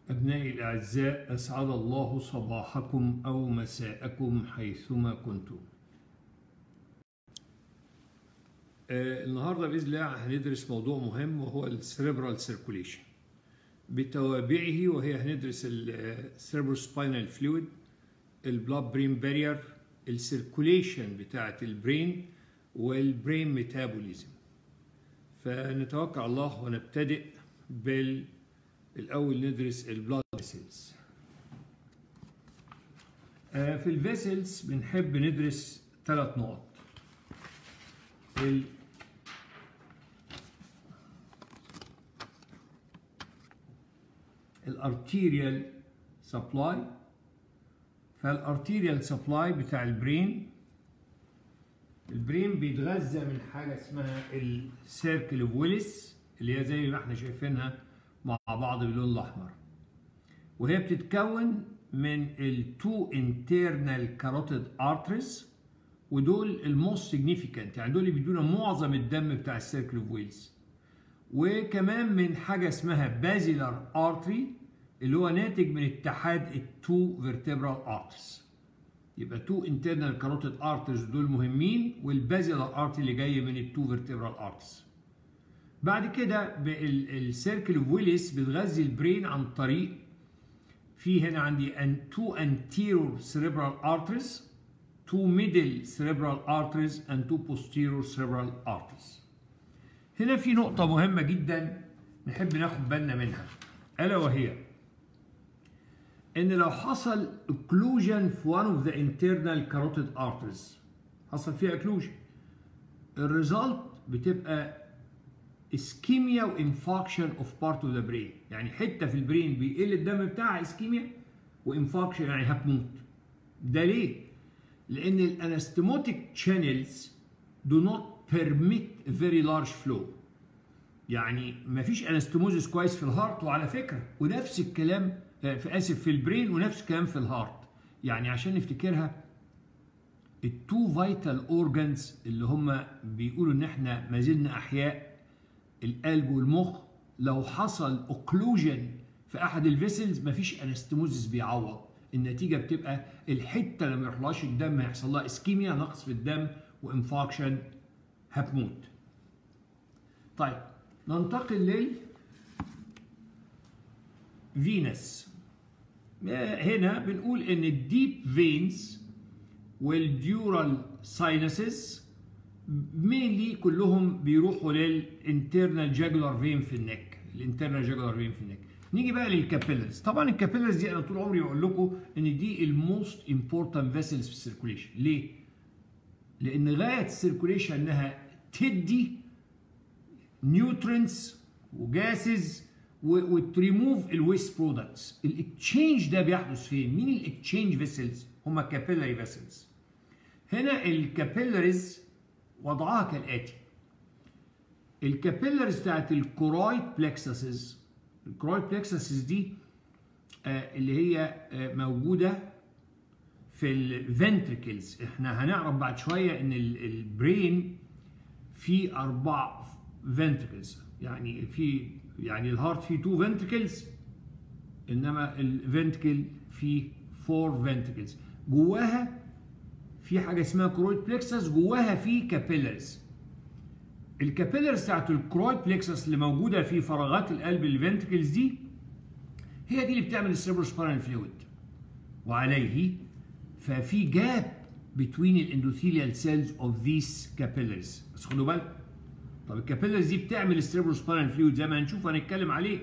أبنائي الأعزاء أسعد الله صباحكم أو مساءكم حيثما كنتم آه النهاردة بإذن الله هندرس موضوع مهم وهو السريبرال سيركوليشن بتوابعه وهي هندرس السيربرال سباينال فلويد البلاد برين بارير السيركوليشن بتاعة البرين والبرين ميتابوليزم فنتوكل على الله ونبتدئ بال الأول ندرس البلاد فيسلز في الفيسلز بنحب ندرس ثلاث نقط ال الارتيريال سبلاي فالارتيريال سبلاي بتاع البرين البرين بيتغذى من حاجه اسمها السيركل اوف ويلس اللي هي زي ما احنا شايفينها مع بعض باللون الاحمر وهي بتتكون من التو انترنال كاروتيد ارتريز ودول الموست سيجنيفيكانت يعني دول اللي بيدونا معظم الدم بتاع السيركل اوف ويلز وكمان من حاجه اسمها بازيلار ارتري اللي هو ناتج من اتحاد التو فيرتبرال ارتريز يبقى تو انترنال كاروتيد ارتريز دول مهمين والبازيلار ارتري اللي جاي من التو فيرتبرال ارتريز بعد كده السيركل اوف ويلس بتغذي البرين عن طريق في هنا عندي ان تو anterior cerebral arteries two middle cerebral arteries and two posterior cerebral arteries هنا في نقطة مهمة جدا نحب ناخد بالنا منها ألا وهي إن لو حصل occlusion في one of the internal carotid arteries حصل فيها occlusion الريزلت بتبقى اسكيميا وانفاكشن اوف بارت اوف ذا برين يعني حته في البرين بيقل الدم بتاعها اسكيميا وانفاكشن يعني هتموت ده ليه؟ لان الانستموتيك شانلز دو نوت بيرميت فيري لارج فلو يعني مفيش انستموزس كويس في الهارت وعلى فكره ونفس الكلام في اسف في البرين ونفس الكلام في الهارت يعني عشان نفتكرها التو فايتال اورجانز اللي هم بيقولوا ان احنا ما زلنا احياء القلب والمخ لو حصل اوكلوجن في احد الفيسلز مفيش انستموزس بيعوض النتيجه بتبقى الحته اللي ما يروحلهاش الدم هيحصل لها اسكيميا نقص في الدم وانفاكشن هتموت طيب ننتقل لل فينس هنا بنقول ان الديب فينز والديورال ساينسز مينلي كلهم بيروحوا للانترنال جاجولار فين في النك الانترنال جاجولار فين في النك نيجي بقى للكابيلرز طبعا الكابيلرز دي انا طول عمري بقول لكم ان دي الموست امبورتنت فيسلز في السيركوليشن ليه لان غايه السيركوليشن انها تدي نيوترينز وجاسز وتريموف الويست برودكتس الاكتشينج ده بيحدث فين مين الاكتشينج فيسلز هم كابيلاري فيسلز هنا الكابيلاريز وضعها كالاتي الكابيلرز بتاعت الكورويد بلكسسز الكورويد بلكسسز دي آه اللي هي آه موجوده في الفنتريكلز احنا هنعرف بعد شويه ان البرين فيه اربع فنتريكلز يعني في يعني الهارت فيه تو فنتريكلز انما الفنتريكل فيه فور فنتريكلز جواها في حاجه اسمها كرويد بلكسس جواها في كابيلرز الكابيلرز بتاعت الكرويد بلكسس اللي موجوده في فراغات القلب الفنتركلز دي هي دي اللي بتعمل السيربروسبينال فلويد وعليه ففي جاب بين الاندوثيليال سيلز اوف ذيس كابيلرز بس خدوا بالكم طب الكابيلرز دي بتعمل السيربروسبينال فلويد زي ما هنشوف هنتكلم عليه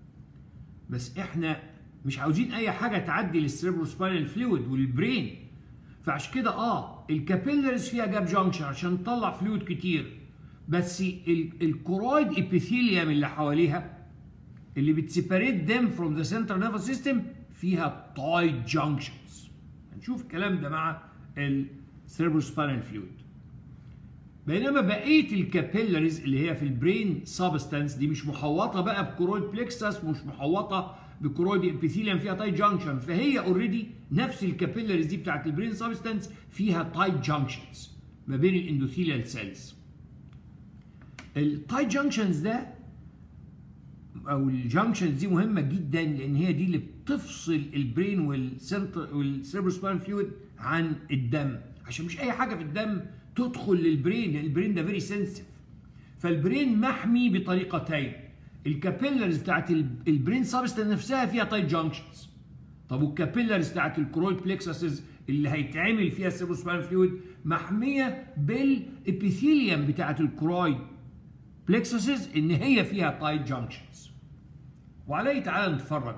بس احنا مش عاوزين اي حاجه تعدي للسيربروسبينال فلويد والبرين فعشان كده اه الكابيلرز فيها جاب جانكشن عشان تطلع فلويد كتير بس الكورويد ابيثيليوم اللي حواليها اللي بتسيبريت them from the central nervous system فيها تايت جانكشنز هنشوف الكلام ده مع السيربروسبينال فلويد بينما بقيه الكابيلرز اللي هي في البرين سبستانس دي مش محوطه بقى بكورويد بلكسس مش محوطه بكرويد ابيثيليوم فيها تايت جانكشن فهي اوريدي نفس الكابيلرز دي بتاعت البرين سبستانس فيها تايت جانكشنز ما بين الاندوثيليال سيلز التايت جانكشنز ده او الجانكشنز دي مهمه جدا لان هي دي اللي بتفصل البرين والسنتر والسيربروسباين فلويد عن الدم عشان مش اي حاجه في الدم تدخل للبرين لان البرين ده فيري سنسيتيف فالبرين محمي بطريقتين الكابيلرز بتاعت البرين سابستنس نفسها فيها تايت جانكشنز طب والكابيلرز بتاعت الكرويد بليكسسز اللي هيتعمل فيها السيربروسباين فلويد محميه بالابيثيليوم بتاعت الكرويد بليكسسز ان هي فيها تايت جانكشنز وعليه تعالى نتفرج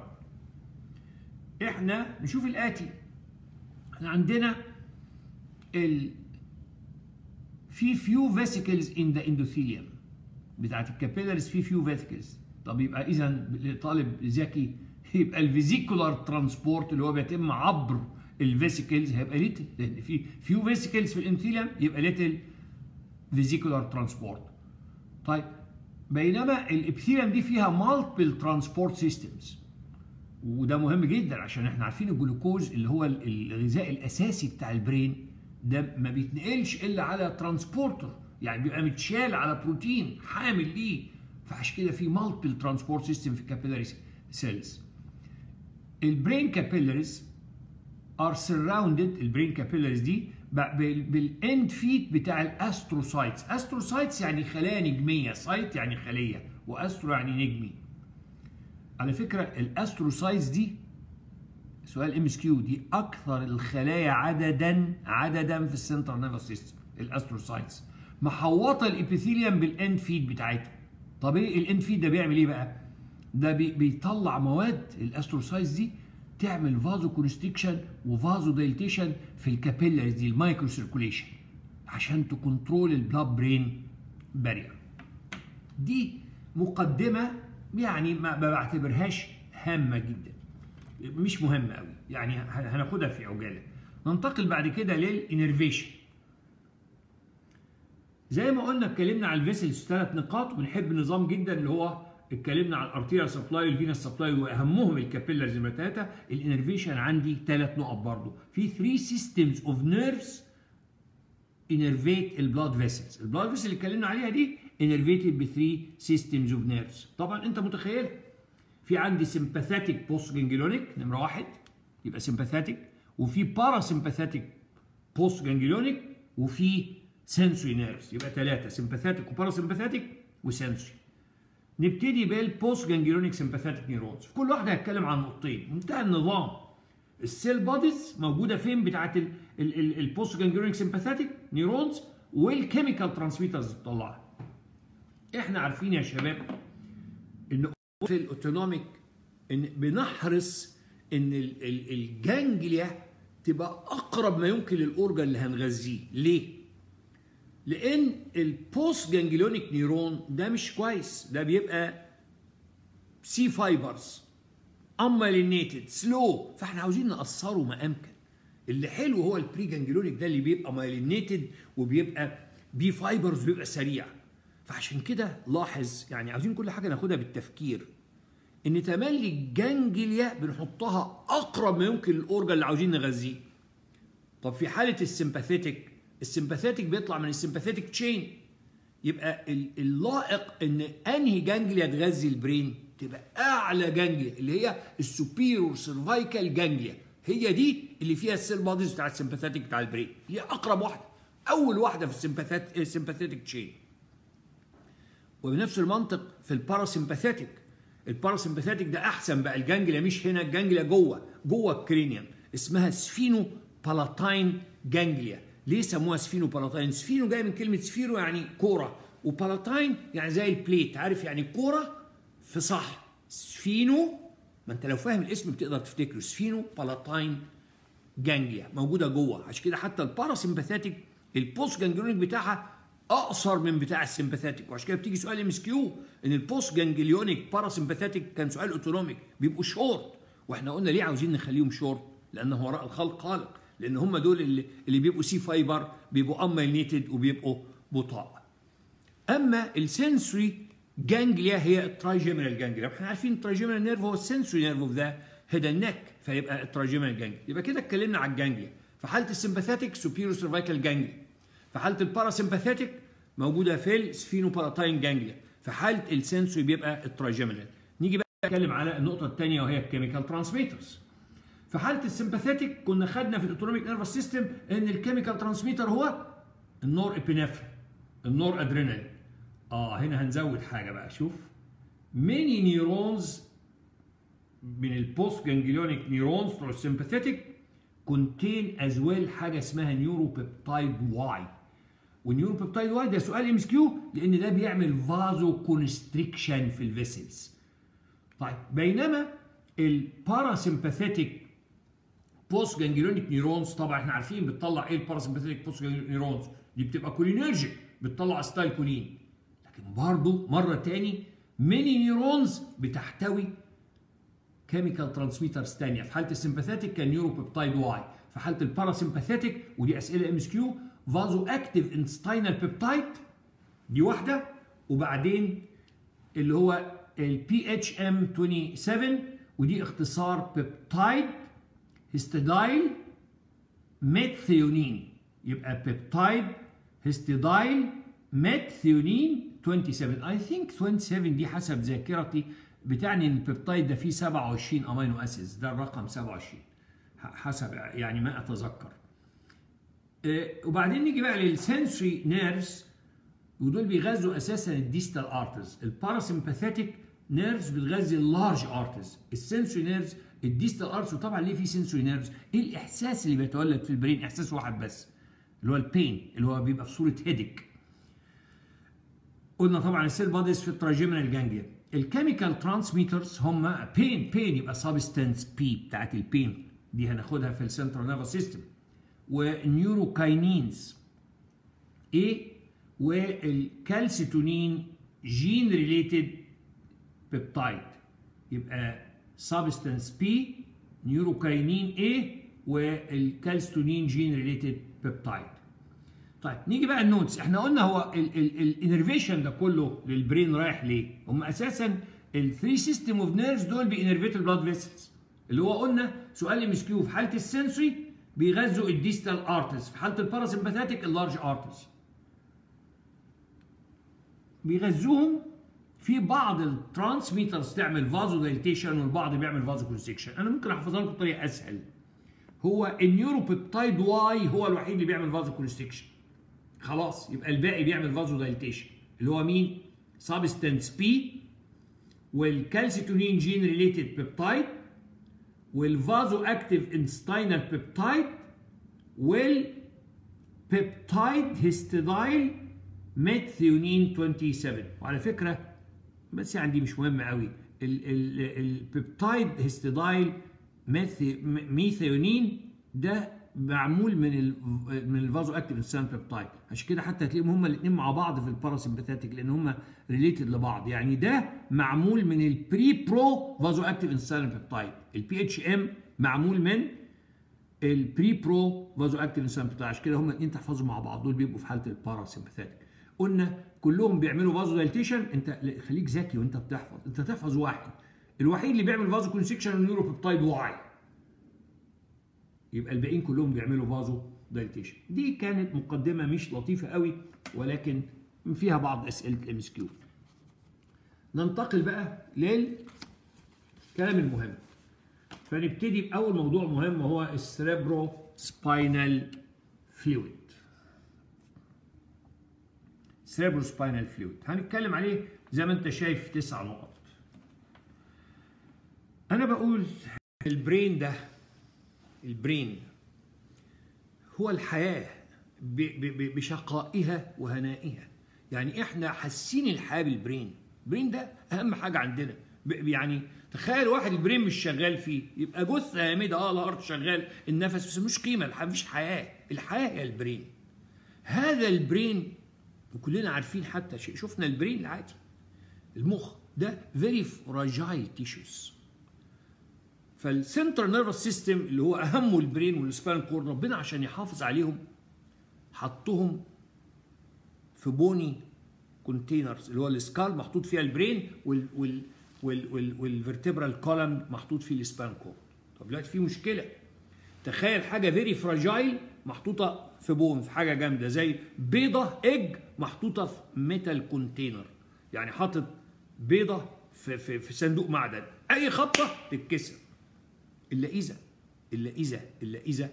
احنا نشوف الاتي احنا عندنا ال في فيو فيسيكلز ان ذا اندوثيليوم بتاعت الكابيلاريز في فيو فيسيكلز طب يبقى اذا طالب ذكي يبقى الفيزيكولار ترانسبورت اللي هو بيتم عبر الفيسيكلز هيبقى ليتل لان في فيو فيسيكلز في الانثيليوم يبقى ليتل فيزيكولار ترانسبورت طيب بينما الابثيليوم دي فيها مالتيبل ترانسبورت سيستمز وده مهم جدا عشان احنا عارفين الجلوكوز اللي هو الغذاء الاساسي بتاع البرين ده ما بيتنقلش الا على ترانسبورتر يعني بيبقى متشال على بروتين حامل ليه فعشان كده في مالتيبل ترانسبورت سيستم في الكابيلاري سيلز البرين كابيلاريز ار سراوندد البرين كابيلاريز دي بالاند فيت بتاع الاستروسايتس استروسايتس يعني خلايا نجميه سايت يعني خليه واسترو يعني نجمي على فكره الاستروسايتس دي سؤال ام اس كيو دي اكثر الخلايا عددا عددا في السنترال نيرفس سيستم الاستروسايتس محوطه الابيثيليوم بالاند فيد بتاعتها طب ايه الاند فيد ده بيعمل ايه بقى ده بي بيطلع مواد الاستروسايتس دي تعمل فازو كونستريكشن وفازو دايليتيشن في الكابيلاريز دي المايكرو سيركوليشن عشان تكنترول البلاد برين بارير دي مقدمه يعني ما بعتبرهاش هامه جدا مش مهمه قوي يعني هناخدها في عجاله ننتقل بعد كده للانرفيشن زي ما قلنا اتكلمنا على الفيسلز ثلاث نقاط وبنحب نظام جدا اللي هو اتكلمنا على الارتيريال سبلاي والفينس سبلاي واهمهم الكابيلرز نمره ثلاثه الانرفيشن عندي ثلاث نقط برضه في 3 سيستمز اوف نيرفز انرفيت البلاد فيسلز البلاد فيسل اللي اتكلمنا عليها دي انرفيتد ب 3 سيستمز اوف نيرفز طبعا انت متخيل في عندي سمباثيتك بوست جانجليونيك نمره واحد يبقى سمباثيتك وفي باراسمباثيتك بوست جانجليونيك وفي سنسوري نيرفز يبقى ثلاثه سمباثيتك وباراسمباثيتك وسنسوري نبتدي بالبوست جانجليونيك سمباثيتك نيرونز في كل واحده هتكلم عن نقطتين منتهى النظام السيل بوديز موجوده فين بتاعت البوست جانجليونيك سمباثيتك نيرونز والكيميكال ترانسميترز بتطلعها احنا عارفين يا شباب ان في الاوتونوميك ان بنحرص ان الجانجليا تبقى اقرب ما يمكن للاورجن اللي هنغذيه ليه لان البوست جانجليونيك نيرون ده مش كويس ده بيبقى سي فايبرز امالينيتد سلو فاحنا عاوزين نقصره ما امكن اللي حلو هو البري جانجليونيك ده اللي بيبقى مايلينيتد وبيبقى بي فايبرز بيبقى سريع فعشان كده لاحظ يعني عاوزين كل حاجه ناخدها بالتفكير ان تملي الجانجليا بنحطها اقرب ما يمكن للاورجن اللي عاوزين نغذيه طب في حاله السمباثيتك السمباثيتك بيطلع من السمباثيتك تشين يبقى اللائق ان انهي جانجليا تغذي البرين تبقى اعلى جانجليا اللي هي السوبيرور سيرفايكال جانجليا هي دي اللي فيها السيل بوديز بتاع السمباثيتك بتاع البرين هي اقرب واحده اول واحده في السمباثيتك تشين وبنفس المنطق في الباراسمباثيتك الباراسمباثيتك ده احسن بقى الجانجليا مش هنا الجانجليا جوه جوه الكرينيوم اسمها سفينو بالاتاين جانجليا ليه سموها سفينو بالاتاين سفينو جاي من كلمه سفيرو يعني كوره وبالاتاين يعني زي البليت عارف يعني كوره في صح سفينو ما انت لو فاهم الاسم بتقدر تفتكره سفينو بالاتاين جانجليا موجوده جوه عشان كده حتى الباراسمباثيتك البوست جانجليونيك بتاعها اقصر من بتاع السمباثيتك وعشان كده بتيجي سؤال ام اس كيو ان البوست جانجليونيك باراسمباثيتك كان سؤال اوتونوميك بيبقوا شورت واحنا قلنا ليه عاوزين نخليهم شورت لانه وراء الخلق خالق لان هم دول اللي, اللي بيبقوا سي فايبر بيبقوا اميلينيتد وبيبقوا بطاء اما السنسوري جانجليا هي الترايجيمينال جانجليا احنا عارفين الترايجيمينال نيرف هو السنسوري نيرف اوف ذا هيد نيك فيبقى الترايجيمينال جانجليا يبقى كده اتكلمنا على الجانجليا في حاله السمباثيتك سوبيرو سيرفايكال جانجليا في حاله الباراسمباثيتك موجوده في السفينو بالاتاين جانجليا في حاله السنسوري بيبقى الترايجيمينال اتكلم على النقطه الثانيه وهي الكيميكال ترانسميترز في حاله السمباثيتك كنا خدنا في الاوتونوميك نيرفس سيستم ان الكيميكال ترانسميتر هو النور ابينفرين النور ادرينالين اه هنا هنزود حاجه بقى شوف many neurons من البوست جانجليونيك نيورونز بتوع السمباثيتك contain as well حاجه اسمها نيوروبيبتايد واي والنيوروبيبتايد واي ده سؤال ام اس كيو لان ده بيعمل فازو كونستريكشن في الفيسلز طيب بينما الباراسمباثيتك بوست جانجليونيك نيورونز طبعا احنا عارفين بتطلع ايه الباراسمباثيتك بوست جانجليونيك نيورونز دي بتبقى كولينرجيك بتطلع ستايل كولين لكن برضه مره تاني ميني نيورونز بتحتوي كيميكال ترانسميترز ثانيه في حاله السمباثيتك كان نيوروبيبتايد واي في حاله الباراسمباثيتك ودي اسئله ام اس كيو فازو اكتيف انستاينال بيبتايد دي واحده وبعدين اللي هو البي اتش ام 27 ودي اختصار بيبتايد هيستيدايل ميثيونين يبقى بيبتايد هيستيدايل ميثيونين 27 اي ثينك 27 دي حسب ذاكرتي بتعني ان البيبتايد ده فيه 27 امينو اسيدز ده الرقم 27 حسب يعني ما اتذكر وبعدين نيجي بقى للسنسوري نيرفز ودول بيغذوا اساسا الديستال ارترز الباراسمباثيتك نيرفز بتغذي اللارج ارترز السنسوري نيرفز الديستال ارترز وطبعا ليه في سنسوري نيرفز ايه الاحساس اللي بيتولد في البرين احساس واحد بس اللي هو البين اللي هو بيبقى في صوره هيدك قلنا طبعا السيل باديز في التراجيمينال جانجليا الكيميكال ترانسميترز هم بين بين يبقى سبستانس بي بتاعت البين دي هناخدها في السنترال نيرفس سيستم ونيوروكاينينز ايه والكالسيتونين جين ريليتد بيبتايد يبقى سبستانس بي نيوروكاينين ايه والكالسيتونين جين ريليتد بيبتايد طيب نيجي بقى النوتس احنا قلنا هو الانرفيشن ده كله للبرين رايح ليه هم اساسا الثري سيستم اوف نيرفز دول بينرفيت البلاد فيسلز اللي هو قلنا سؤال ام اس كيو في حاله السنسوري بيغذوا الديستال ارترز في حاله الباراسمباثيتك اللارج ارترز بيغذوهم في بعض الترانسميترز تعمل فازو دايليتيشن والبعض بيعمل فازو كونستريكشن انا ممكن احفظها لكم بطريقه اسهل هو النيوروبيبتايد واي هو الوحيد اللي بيعمل فازو كونستريكشن خلاص يبقى الباقي بيعمل فازو دايليتيشن اللي هو مين سبستانس بي والكالسيتونين جين ريليتد بيبتايد والفازو اكتيف انستاينال بيبتايد والبيبتايد هيستيدايل ميثيونين 27 وعلى فكره بس عندي مش مهم قوي البيبتايد هيستيدايل ميثيونين ده معمول من ال من الفازو اكتيف انسان بيبتايد عشان كده حتى هتلاقيهم هما الاثنين مع بعض في الباراسمباثيتك لان هما ريليتد لبعض يعني ده معمول من البري برو فازو اكتيف انسان بيبتايد البي اتش ام معمول من البري برو فازو اكتيف انسان بيبتايد عشان كده هما الاثنين تحفظوا مع بعض دول بيبقوا في حاله الباراسمباثيتك قلنا كلهم بيعملوا فازو دايليتيشن انت خليك ذكي وانت بتحفظ انت تحفظ واحد الوحيد اللي بيعمل فازو كونستريكشن النيوروبيبتايد واي يبقى الباقيين كلهم بيعملوا فازو دايليتيشن دي كانت مقدمه مش لطيفه قوي ولكن فيها بعض اسئله الام اس كيو ننتقل بقى للكلام المهم فنبتدي باول موضوع مهم وهو السريبرو سباينال فلويد سريبرو سباينال فلويد هنتكلم عليه زي ما انت شايف تسع نقط انا بقول البرين ده البرين هو الحياة بشقائها وهنائها يعني احنا حاسين الحياة بالبرين البرين ده اهم حاجة عندنا يعني تخيل واحد البرين مش شغال فيه يبقى جثة هامدة اه الارض شغال النفس بس مش قيمة مفيش حياة الحياة هي البرين هذا البرين وكلنا عارفين حتى شيء شفنا البرين العادي المخ ده very fragile tissues فالسنترال نيرفس سيستم اللي هو اهمه البرين والسبان كور ربنا عشان يحافظ عليهم حطهم في بوني كونتينرز اللي هو السكال محطوط فيها البرين وال وال وال وال والفرتبرال كولم محطوط فيه السبان كور طب دلوقتي في مشكله تخيل حاجه فيري فراجايل محطوطه في بون في حاجه جامده زي بيضه ايج محطوطه في ميتال كونتينر يعني حاطط بيضه في, في, في صندوق معدن اي خبطه تتكسر الا اذا الا اذا الا اذا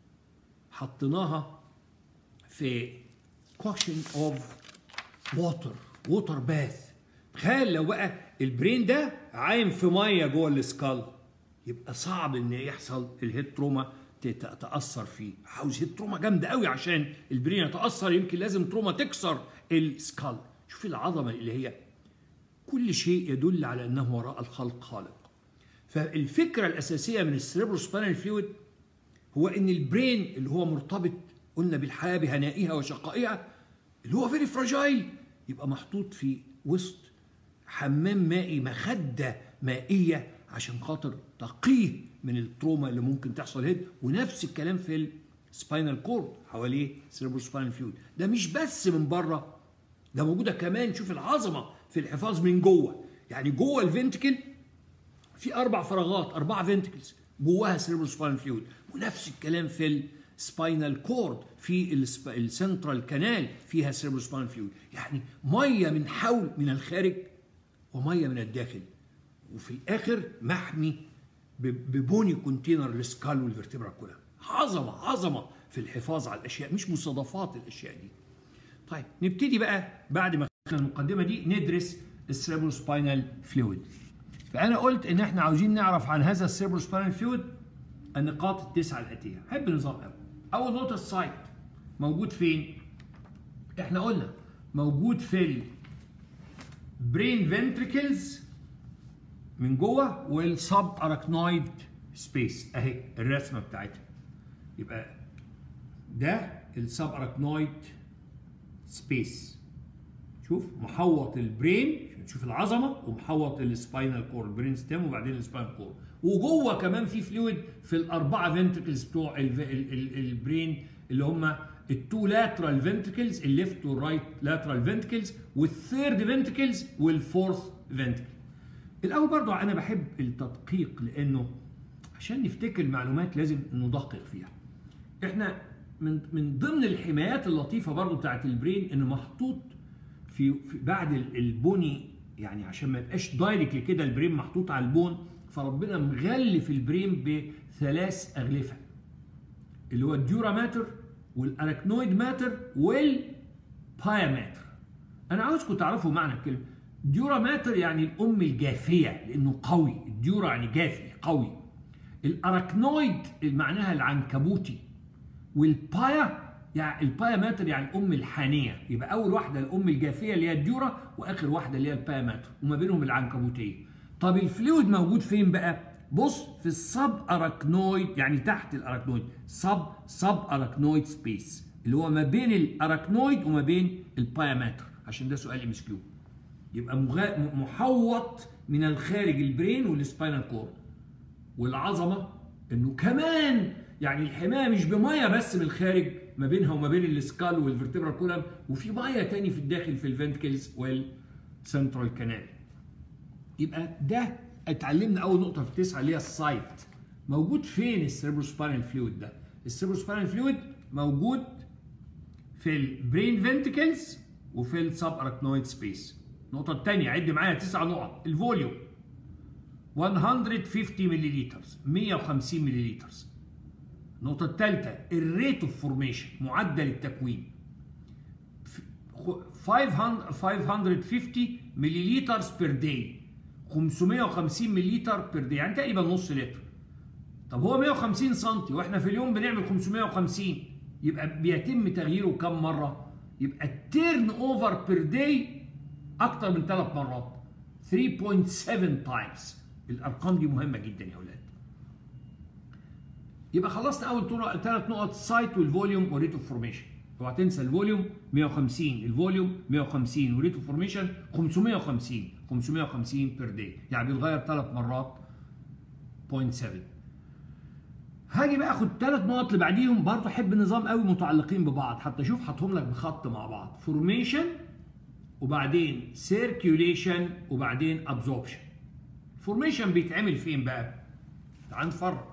حطيناها في كوشن اوف ووتر ووتر باث تخيل لو بقى البرين ده عايم في ميه جوه السكال يبقى صعب ان يحصل الهيد تروما تتاثر فيه عاوز هيد تروما جامده قوي عشان البرين يتاثر يمكن لازم تروما تكسر السكال شوف العظمه اللي هي كل شيء يدل على انه وراء الخلق خالق فالفكره الاساسيه من السيربروسبانال فلويد هو ان البرين اللي هو مرتبط قلنا بالحياه بهنائها وشقائها اللي هو فيري فراجايل يبقى محطوط في وسط حمام مائي مخده مائيه عشان خاطر تقيه من التروما اللي ممكن تحصل هيد ونفس الكلام في السباينال كورد حواليه سيربروسبانال فلويد ده مش بس من بره ده موجوده كمان شوف العظمه في الحفاظ من جوه يعني جوه الفنتكل في اربع فراغات اربعه فنتكلز جواها سيربروسباينال فلويد ونفس الكلام في السباينال كورد في السنترال كانال فيها سيربروسباينال فلويد يعني ميه من حول من الخارج وميه من الداخل وفي الاخر محمي ببوني كونتينر للسكال والفرتبرا كلها عظمه عظمه في الحفاظ على الاشياء مش مصادفات الاشياء دي طيب نبتدي بقى بعد ما خدنا المقدمه دي ندرس السيربروسباينال فلويد فانا قلت ان احنا عاوزين نعرف عن هذا السيربروسباينال فلويد النقاط التسعه الاتيه حب النظام قوي اول نقطه السايت موجود فين احنا قلنا موجود في البرين فنتريكلز من جوه والسب اراكنويد سبيس اهي الرسمه بتاعتها يبقى ده السب اراكنويد سبيس شوف محوط البرين عشان تشوف العظمه ومحوط السباينال كور البرين ستيم وبعدين السباينال كور وجوه كمان في فلويد في الاربعه فنتركلز بتوع البرين اللي هم التو لاترال فنتركلز الليفت والرايت لاترال فنتركلز والثيرد فنتركلز والفورث فنتركل الاول برضو انا بحب التدقيق لانه عشان نفتكر المعلومات لازم ندقق فيها احنا من من ضمن الحمايات اللطيفه برضو بتاعت البرين انه محطوط في, في بعد البني يعني عشان ما يبقاش دايركت كده البرين محطوط على البون فربنا مغلف البرين بثلاث اغلفه اللي هو الديورا ماتر والاراكنويد ماتر والبايا ماتر انا عاوزكم تعرفوا معنى الكلمه ديورا ماتر يعني الام الجافيه لانه قوي الديورا يعني جافي قوي الاراكنويد معناها العنكبوتي والبايا يعني البايا ماتر يعني الام الحانيه يبقى اول واحده الام الجافيه اللي هي الديورا واخر واحده اللي هي البايا ماتر وما بينهم العنكبوتيه طب الفلويد موجود فين بقى بص في السب اراكنويد يعني تحت الاراكنويد سب سب اراكنويد سبيس اللي هو ما بين الاراكنويد وما بين البايا ماتر عشان ده سؤال ام اس كيو يبقى مغا... محوط من الخارج البرين والسباينال كورد والعظمه انه كمان يعني الحمايه مش بميه بس من الخارج ما بينها وما بين السكال والفرتبرا كولم وفي ميه تاني في الداخل في الفنتكلز والسنترال كانال يبقى ده اتعلمنا اول نقطه في التسعه اللي هي السايت موجود فين السيربروسباينال فلويد ده السيربروسباينال فلويد موجود في البرين فنتكلز وفي السب اراكنويد سبيس النقطه الثانيه عد معايا تسع نقط الفوليوم 150 ملليلتر 150 ملليلتر النقطة الثالثة الريت اوف فورميشن معدل التكوين 500 550 ملليلتر بير داي 550 ملليلتر بير داي يعني تقريبا نص لتر طب هو 150 سم واحنا في اليوم بنعمل 550 يبقى بيتم تغييره كم مرة؟ يبقى التيرن اوفر بير داي أكتر من ثلاث مرات 3.7 تايمز الأرقام دي مهمة جدا يا أولاد يبقى خلصت اول ثلاث نقط السايت والفوليوم وريت اوف فورميشن اوعى تنسى الفوليوم 150 الفوليوم 150 وريت اوف فورميشن 550 550 بير داي يعني بيتغير ثلاث مرات 0.7 هاجي بقى اخد ثلاث نقط اللي بعديهم برضه احب النظام قوي متعلقين ببعض حتى شوف حطهم لك بخط مع بعض فورميشن وبعدين سيركيوليشن وبعدين ابزوربشن فورميشن بيتعمل فين بقى تعال نفرق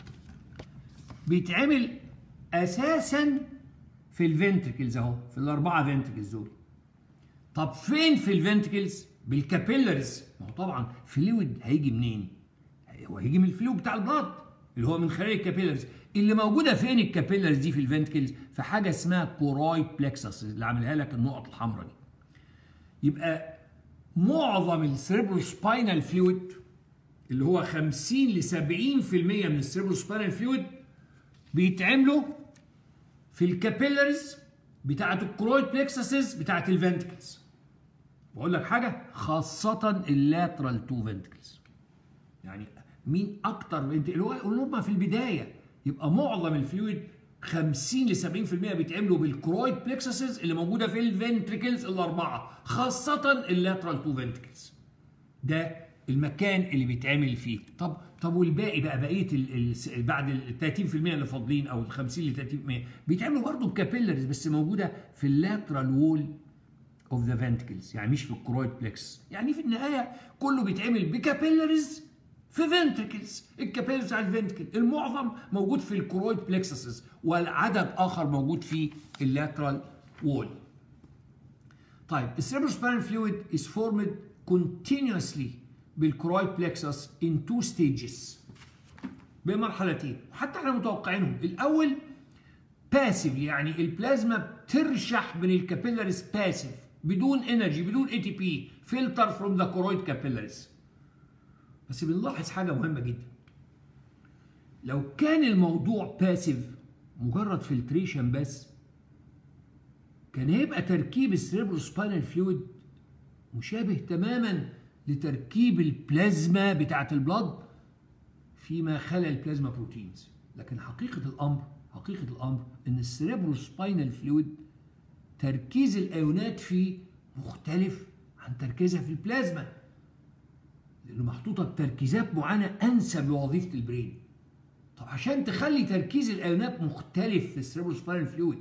بيتعمل اساسا في الفنتركلز اهو في الاربعه فنتركلز دول طب فين في الفنتركلز بالكابيلرز ما هو طبعا فلويد هيجي منين هو هيجي من الفلويد بتاع البلاد اللي هو من خلال الكابيلرز اللي موجوده فين الكابيلرز دي في الفنتكلز في حاجه اسمها كورويد بلكسس اللي عاملها لك النقط الحمراء دي يبقى معظم السيربرو سباينال فلويد اللي هو 50 ل 70% من السيربرو سباينال فلويد بيتعملوا في الكابيلرز بتاعه الكرويد بلكسسز بتاعه الفنتكلز بقول لك حاجه خاصه اللاترال تو فنتكلز يعني مين اكتر اللي هو اللي في البدايه يبقى معظم الفلويد 50 ل 70% بيتعملوا بالكرويد بلكسسز اللي موجوده في الفنتريكلز الاربعه خاصه اللاترال تو فنتريكلز ده المكان اللي بيتعمل فيه طب طب والباقي بقى بقيه ال ال بعد ال 30% اللي فاضلين او ال 50 ل 30% بيتعملوا برضه بكابيلرز بس موجوده في اللاترال وول اوف ذا فنتكلز يعني مش في الكرويد بلكس يعني في النهايه كله بيتعمل بكابيلرز في فنتركلز الكابيلز بتاع الفنتكل المعظم موجود في الكرويد بلكسسز والعدد اخر موجود في اللاترال وول طيب السيربروسباينال فلويد is formed continuously بالكرويد بلكسس in two stages بمرحلتين حتى احنا متوقعينهم الاول باسيف يعني البلازما بترشح من الكابيلاريز باسيف بدون انرجي بدون اي تي بي فلتر فروم ذا كورويد كابيلاريز بس بنلاحظ حاجه مهمه جدا لو كان الموضوع باسيف مجرد فلتريشن بس كان هيبقى تركيب السيربرو سباينال فلويد مشابه تماما لتركيب البلازما بتاعه البلد فيما خلا البلازما بروتينز لكن حقيقه الامر حقيقه الامر ان السيربرو سباينال فلويد تركيز الايونات فيه مختلف عن تركيزها في البلازما لانه محطوطه بتركيزات معينه انسب لوظيفه البرين طب عشان تخلي تركيز الايونات مختلف في السيربرو سباينال فلويد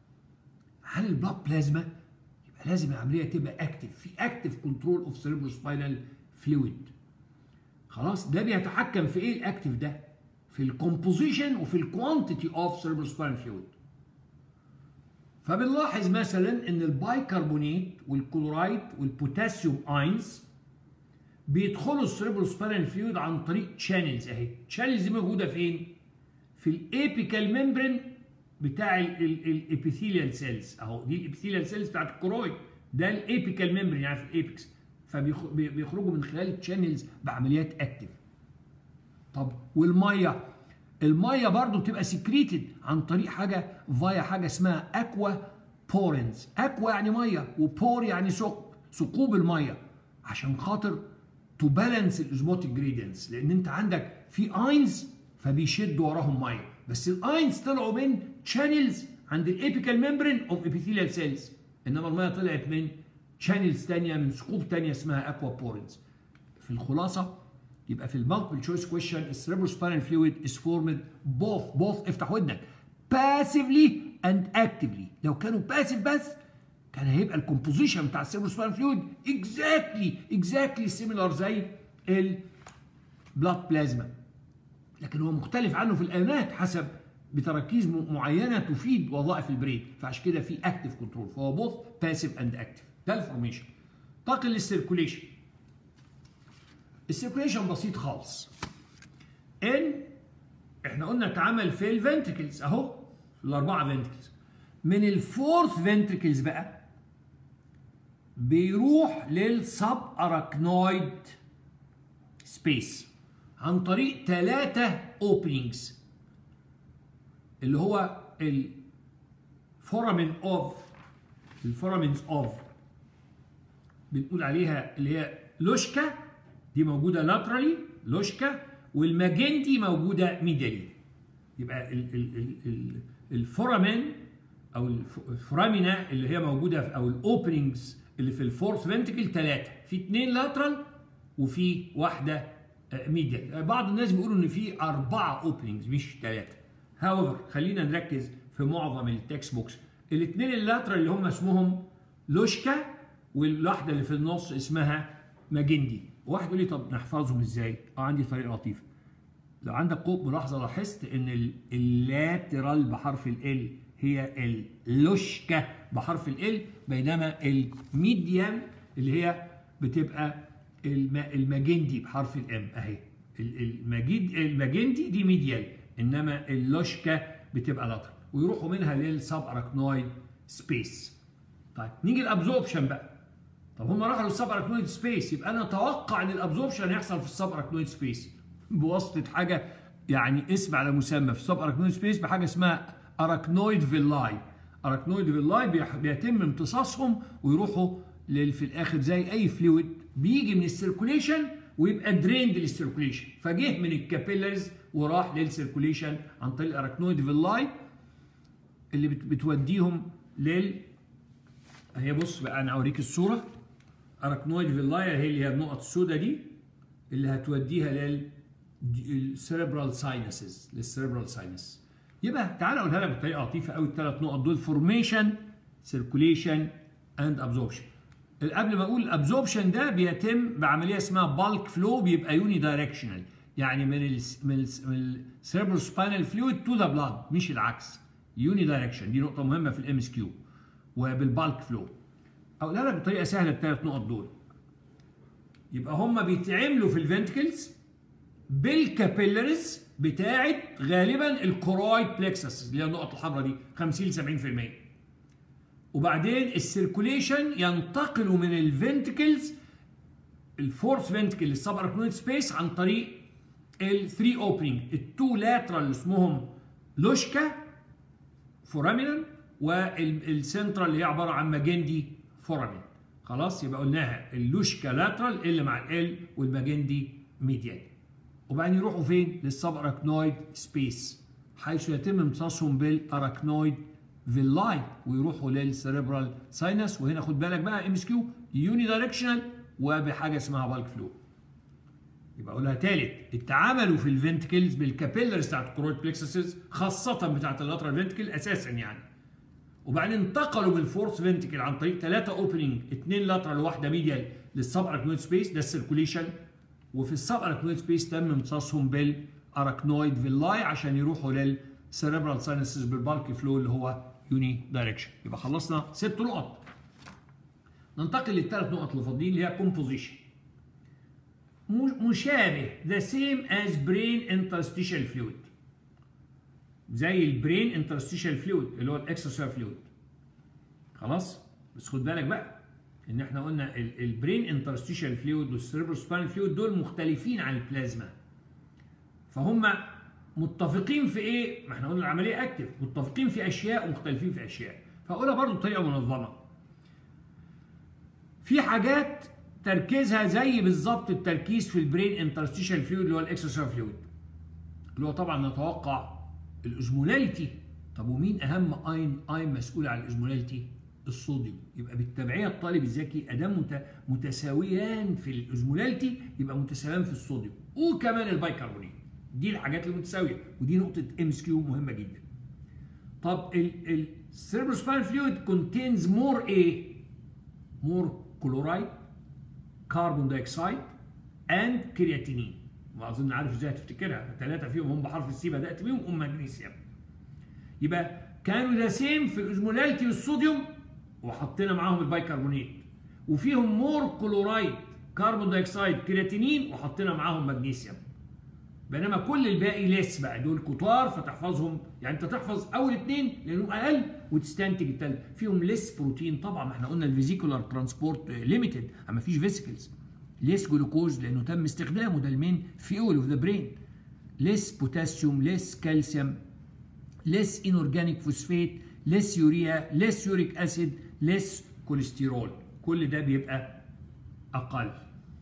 عن البلاد بلازما يبقى لازم العمليه تبقى اكتف في اكتف كنترول اوف سيربرو سباينال فلويد خلاص ده بيتحكم في ايه الاكتف ده في الكومبوزيشن وفي الكوانتيتي اوف سيربرو سباينال فلويد فبنلاحظ مثلا ان البايكربونات والكلورايد والبوتاسيوم اينز بيدخلوا السيربرو سباينال فلويد عن طريق تشانلز اهي تشانلز دي موجوده فين في الابيكال ممبرين بتاع الابيثيليال سيلز اهو دي الابيثيليال سيلز بتاعت الكرويد ده الابيكال ممبرين يعني في الايبكس فبيخرجوا من خلال التشانلز بعمليات اكتف طب والميه الميه برضو بتبقى سكريتد عن طريق حاجه فايا حاجه اسمها اكوا بورنز اكوا يعني ميه وبور يعني ثقب ثقوب الميه عشان خاطر تو بالانس الاوزموتيك جريدينتس لان انت عندك في اينز فبيشد وراهم ميه بس الاينز طلعوا من شانلز عند الابيكال ممبرين اوف ابيثيليال سيلز انما الميه طلعت من شانلز ثانيه من ثقوب ثانيه اسمها اكوا بورنز في الخلاصه يبقى في المالتيبل تشويس كويشن السيربروسباينال فلويد از فورمد بوث بوث افتح ودنك باسively اند اكتفلي لو كانوا باسيف بس كان هيبقى الكومبوزيشن بتاع السيربروسباينال فلويد اكزاكتلي اكزاكتلي سيميلار زي البلاد بلازما لكن هو مختلف عنه في الايونات حسب بتراكيز معينه تفيد وظائف البرين فعشان كده في اكتف كنترول فهو بوث باسيف اند اكتف ده الفورميشن انتقل للسيركوليشن السيركوليشن بسيط خالص ان احنا قلنا اتعمل في الفنتركلز اهو الاربعه فنتركلز من الفورث فنتركلز بقى بيروح للسب اراكنويد سبيس عن طريق ثلاثة اوبننجز اللي هو الفورامين اوف الفورامينز اوف بنقول عليها اللي هي لوشكا دي موجودة لاترالي لوشكا والماجنتي موجودة ميدالي يبقى ال ال ال ال الفورامين او الفورامينا اللي هي موجودة في او الاوبننجز اللي في الفورث فنتكل ثلاثة في اثنين لاترال وفي واحدة ميديال بعض الناس بيقولوا ان في أربعة اوبننجز مش ثلاثة هاويفر خلينا نركز في معظم التكست بوكس الاثنين اللاترال اللي هم اسمهم لوشكا والواحدة اللي في النص اسمها ماجندي واحد يقول لي طب نحفظهم ازاي؟ اه عندي طريقه لطيفه. لو عندك قوق ملاحظه لاحظت ان اللاترال بحرف ال هي اللوشكا بحرف ال بينما الميديان اللي هي بتبقى الماجندي بحرف الام اهي المجيد الماجندي دي ميديال انما اللوشكا بتبقى لاترال ويروحوا منها للسب اراكنويد سبيس طيب نيجي الابزوربشن بقى طب هم راحوا للسب اراكنويد سبيس يبقى انا اتوقع ان الابزوربشن يحصل في السب اراكنويد سبيس بواسطه حاجه يعني اسم على مسمى في السب اراكنويد سبيس بحاجه اسمها اراكنويد فيلاي اراكنويد فيلاي بيتم امتصاصهم ويروحوا في الاخر زي اي فلويد بيجي من السيركوليشن ويبقى دريند للسيركوليشن فجه من الكابيلرز وراح للسيركوليشن عن طريق الاراكنويد فيلاي اللي بتوديهم لل اهي بص بقى انا اوريك الصوره اراكنويد فيلاي هي اللي هي النقط السوداء دي اللي هتوديها لل السيربرال ساينسز للسيربرال ساينس يبقى تعال اقولها لك بطريقه لطيفه قوي الثلاث نقط دول فورميشن سيركوليشن اند ابزوربشن قبل ما اقول الابزوربشن ده بيتم بعمليه اسمها بالك فلو بيبقى يوني دايركشنال يعني من ال من السيربرال سباينال فلويد تو ذا بلاد مش العكس يوني دايركشن دي نقطه مهمه في الام اس كيو وبالبالك فلو اقولها لك بطريقه سهله الثلاث نقط دول يبقى هم بيتعملوا في الفنتكلز بالكابيلاريز بتاعت غالبا الكورويد بلكسس اللي هي النقط الحمراء دي 50 ل 70% وبعدين السيركوليشن ينتقل من الفنتكلز الفورث فنتكل للسب اركنويد سبيس عن طريق الثري اوبننج التو لاترال اللي اسمهم لوشكا فورامينال والسنترال اللي هي عباره عن ماجندي فورامين خلاص يبقى قلناها اللوشكا لاترال اللي مع ال والماجندي ميديال وبعدين يروحوا فين للسب اراكنويد سبيس حيث يتم امتصاصهم بالاراكنويد فيلاي ويروحوا للسيريبرال ساينس وهنا خد بالك بقى ام اس كيو يوني دايركشنال وبحاجه اسمها بالك فلو يبقى اقولها تالت اتعاملوا في الفنتكلز بالكابيلرز بتاعت الكرويد بلكسسز خاصه بتاعت اللاترال فنتكل اساسا يعني وبعدين انتقلوا من الفورث فنتكل عن طريق ثلاثه اوبننج اثنين لاترال وواحده ميديال للسب اركنويد سبيس ده السيركوليشن وفي السب اركنويد سبيس تم امتصاصهم بالاراكنويد فيلاي عشان يروحوا للسيريبرال ساينسز بالبالك فلو اللي هو يوني دايركشن يبقى خلصنا ست نقط ننتقل للثلاث نقط اللي فاضلين اللي هي كومبوزيشن مشابه the same as brain interstitial fluid زي البرين انترستيشال فلويد اللي هو الاكسترا فلويد خلاص بس خد بالك بقى ان احنا قلنا البرين انترستيشال فلويد والسيربرو سباينال فلويد دول مختلفين عن البلازما فهم متفقين في ايه؟ ما احنا قلنا العمليه اكتف متفقين في اشياء ومختلفين في اشياء فاقولها برضو بطريقه منظمه في حاجات تركيزها زي بالظبط التركيز في البرين انترستيشال فلويد اللي هو الاكسترا فلويد اللي هو طبعا نتوقع الاوزمولاليتي طب ومين اهم اين اين مسؤول عن الاوزمولاليتي الصوديوم يبقى بالتبعيه الطالب الذكي ادام متساويان في الاوزمولاليتي يبقى متساويان في الصوديوم وكمان البيكربونات دي الحاجات المتساويه ودي نقطه ام اس كيو مهمه جدا طب السيربروسباين فلويد كونتينز مور ايه مور كلورايد كربون دايوكسيد اند كرياتينين واظن عارف ازاي هتفتكرها ثلاثه فيهم هم بحرف السي بدات بيهم ام مغنيسيوم يبقى كانوا ذا سيم في الاوزمولاليتي والصوديوم وحطينا معاهم البيكربونات وفيهم مور كلورايد كربون دايوكسيد كرياتينين وحطينا معاهم مغنيسيوم بينما كل الباقي ليس بقى دول كتار فتحفظهم يعني انت تحفظ اول اثنين لانه اقل وتستنتج الثالث فيهم ليس بروتين طبعا ما احنا قلنا الفيزيكولار ترانسبورت ليميتد ما فيش فيسيكلز ليس جلوكوز لانه تم استخدامه ده المين فيول اوف ذا برين ليس بوتاسيوم ليس كالسيوم ليس انورجانيك فوسفات ليس يوريا ليس يوريك اسيد ليس كوليسترول كل ده بيبقى اقل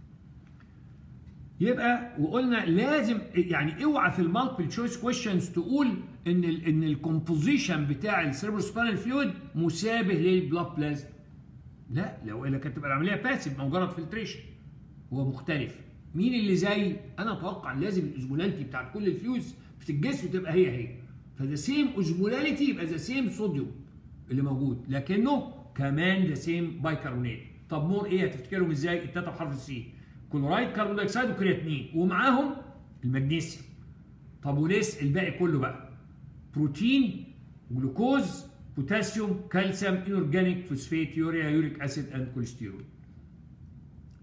يبقى وقلنا لازم يعني اوعى في المالتيبل تشويس كويشنز تقول ان ال ان الكومبوزيشن بتاع السيربرو سبانال فلويد مشابه للبلاد بلازما لا لو الا كانت تبقى العمليه باسيف مجرد فلتريشن هو مختلف مين اللي زي انا اتوقع لازم الاوزمولاليتي بتاعت كل الفيوز في الجسم تبقى هي هي فذا سيم اوزمولاليتي يبقى ذا سيم صوديوم اللي موجود لكنه كمان ذا سيم بايكربونات طب مور ايه هتفتكرهم ازاي التلاته بحرف السي كلورايد كربون دايوكسيد وكرياتينين ومعاهم المغنيسيوم طب وليس الباقي كله بقى بروتين جلوكوز بوتاسيوم كالسيوم انورجانيك فوسفات يوريا يوريك اسيد اند كوليسترول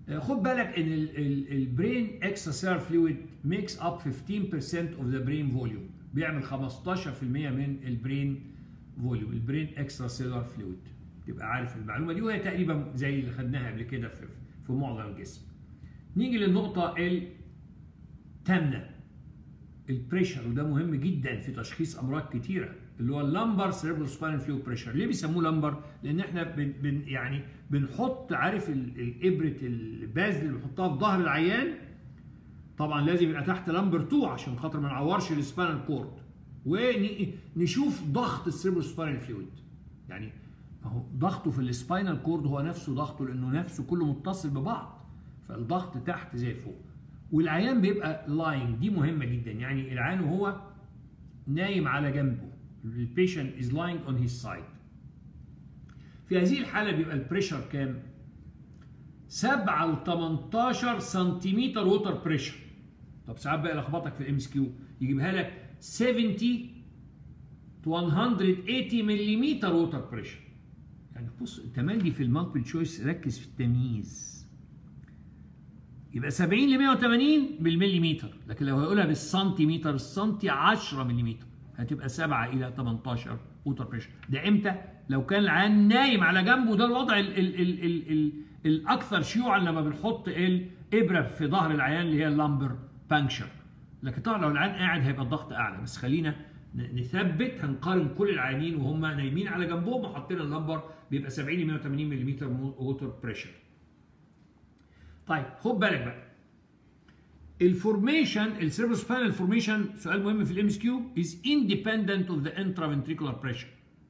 خد بالك ان البرين اكسترا فلويد ميكس اب 15% اوف ذا برين فوليوم بيعمل 15% من البرين فوليوم البرين اكسترا سيلر فلويد تبقى عارف المعلومه دي وهي تقريبا زي اللي خدناها قبل كده في في معظم الجسم نيجي للنقطه الثامنه البريشر وده مهم جدا في تشخيص امراض كتيره اللي هو اللمبر سيربرو سباينال فلويد بريشر ليه بيسموه لمبر لان احنا بن بن يعني بنحط عارف الابره الباز اللي بنحطها في ظهر العيان طبعا لازم يبقى تحت لمبر 2 عشان خاطر ما نعورش السباينال كورد ونشوف ضغط السيربرو سباينال فلويد يعني ما هو ضغطه في السباينال كورد هو نفسه ضغطه لانه نفسه كله متصل ببعض فالضغط تحت زي فوق والعيان بيبقى لاين دي مهمه جدا يعني العيان وهو نايم على جنبه البيشنت از لاينج اون هيز سايد في هذه الحاله بيبقى البريشر كام 7 ل 18 سنتيمتر ووتر بريشر طب ساعات بقى يلخبطك في الام اس كيو يجيبها لك 70 to 180 ملم ووتر بريشر يعني بص التملي في المالتيبل تشويس ركز في التمييز يبقى 70 ل 180 بالمليمتر لكن لو هيقولها بالسنتيمتر السنتي 10 ملم هتبقى 7 الى 18 ووتر بريشر ده امتى لو كان العيان نايم على جنبه ده الوضع ال ال ال ال ال الاكثر شيوعا لما بنحط الابره في ظهر العيان اللي هي اللامبر بانكشر لكن طبعا لو العيان قاعد هيبقى الضغط اعلى بس خلينا نثبت هنقارن كل العيانين وهم نايمين على جنبهم وحاطين اللمبر بيبقى 70 ل 180 ملم ووتر بريشر طيب خد بالك بقى الفورميشن السيربرو سباينال فورميشن سؤال مهم في الام اس كيو از اندبندنت اوف ذا انترافنتريكولار بريشر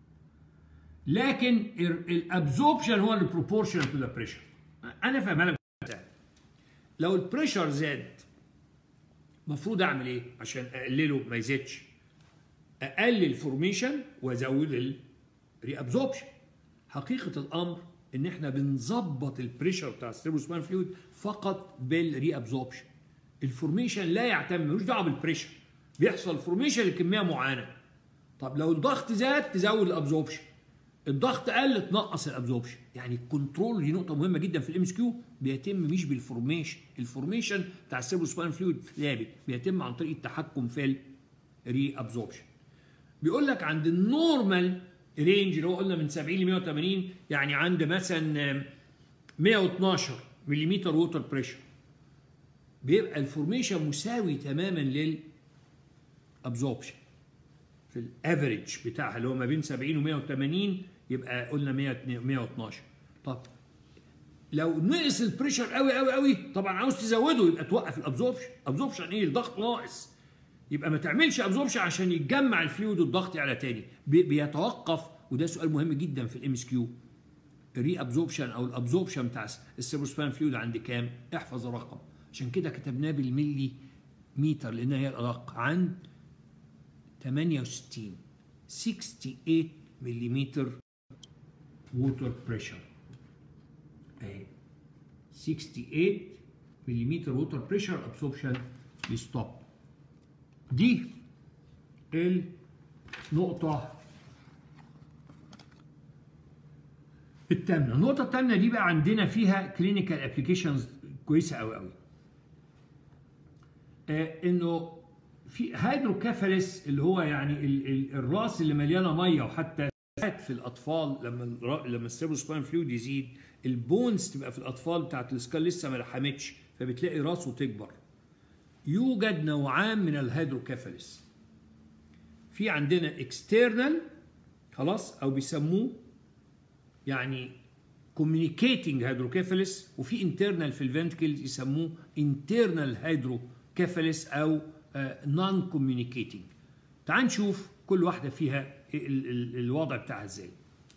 لكن الابزوربشن هو البروبورشن تو ذا بريشر انا فاهمها لك لو البريشر زاد المفروض اعمل ايه عشان اقلله ما يزيدش اقلل فورميشن وازود الري ابزوربشن حقيقه الامر ان احنا بنظبط البريشر بتاع السيربرو سباينال فلويد فقط بالري ابزوربشن الفورميشن لا يعتمد ملوش دعوه بالبريشر بيحصل فورميشن لكميه معينه طب لو الضغط زاد تزود الابزوربشن الضغط قل تنقص الابزوربشن يعني الكنترول دي نقطه مهمه جدا في الام اس كيو بيتم مش بالفورميشن الفورميشن بتاع السيربرو سباينال فلويد ثابت بيتم عن طريق التحكم في الري ابزوربشن بيقول لك عند النورمال رينج اللي هو قلنا من 70 ل 180 يعني عند مثلا 112 ملم ووتر بريشر بيبقى الفورميشن مساوي تماما للابزوربشن في الافريج بتاعها اللي هو ما بين 70 و 180 يبقى قلنا 112 طب لو نقص البريشر قوي قوي قوي طبعا عاوز تزوده يبقى توقف الابزوربشن ابزوربشن ايه الضغط ناقص يبقى ما تعملش ابزوربشن عشان يتجمع الفلويد والضغط على تاني بيتوقف وده سؤال مهم جدا في الام اس كيو الري ابزوربشن او الابزوربشن بتاع السيربروسبان فلويد عند كام احفظ الرقم عشان كده كتبناه بالملي متر لانها هي الادق عند 68 68 ملم ووتر بريشر اهي 68 ملم ووتر بريشر ابسوربشن بيستوب دي النقطة الثامنة النقطة الثامنة دي بقى عندنا فيها كلينيكال ابلكيشنز كويسة قوي قوي آه انه في هيدروكافاليس اللي هو يعني ال ال الراس اللي مليانه ميه وحتى في الاطفال لما لما السيربروسباين فلويد يزيد البونز تبقى في الاطفال بتاعت السكال لسه ما لحمتش فبتلاقي راسه تكبر يوجد نوعان من الهيدروكافاليس في عندنا اكسترنال خلاص او بيسموه يعني communicating هيدروكافاليس وفي internal في الفنتكلز يسموه internal هيدروكافاليس او نون كوميونيكيتنج تعال نشوف كل واحده فيها ال ال الوضع بتاعها ازاي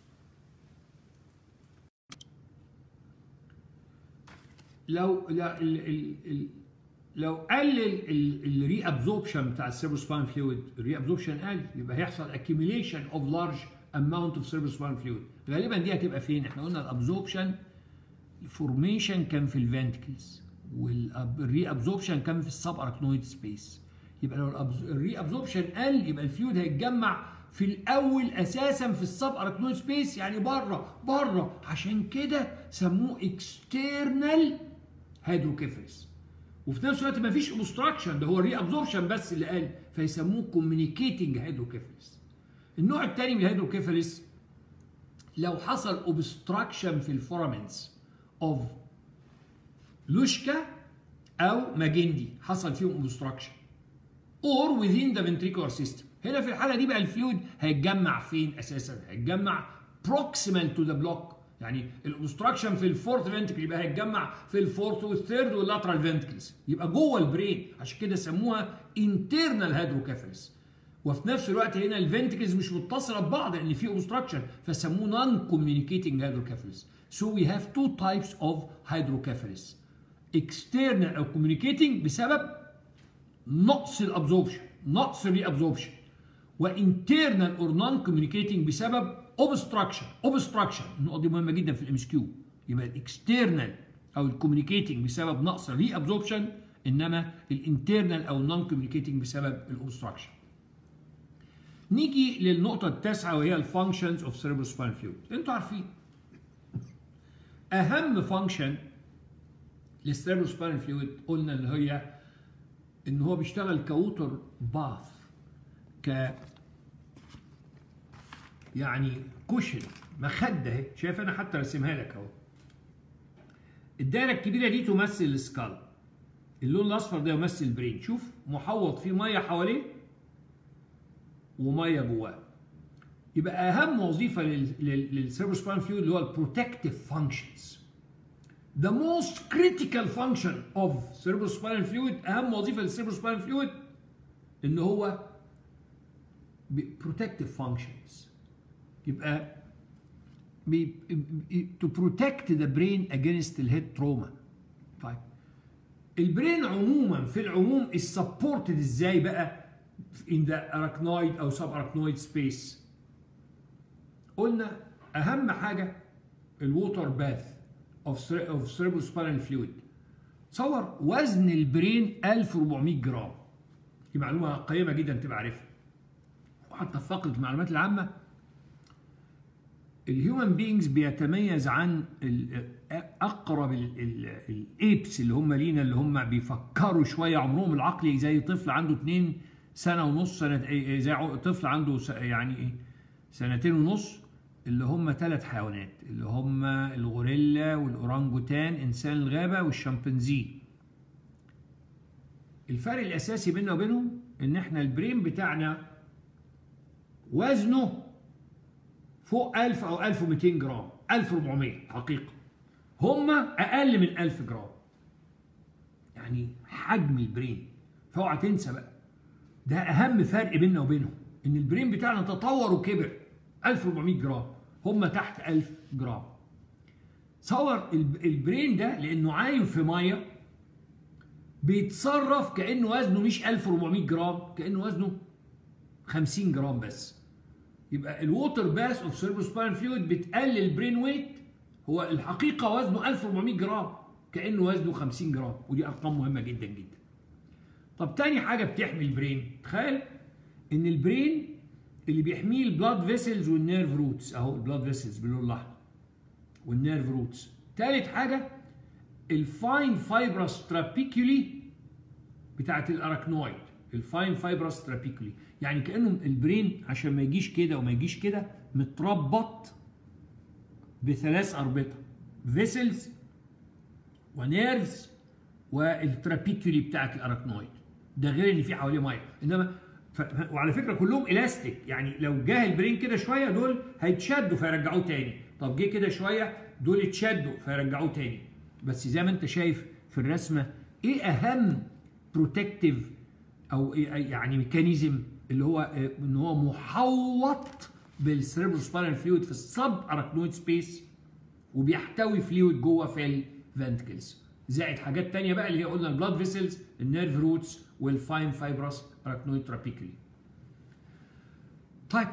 لو لا ال ال ال لو قل الري ابزوربشن بتاع السيربروسباين فلويد الري ابزوربشن قل يبقى هيحصل accumulation اوف لارج اماونت اوف سيربروسباين فلويد غالبا دي هتبقى فين احنا قلنا الابزوربشن الفورميشن كان في الفنتكلز والري ابزوربشن كان في السب اركنويد سبيس يبقى لو الري ابزوربشن قل يبقى الفلويد هيتجمع في الاول اساسا في السب اركنويد سبيس يعني بره بره عشان كده سموه اكسترنال هيدروكيفالس وفي نفس الوقت ما فيش اوبستراكشن ده هو الري ابزوربشن بس اللي قال فيسموه كوميونيكيتنج هيدروكيفالس النوع الثاني من الهيدروكيفالس لو حصل اوبستراكشن في الفورامنتس اوف لوشكا او ماجندي حصل فيهم اوبستراكشن اور within the ventricular system هنا في الحاله دي بقى الفلويد هيتجمع فين اساسا هيتجمع proximal to the block يعني الاوبستراكشن في الفورث فنتكل يبقى هيتجمع في الفورث والثيرد واللاترال فنتكلز يبقى جوه البرين عشان كده سموها internal hydrocephalus وفي نفس الوقت هنا الفنتكلز مش متصله ببعض لان في اوبستراكشن فسموه non communicating hydrocephalus so we have two types of hydrocephalus external او communicating بسبب نقص الابزوربشن نقص الري ابزوربشن وانترنال اور نون كوميونيكيتنج بسبب اوبستراكشن اوبستراكشن النقطه دي مهمه جدا في الام اس كيو يبقى الاكسترنال او الكوميونيكيتنج بسبب نقص الري ابزوربشن انما الانترنال او النون كوميونيكيتنج بسبب الاوبستراكشن نيجي للنقطه التاسعه وهي الفانكشنز اوف سيربرو سباين فلويد انتوا عارفين اهم فانكشن للسيربرو سباين فلويد قلنا اللي هي ان هو بيشتغل كووتر باث ك يعني كشن مخده اهي شايف انا حتى راسمها لك اهو الدايره الكبيره دي تمثل السكال اللون الاصفر ده يمثل البرين شوف محوط فيه ميه حواليه وميه جواه يبقى اهم وظيفه للسيربرو سباين فلويد اللي هو البروتكتيف فانكشنز The most critical function of cerebrospinal fluid أهم وظيفة للcerebrospinal fluid إن هو protective functions يبقى بي to protect the brain against the head trauma طيب البرين عموما في العموم is supported ازاي بقى in the arachnoid أو subarachnoid space قلنا أهم حاجة الووتر باث of of cerebrospinal fluid تصور وزن البرين 1400 جرام دي معلومه قيمه جدا تبقى عارفها وحتى في فقره المعلومات العامه الهيومن بينجز بيتميز عن اقرب الايبس اللي هم لينا اللي هم بيفكروا شويه عمرهم العقلي زي طفل عنده 2 سنه ونص سنه زي طفل عنده يعني ايه سنتين ونص اللي هم ثلاث حيوانات اللي هم الغوريلا والاورانجوتان انسان الغابه والشمبانزي الفرق الاساسي بيننا وبينهم ان احنا البرين بتاعنا وزنه فوق 1000 او 1200 جرام 1400 حقيقه هم اقل من 1000 جرام يعني حجم البرين فاوعى تنسى بقى ده اهم فرق بيننا وبينهم ان البرين بتاعنا تطور وكبر 1400 جرام هم تحت 1000 جرام تصور البرين ده لانه عايم في ميه بيتصرف كانه وزنه مش 1400 جرام كانه وزنه 50 جرام بس يبقى الووتر باس اوف سيربروسباين فلويد بتقلل البرين ويت هو الحقيقه وزنه 1400 جرام كانه وزنه 50 جرام ودي ارقام مهمه جدا جدا طب تاني حاجه بتحمي البرين تخيل ان البرين اللي بيحميه البلاد فيسلز والنيرف روتس اهو البلاد فيسلز باللون الاحمر والنيرف روتس ثالث حاجه الفاين فايبرس ترابيكولي بتاعت الاراكنويد الفاين فايبرس ترابيكولي يعني كانه البرين عشان ما يجيش كده وما يجيش كده متربط بثلاث اربطه فيسلز ونيرفز والترابيكولي بتاعت الاراكنويد ده غير ان في حواليه ميه انما ف... وعلى فكره كلهم الاستيك يعني لو جه البرين كده شويه دول هيتشدوا فيرجعوه تاني طب جه كده شويه دول اتشدوا فيرجعوه تاني بس زي ما انت شايف في الرسمه ايه اهم بروتكتيف او إيه يعني ميكانيزم اللي هو ان هو محوط بالسيربروسباينال فلويد في السب اراكنويد سبيس وبيحتوي فلويد جوه في الفنتكلز زائد حاجات تانية بقى اللي هي قلنا البلاد فيسلز النيرف روتس والفاين فايبرس اراكنويد ترابيكلي طيب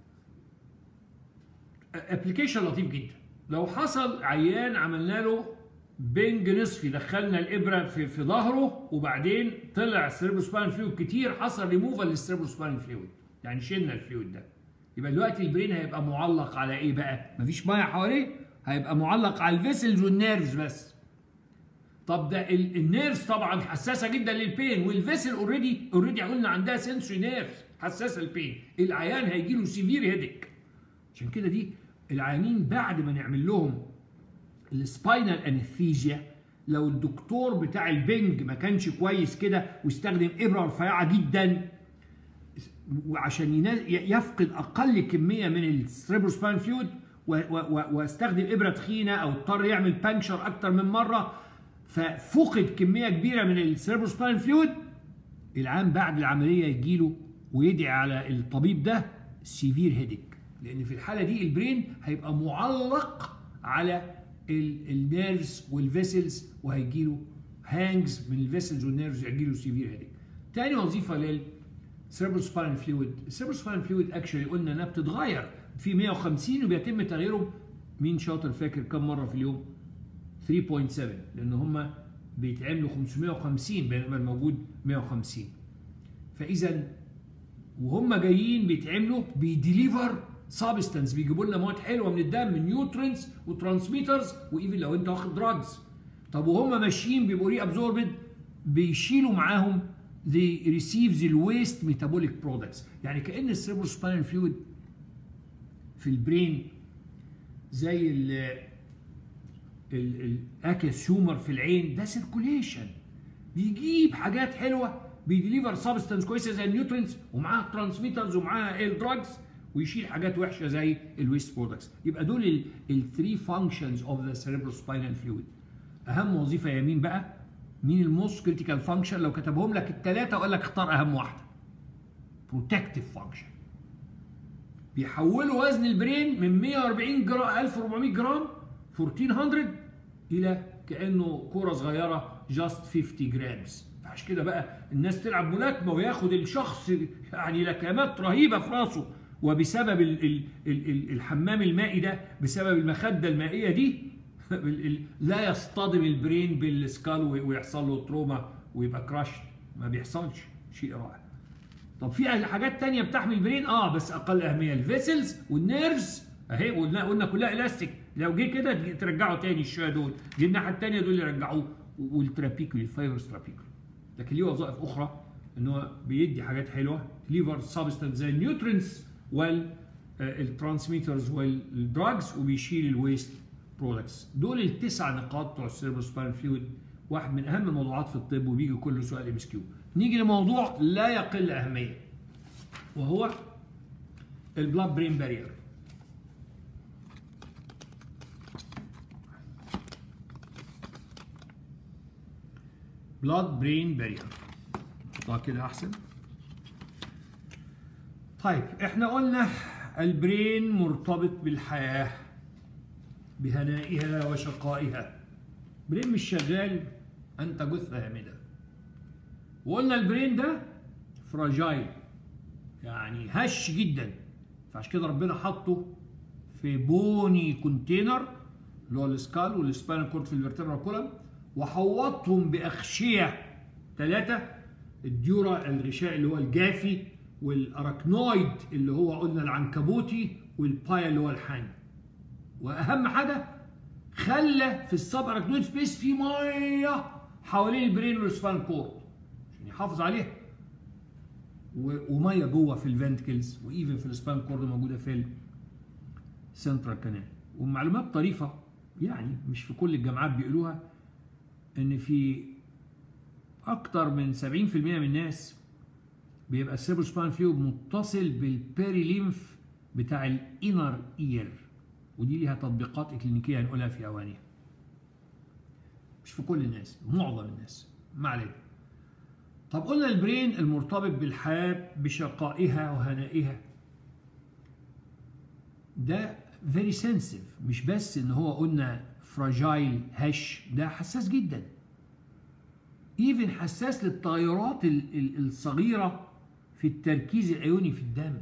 ابلكيشن لطيف جدا لو حصل عيان عملنا له بنج نصفي دخلنا الابره في في ظهره وبعدين طلع سيربروسباين فلويد كتير حصل ريموفال للسيربروسباين فلويد يعني شلنا الفلويد ده يبقى دلوقتي البرين هيبقى معلق على ايه بقى؟ مفيش ميه حواليه هيبقى معلق على الفيسلز والنيرفز بس طب ده النيرف طبعا حساسه جدا للبين والفيسل اوريدي اوريدي قلنا عندها سنسوري نيرف حساسه للبين العيان هيجي له سيفير هيدك عشان كده دي العيانين بعد ما نعمل لهم السباينال انستيزيا لو الدكتور بتاع البنج ما كانش كويس كده واستخدم ابره رفيعه جدا وعشان يفقد اقل كميه من السريبروسباين فلويد واستخدم ابره تخينه او اضطر يعمل بانكشر اكتر من مره ففقد كميه كبيره من السريبروسباين فلويد العام بعد العمليه يجيله ويدعي على الطبيب ده سيفير هيدك لان في الحاله دي البرين هيبقى معلق على النيرفز والفيسلز وهيجيله هانجز من الفيسلز والنيرفز هيجيله سيفير هيدك تاني وظيفه لل سباين فلويد سباين فلويد اكشولي قلنا انها بتتغير في 150 وبيتم تغييره مين شاطر فاكر كم مره في اليوم 3.7 لان هم بيتعملوا 550 بينما الموجود 150 فاذا وهم جايين بيتعملوا بيديليفر سبستانس بيجيبوا لنا مواد حلوه من الدم من نيوترينز وترانسميترز وايفن لو انت واخد دراجز طب وهم ماشيين بيبقوا ري ابزوربد بيشيلوا معاهم they receive the waste metabolic products يعني كأن السيربروسباينال فلويد في البرين زي ال الاكيس هيومر في العين ده سيركوليشن بيجيب حاجات حلوه بيديليفر سبستانس كويسه زي النيوترينز ومعاها ترانسميترز ومعاها الدراجز ويشيل حاجات وحشه زي الويست برودكتس يبقى دول الثري فانكشنز اوف ذا سيربروسباينال فلويد اهم وظيفه يمين بقى مين الموست كريتيكال فانكشن لو كتبهم لك الثلاثه وقال لك اختار اهم واحده بروتكتيف فانكشن بيحولوا وزن البرين من 140 جرام 1400 جرام 1400 الى كانه كوره صغيره جاست 50 جرامز عشان كده بقى الناس تلعب ملاكمه وياخد الشخص يعني لكمات رهيبه في راسه وبسبب ال ال ال الحمام المائي ده بسبب المخده المائيه دي لا يصطدم البرين بالسكال ويحصل له تروما ويبقى كراش ما بيحصلش شيء رائع طب في حاجات تانية بتحمي البرين اه بس اقل اهميه الفيسلز والنيرفز اهي قلنا قلنا كلها الاستيك لو جه كده ترجعوا تاني الشويه دول جه الناحيه الثانيه دول يرجعوه والترابيكولي الفايبرز ترابيكولي لكن ليه وظائف اخرى ان هو بيدي حاجات حلوه ليفر سبستانس زي النيوترينز والترانسميترز والدراجز وبيشيل الويست برودكتس دول التسع نقاط بتوع السيربروسباين فلويد واحد من اهم الموضوعات في الطب وبيجي كله سؤال ام اس كيو نيجي لموضوع لا يقل اهميه وهو البلاد برين بارير بلاد برين بارير طيب كده احسن طيب احنا قلنا البرين مرتبط بالحياه بهنائها وشقائها برين مش شغال انت جثه هامده وقلنا البرين ده فراجايل يعني هش جدا فعشان كده ربنا حطه في بوني كونتينر اللي هو السكال والسباينال كورد في الفرتبرا كولم وحوطهم باغشيه ثلاثه الديورا الغشاء اللي هو الجافي والاراكنويد اللي هو قلنا العنكبوتي والبايا اللي هو الحاني واهم حاجه خلى في السب اراكنويد سبيس في ميه حوالين البرين والسبان كورد عشان يحافظ عليها وميه جوه في الفنتكلز وايفن في السبان كورد موجوده في السنترال كانال ومعلومات طريفه يعني مش في كل الجامعات بيقولوها ان في اكتر من 70% من الناس بيبقى السيربروسباين فلويد متصل بالبيري ليمف بتاع الانر اير ودي ليها تطبيقات اكلينيكيه هنقولها في اوانيها مش في كل الناس معظم الناس ما علينا طب قلنا البرين المرتبط بالحياه بشقائها وهنائها ده فيري سنسيف مش بس ان هو قلنا فراجايل هش ده حساس جدا ايفن حساس للتغيرات الصغيره في التركيز الايوني في الدم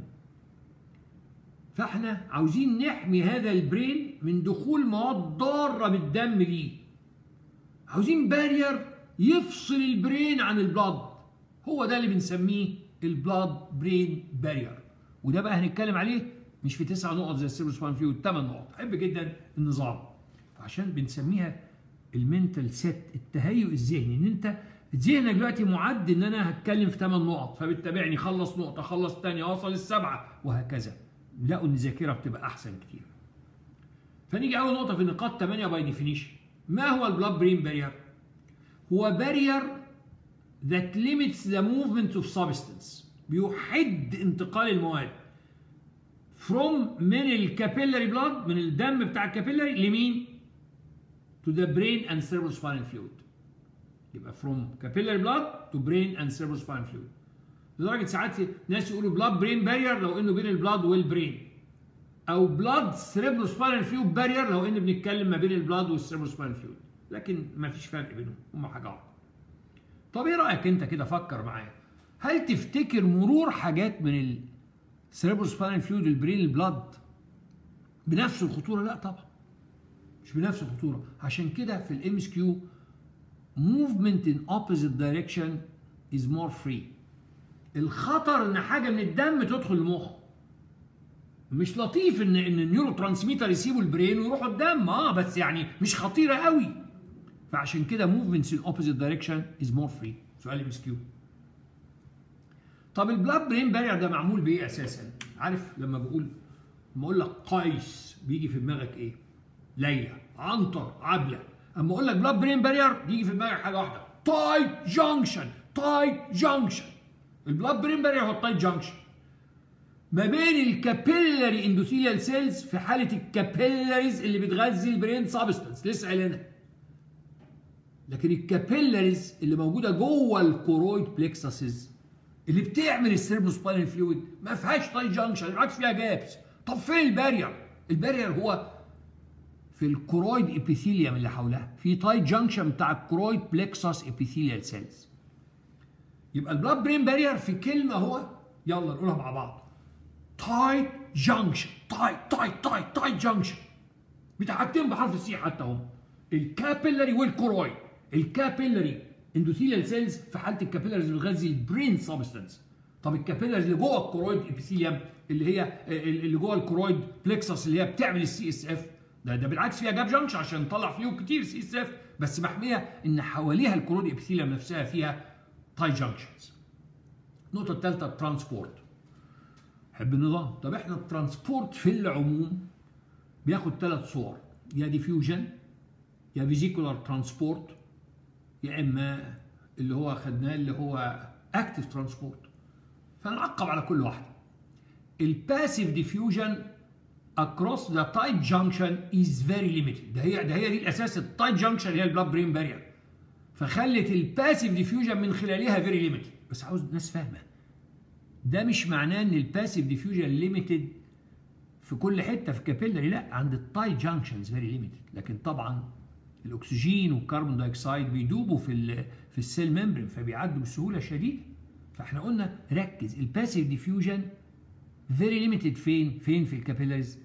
فاحنا عاوزين نحمي هذا البرين من دخول مواد ضاره بالدم ليه عاوزين بارير يفصل البرين عن البلاد هو ده اللي بنسميه البلاد برين بارير وده بقى هنتكلم عليه مش في تسع نقط زي السيروسبان فيو ثمان نقط احب جدا النظام عشان بنسميها المنتال سيت التهيؤ الذهني ان انت ذهنك دلوقتي معد ان انا هتكلم في 8 نقط فبتتابعني خلص نقطه خلص ثانيه اوصل السبعه وهكذا لقوا ان الذاكره بتبقى احسن كتير فنيجي اول نقطه في نقاط 8 باي ديفينيشن ما هو البلاد برين بارير هو بارير that limits the movement of substance بيحد انتقال المواد from من الكابيلاري بلاد من الدم بتاع الكابيلاري لمين to the brain and cerebrospinal fluid يبقى from capillary blood to brain and cerebrospinal fluid لدرجه ساعات ناس يقولوا بلاد برين بارير لو انه بين البلاد والبرين او بلاد cerebrospinal fluid بارير لو ان بنتكلم ما بين البلاد والcerebrospinal fluid لكن ما فيش فرق بينهم هم حاجه واحده طب ايه رايك انت كده فكر معايا هل تفتكر مرور حاجات من السيربروسباينال فلويد البرين البلاد بنفس الخطوره لا طبعا مش بنفس الخطوره عشان كده في الام اس كيو movement in opposite direction is more free الخطر ان حاجه من الدم تدخل المخ مش لطيف ان ان النيورو ترانسميتر يسيبوا البرين ويروحوا الدم اه بس يعني مش خطيره قوي فعشان كده movements in opposite direction is more free سؤال ام اس كيو طب البلاد برين بارير ده معمول بايه اساسا عارف لما بقول لما اقول لك قيس بيجي في دماغك ايه ليلى عنتر عبله اما اقول لك بلاد برين بارير بيجي في دماغك حاجه واحده تايت جانكشن تايت جانكشن البلاد برين بارير هو التايت جانكشن ما بين الكابيلاري اندوثيليال سيلز في حاله الكابيلاريز اللي بتغذي البرين سابستنس لسه قايلينها لكن الكابيلاريز اللي موجوده جوه الكورويد بليكساسز اللي بتعمل السيربروسباينال فلويد ما فيهاش تايت جانكشن بالعكس فيها جابس طب فين البارير؟ البارير هو في الكرويد ابيثيليوم اللي حولها في تايت جانكشن بتاع الكرويد بلكسس ابيثيليال سيلز يبقى البلاد برين بارير في كلمه هو يلا نقولها مع بعض تايت جانكشن تايت تايت تايت تايت جانكشن بتاعتين بحرف السي حتى هم الكابيلاري والكرويد الكابيلاري اندوثيليال سيلز في حاله الكابيلاريز اللي بتغذي البرين سبستانس طب الكابيلاريز اللي جوه الكرويد ابيثيليوم اللي هي اللي جوه الكرويد بلكسس اللي هي بتعمل السي اس اف ده ده بالعكس فيها جاب جانكشن عشان نطلع فلويد كتير سي اس اف بس محميه ان حواليها الكرويد ابيثيليوم نفسها فيها تاي جانكشنز النقطه الثالثه الترانسبورت حب النظام طب احنا الترانسبورت في العموم بياخد ثلاث صور يا ديفيوجن يا فيزيكولار ترانسبورت يا اما اللي هو خدناه اللي هو اكتف ترانسبورت فنعقب على كل واحده الباسيف ديفيوجن across the tight junction is very limited ده هي ده هي دي الاساس التايت جانكشن اللي هي البلاد برين بارير فخلت الباسيف ديفيوجن من خلالها فيري ليميتد بس عاوز ناس فاهمه ده مش معناه ان الباسيف ديفيوجن ليميتد في كل حته في كابيلاري لا عند التايت جانكشنز فيري ليميتد لكن طبعا الاكسجين والكربون دايوكسيد بيدوبوا في ال في السيل ممبرين فبيعدوا بسهوله شديده فاحنا قلنا ركز الباسيف ديفيوجن فيري ليميتد فين فين في الكابيلاريز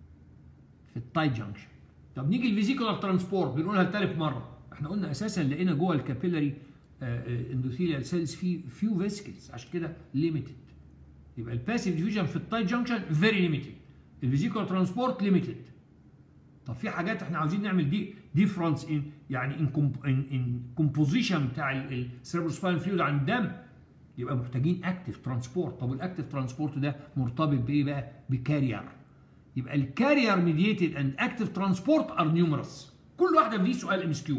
في التايت جانكشن طب نيجي الفيزيكولار ترانسبورت بنقولها لثالث مره احنا قلنا اساسا لقينا جوه الكابيلاري اندوثيليال سيلز في فيو فيسكلز عشان كده ليميتد يبقى الباسيف ديفيوجن في التايت جانكشن فيري ليميتد الفيزيكولار ترانسبورت ليميتد طب في حاجات احنا عاوزين نعمل دي ديفرنس ان يعني ان ان كومبوزيشن بتاع السيربروسباينال فلويد عن الدم يبقى محتاجين اكتف ترانسبورت طب الاكتف ترانسبورت ده مرتبط بايه بقى بكارير يبقى الكارير ميديتد اند اكتف ترانسبورت ار نيومرس كل واحده دي سؤال ام اس كيو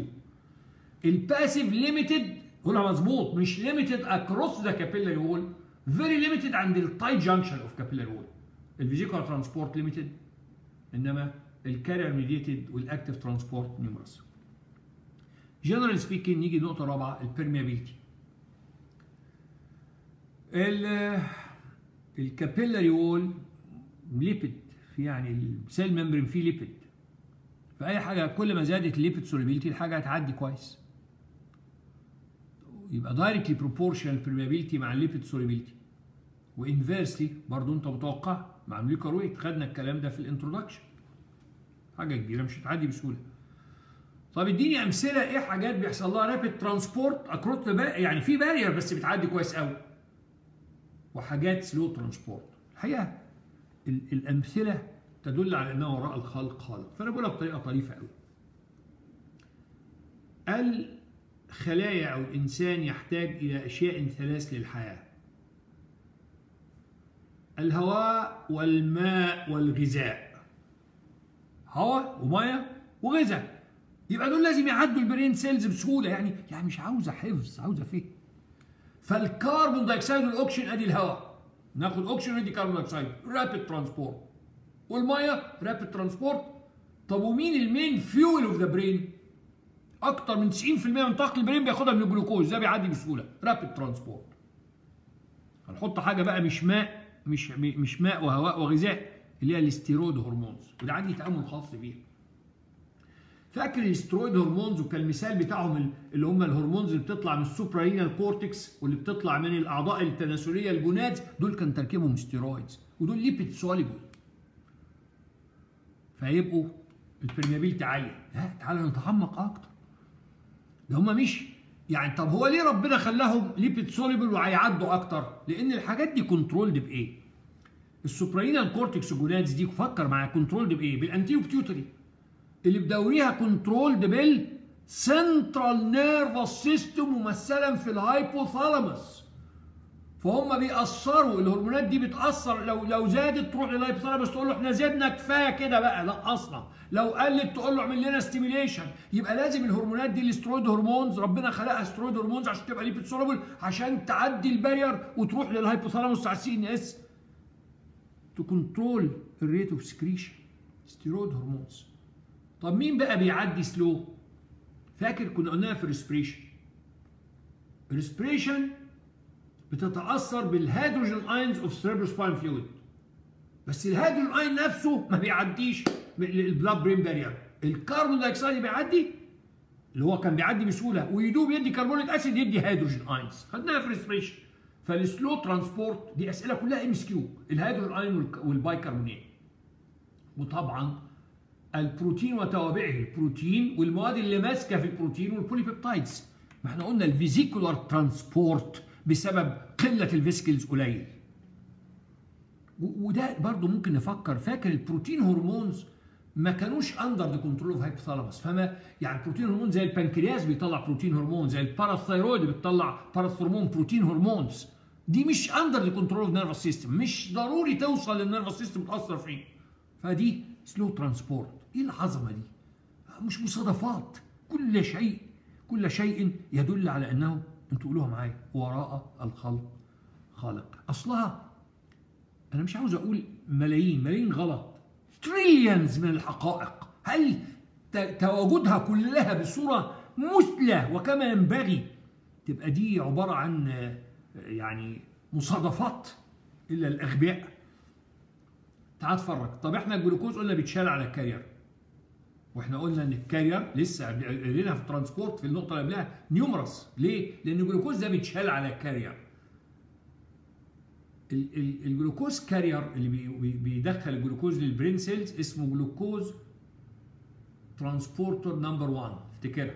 الباسيف ليميتد قولها مظبوط مش ليميتد اكروس ذا كابيلاري وول فيري ليميتد عند التايت جانكشن اوف كابيلاري وول الفيزيكال ترانسبورت ليميتد انما الكارير ميديتد والاكتف ترانسبورت نيومرس جنرال سبيكينج نيجي نقطه رابعه البرميابيلتي الكابيلاري وول ليبيد في يعني السيل ممبرين فيه ليبيد فاي حاجه كل ما زادت الليبيد سوليبيلتي الحاجه هتعدي كويس يبقى دايركتلي بروبورشنال برميابيلتي مع الليبيد سوليبيلتي وانفيرسلي برضه انت متوقع مع المليكر ويت خدنا الكلام ده في الانترودكشن حاجه كبيره مش هتعدي بسهوله طب اديني امثله ايه حاجات بيحصل لها رابيد ترانسبورت اكروس يعني في بارير بس بتعدي كويس قوي وحاجات سلو ترانسبورت الحقيقه الامثله تدل على انه وراء الخلق خالق فانا بقولها بطريقه طريفه قوي الخلايا او الانسان يحتاج الى اشياء ثلاث للحياه الهواء والماء والغذاء هواء وميه وغذاء يبقى دول لازم يعدوا البرين سيلز بسهوله يعني يعني مش عاوزه حفظ عاوزه فهم فالكربون دايوكسيد والاكسجين ادي الهواء ناخد اكسجين وندي كربون دايوكسيد رابيد ترانسبورت والميه رابيد ترانسبورت طب ومين المين فيول اوف ذا برين اكتر من 90% من طاقه البرين بياخدها من الجلوكوز ده بيعدي بسهوله رابيد ترانسبورت هنحط حاجه بقى مش ماء مش مش ماء وهواء وغذاء اللي هي الاستيرويد هرمونز وده عندي تامل خاص بيها فاكر الاسترويد هرمونز وكان المثال بتاعهم اللي هم الهرمونز اللي بتطلع من السوبرارينال كورتكس واللي بتطلع من الاعضاء التناسليه الجونادز دول كان تركيبهم ستيرويدز ودول ليبيد سوليبل فيبقوا البرميابيلتي عاليه لا تعالى نتعمق اكتر ده هم مش يعني طب هو ليه ربنا خلاهم ليبيد سوليبل وهيعدوا اكتر لان الحاجات دي كنترولد بايه السوبرينال كورتكس جونادز دي فكر معايا كنترولد بايه بالانتيو بتيوتري اللي بدوريها كنترولد بال سنترال نيرفس سيستم ممثلا في الهايبوثالاموس فهم بيأثروا الهرمونات دي بتأثر لو لو زادت تروح للهايبوثالاموس تقول له احنا زدنا كفايه كده بقى لا اصلا لو قلت تقول له اعمل لنا ستيميليشن يبقى لازم الهرمونات دي الاسترويد هرمونز ربنا خلقها استرويد هرمونز عشان تبقى ليبيد سولوبل عشان تعدي البارير وتروح للهايبوثالاموس على السي ان اس تو كنترول الريت اوف سكريشن ستيرويد هرمونز طب مين بقى بيعدي سلو فاكر كنا قلناها في الريسبريشن الريسبريشن بتتاثر بالهيدروجين اينز اوف سيربروسباين فلويد بس الهيدروجين اين نفسه ما بيعديش البلاد برين بارير الكربون دايوكسيد بيعدي اللي هو كان بيعدي بسهوله ويدوب يدي كربونيك اسيد يدي هيدروجين اينز خدناها في الريسبريشن فالسلو ترانسبورت دي اسئله كلها ام اس كيو الهيدروجين اين والبايكربونات وطبعا البروتين وتوابعه البروتين والمواد اللي ماسكه في البروتين والبوليبيبتايدز ما احنا قلنا الفيزيكولار ترانسبورت بسبب قله الفيسكلز قليل وده برضو ممكن نفكر فاكر البروتين هرمونز ما كانوش اندر ذا كنترول اوف هايبوثالاموس فما يعني البروتين هرمون زي البنكرياس بيطلع بروتين هرمون زي الباراثايرويد بتطلع باراثرمون بروتين هرمونز دي مش اندر ذا كنترول اوف نيرفس سيستم مش ضروري توصل للنيرفس سيستم تاثر فيه فدي سلو ترانسبورت ايه العظمه دي مش مصادفات كل شيء كل شيء يدل على انه انتوا قولوها معايا وراء الخلق خالق اصلها انا مش عاوز اقول ملايين ملايين غلط تريليونز من الحقائق هل تواجدها كلها بصوره مثلى وكما ينبغي تبقى دي عباره عن يعني مصادفات الا الاغبياء تعال اتفرج طب احنا الجلوكوز قلنا بيتشال على الكارير واحنا قلنا ان الكارير لسه قلنا في الترانسبورت في النقطه اللي قبلها نيومرس ليه؟ لان الجلوكوز ده بيتشال على الكارير الجلوكوز كارير اللي بيدخل الجلوكوز للبرين سيلز اسمه جلوكوز ترانسبورتر نمبر 1 افتكرها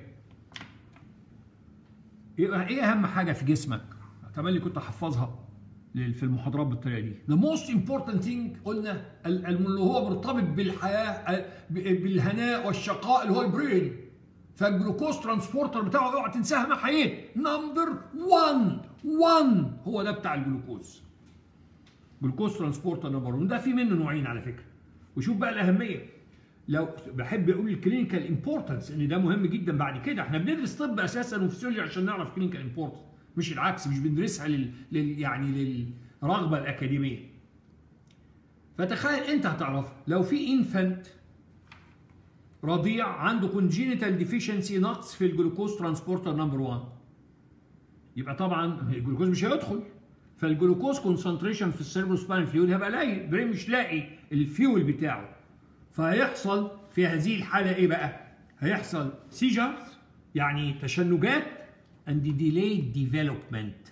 ايه اهم حاجه في جسمك؟ اتمنى كنت احفظها في المحاضرات بالطريقه دي. The most important thing قلنا اللي هو مرتبط بالحياه بالهناء والشقاء اللي هو البرين. فالجلوكوز ترانسبورتر بتاعه اوعى تنساها ما حييت نمبر 1 1 هو ده بتاع الجلوكوز. جلوكوز ترانسبورتر نمبر 1 ده في منه نوعين على فكره. وشوف بقى الاهميه. لو بحب اقول الكلينيكال امبورتنس ان ده مهم جدا بعد كده احنا بندرس طب اساسا وفسيولوجي عشان نعرف كلينيكال امبورتنس. مش العكس مش بندرسها لل... لل... يعني للرغبه الاكاديميه فتخيل انت هتعرف لو في انفنت رضيع عنده كونجينيتال ديفيشنسي نقص في الجلوكوز ترانسبورتر نمبر 1 يبقى طبعا الجلوكوز مش هيدخل فالجلوكوز كونسنتريشن في السيربروسباين فلويد هيبقى قليل البرين مش لاقي الفيول بتاعه فهيحصل في هذه الحاله ايه بقى؟ هيحصل سيجرز يعني تشنجات and delayed development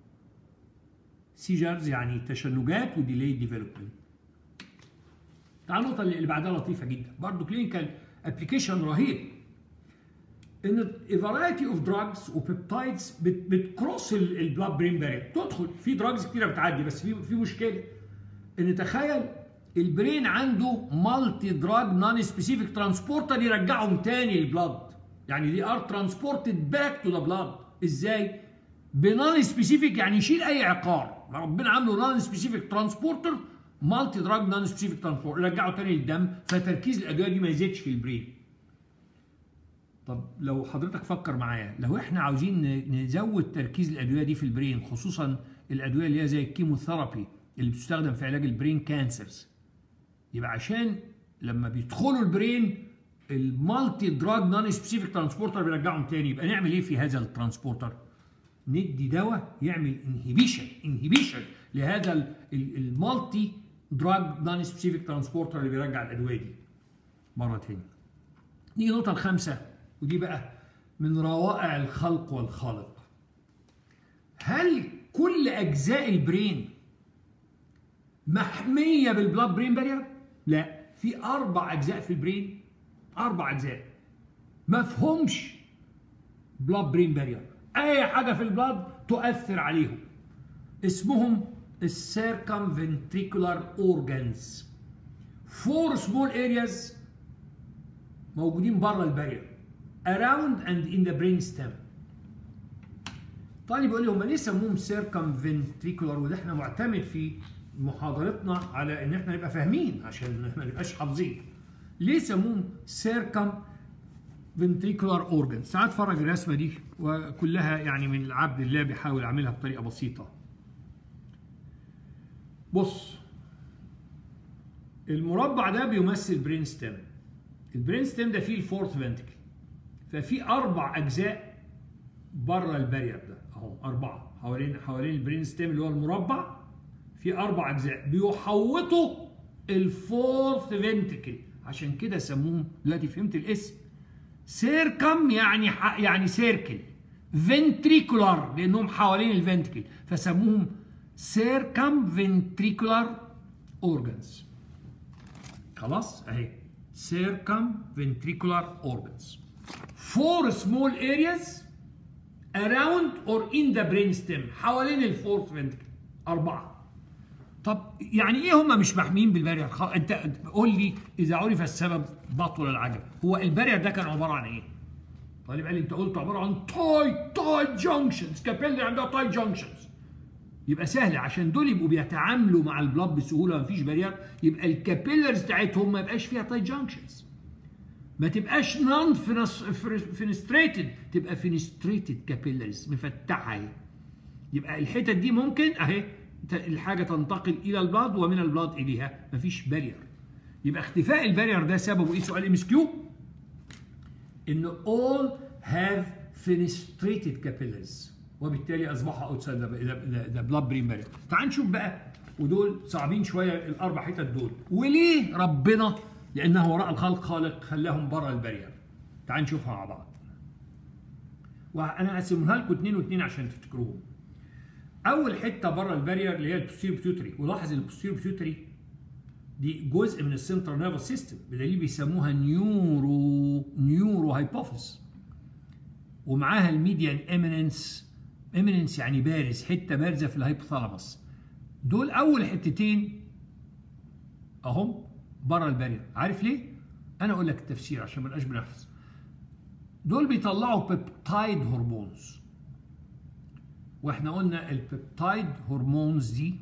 سيجرز يعني تشنجات وديليد ديفلوبمنت تعال النقطة اللي بعدها لطيفة جدا برضه كلينيكال ابلكيشن رهيب ان فرايتي اوف دراجز وبيبتايدز بتكروس البلاد برين بارير تدخل في دراجز كتيره بتعدي بس في في مشكله ان تخيل البرين عنده مالتي دراج نون سبيسيفيك ترانسبورتر يرجعهم تاني البلاد يعني دي ار ترانسبورتد باك تو ذا بلاد ازاي بنون سبيسيفيك يعني يشيل اي عقار ربنا عامله نون سبيسيفيك ترانسبورتر مالتي دراج نون سبيسيفيك ترانسبورتر رجعه تاني للدم فتركيز الادويه دي ما يزيدش في البرين طب لو حضرتك فكر معايا لو احنا عاوزين نزود تركيز الادويه دي في البرين خصوصا الادويه اللي هي زي الكيموثيرابي اللي بتستخدم في علاج البرين كانسرز يبقى عشان لما بيدخلوا البرين المالتي دراج نون سبيسيفيك ترانسبورتر بيرجعهم تاني يبقى نعمل ايه في هذا الترانسبورتر؟ ندي دواء يعمل انهبيشن انهبيشن لهذا المالتي دراج نون سبيسيفيك ترانسبورتر اللي بيرجع الادويه دي مره تاني. نيجي النقطه الخامسه ودي بقى من روائع الخلق والخالق. هل كل اجزاء البرين محميه بالبلاد برين بارير؟ لا في اربع اجزاء في البرين اربع اجزاء ما فهمش بلاد برين بارير اي حاجه في البلاد تؤثر عليهم اسمهم السيركم فنتريكولار اورجانز فور سمول ارياز موجودين بره البارير around and in the brain stem طالب يقول لي هم ليه سموهم سيركم فنتريكولار وده احنا معتمد في محاضرتنا على ان احنا نبقى فاهمين عشان احنا ما نبقاش حافظين ليه سموهم سيركم فنتريكولار اورجن ساعات اتفرج الرسمه دي وكلها يعني من العبد الله بيحاول اعملها بطريقه بسيطه بص المربع ده بيمثل برين ستيم البرين ستيم ده فيه الفورث فنتكل ففي اربع اجزاء بره البارير ده اهو اربعه حوالين حوالين البرين ستيم اللي هو المربع في اربع اجزاء بيحوطوا الفورث فنتكل عشان كده سموهم دلوقتي فهمت الاسم سيركم يعني يعني سيركل فنتريكولار لانهم حوالين الفنتكل فسموهم سيركم فنتريكولار اورجانز خلاص اهي سيركم فنتريكولار اورجانز فور سمول ارياز around or in the brainstem حوالين الفورث فنتكل اربعه طب يعني ايه هم مش محميين بالبارير خ... انت قول لي اذا عرف السبب بطل العجب هو البارير ده كان عباره عن ايه طالب قال لي انت قلت عباره عن تاي تاي جانكشنز كابيلري عندها تاي جانكشنز يبقى سهل عشان دول يبقوا بيتعاملوا مع البلاد بسهوله مفيش بارير يبقى الكابيلرز بتاعتهم ما يبقاش فيها تاي جانكشنز ما تبقاش نون فينستريتد تبقى فينستريتد كابيلرز مفتحه اهي يبقى الحتت دي ممكن اهي الحاجه تنتقل الى البلاد ومن البلاد اليها مفيش بارير يبقى اختفاء البارير ده سببه ايه سؤال ام اس كيو ان all have fenestrated capillaries وبالتالي اصبحوا اوتسايد ذا بلاد برين بارير تعال نشوف بقى ودول صعبين شويه الاربع حتت دول وليه ربنا لانه وراء الخلق خالق خلاهم بره البارير تعال نشوفها مع بعض وانا هقسمها لكم اثنين واثنين عشان تفتكروهم اول حته بره البارير اللي هي البوستيريو بيوتري ولاحظ البوستيريو بيوتري دي جزء من السنترال نيرفس سيستم بدليل بيسموها نيورو نيورو هايبوفيس ومعاها الميديان اميننس اميننس يعني بارز حته بارزه في الهايبوثالاموس دول اول حتتين اهم بره البارير عارف ليه انا اقول لك التفسير عشان ما نبقاش بنحفظ دول بيطلعوا بيبتايد هرمونز واحنا قلنا البيبتايد هرمونز دي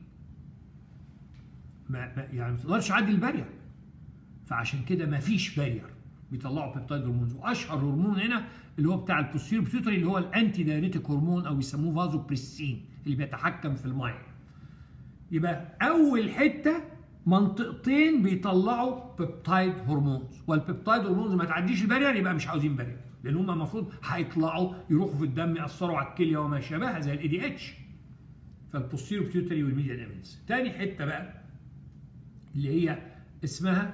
ما يعني ما تقدرش تعدي البارير فعشان كده ما فيش بارير بيطلعوا بيبتايد هرمونز واشهر هرمون هنا اللي هو بتاع البوستيريو بيوتري اللي هو الانتي دايريتيك هرمون او يسموه فازو بريسين اللي بيتحكم في الميه يبقى اول حته منطقتين بيطلعوا بيبتايد هرمونز والبيبتايد هرمونز ما تعديش البارير يبقى مش عاوزين بارير لان هم المفروض هيطلعوا يروحوا في الدم ياثروا على الكليه وما شابهها زي الاي دي اتش فالبوستيريو بيوتري والميديان امينز تاني حته بقى اللي هي اسمها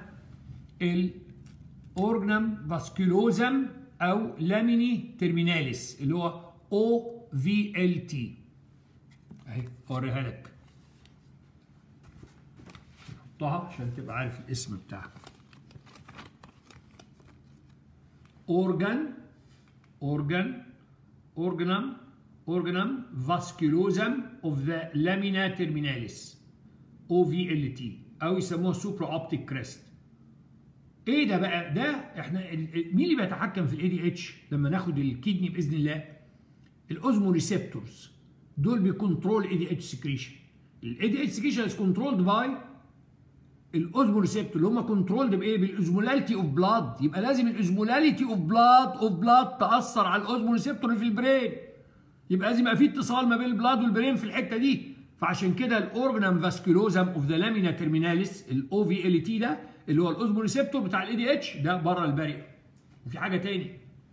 الاورجنم فاسكولوزم او لاميني ترميناليس اللي هو او في ال تي اهي اوريها لك حطها عشان تبقى عارف الاسم بتاعها organ organ organum organum vasculosum of the lamina terminalis OVLT او يسموها سوبرا اوبتيك كريست ايه ده بقى ده احنا ال- ال- مين اللي بيتحكم في الاي دي اتش لما ناخد الكدني باذن الله الاوزمو ريسبتورز دول بيكنترول الاي دي اتش سكريشن الاي دي اتش سكريشن از كنترولد باي الاوزمو ريسبتور اللي هم كنترولد بايه بالاوزمولاليتي اوف بلاد يبقى لازم الاوزمولاليتي اوف بلاد اوف بلاد تاثر على الاوزمو ريسبتور اللي في البرين يبقى لازم يبقى في اتصال ما بين البلاد والبرين في الحته دي فعشان كده الاورجنم فاسكولوزم اوف ذا لامينا ترميناليس الاو في ال تي ده اللي هو الاوزمو ريسبتور بتاع الاي دي اتش ده بره البارير وفي حاجه تاني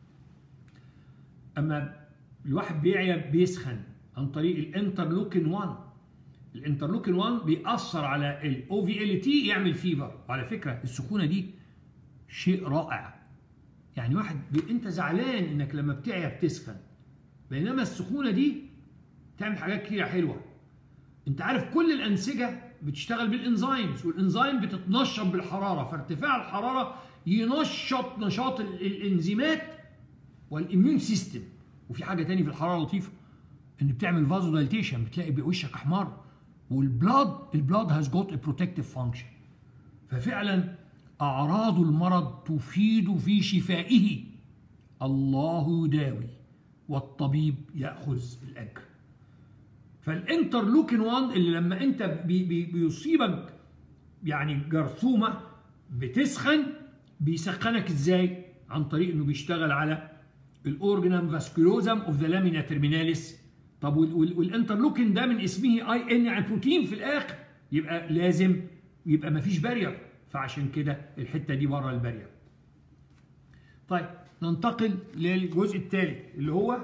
اما الواحد بيعيا بيسخن عن طريق الانترلوكين 1 الانترلوكين 1 بيأثر على الاو في ال تي يعمل فيفر وعلى فكره السخونه دي شيء رائع يعني واحد بي... انت زعلان انك لما بتعيا بتسخن بينما السخونه دي تعمل حاجات كتيره حلوه انت عارف كل الانسجه بتشتغل بالانزيمز والانزيم بتتنشط بالحراره فارتفاع الحراره ينشط نشاط ال- الانزيمات والاميون سيستم وفي حاجه تاني في الحراره لطيفه ان بتعمل فازو دايليتيشن بتلاقي بوشك احمر والبلاد البلاد هاز جوت بروتكتيف فانكشن ففعلا اعراض المرض تفيد في شفائه الله يداوي والطبيب ياخذ الاجر فالانترلوكين 1 اللي لما انت بي بي بيصيبك يعني جرثومه بتسخن بيسخنك ازاي؟ عن طريق انه بيشتغل على الاورجنم فاسكولوزم اوف ذا لامينا ترميناليس طب وال- وال- والانترلوكين ده من اسمه اي ان يعني بروتين في الاخر يبقى لازم يبقى مفيش بارير فعشان كده الحته دي بره البارير. طيب ننتقل للجزء الثالث اللي هو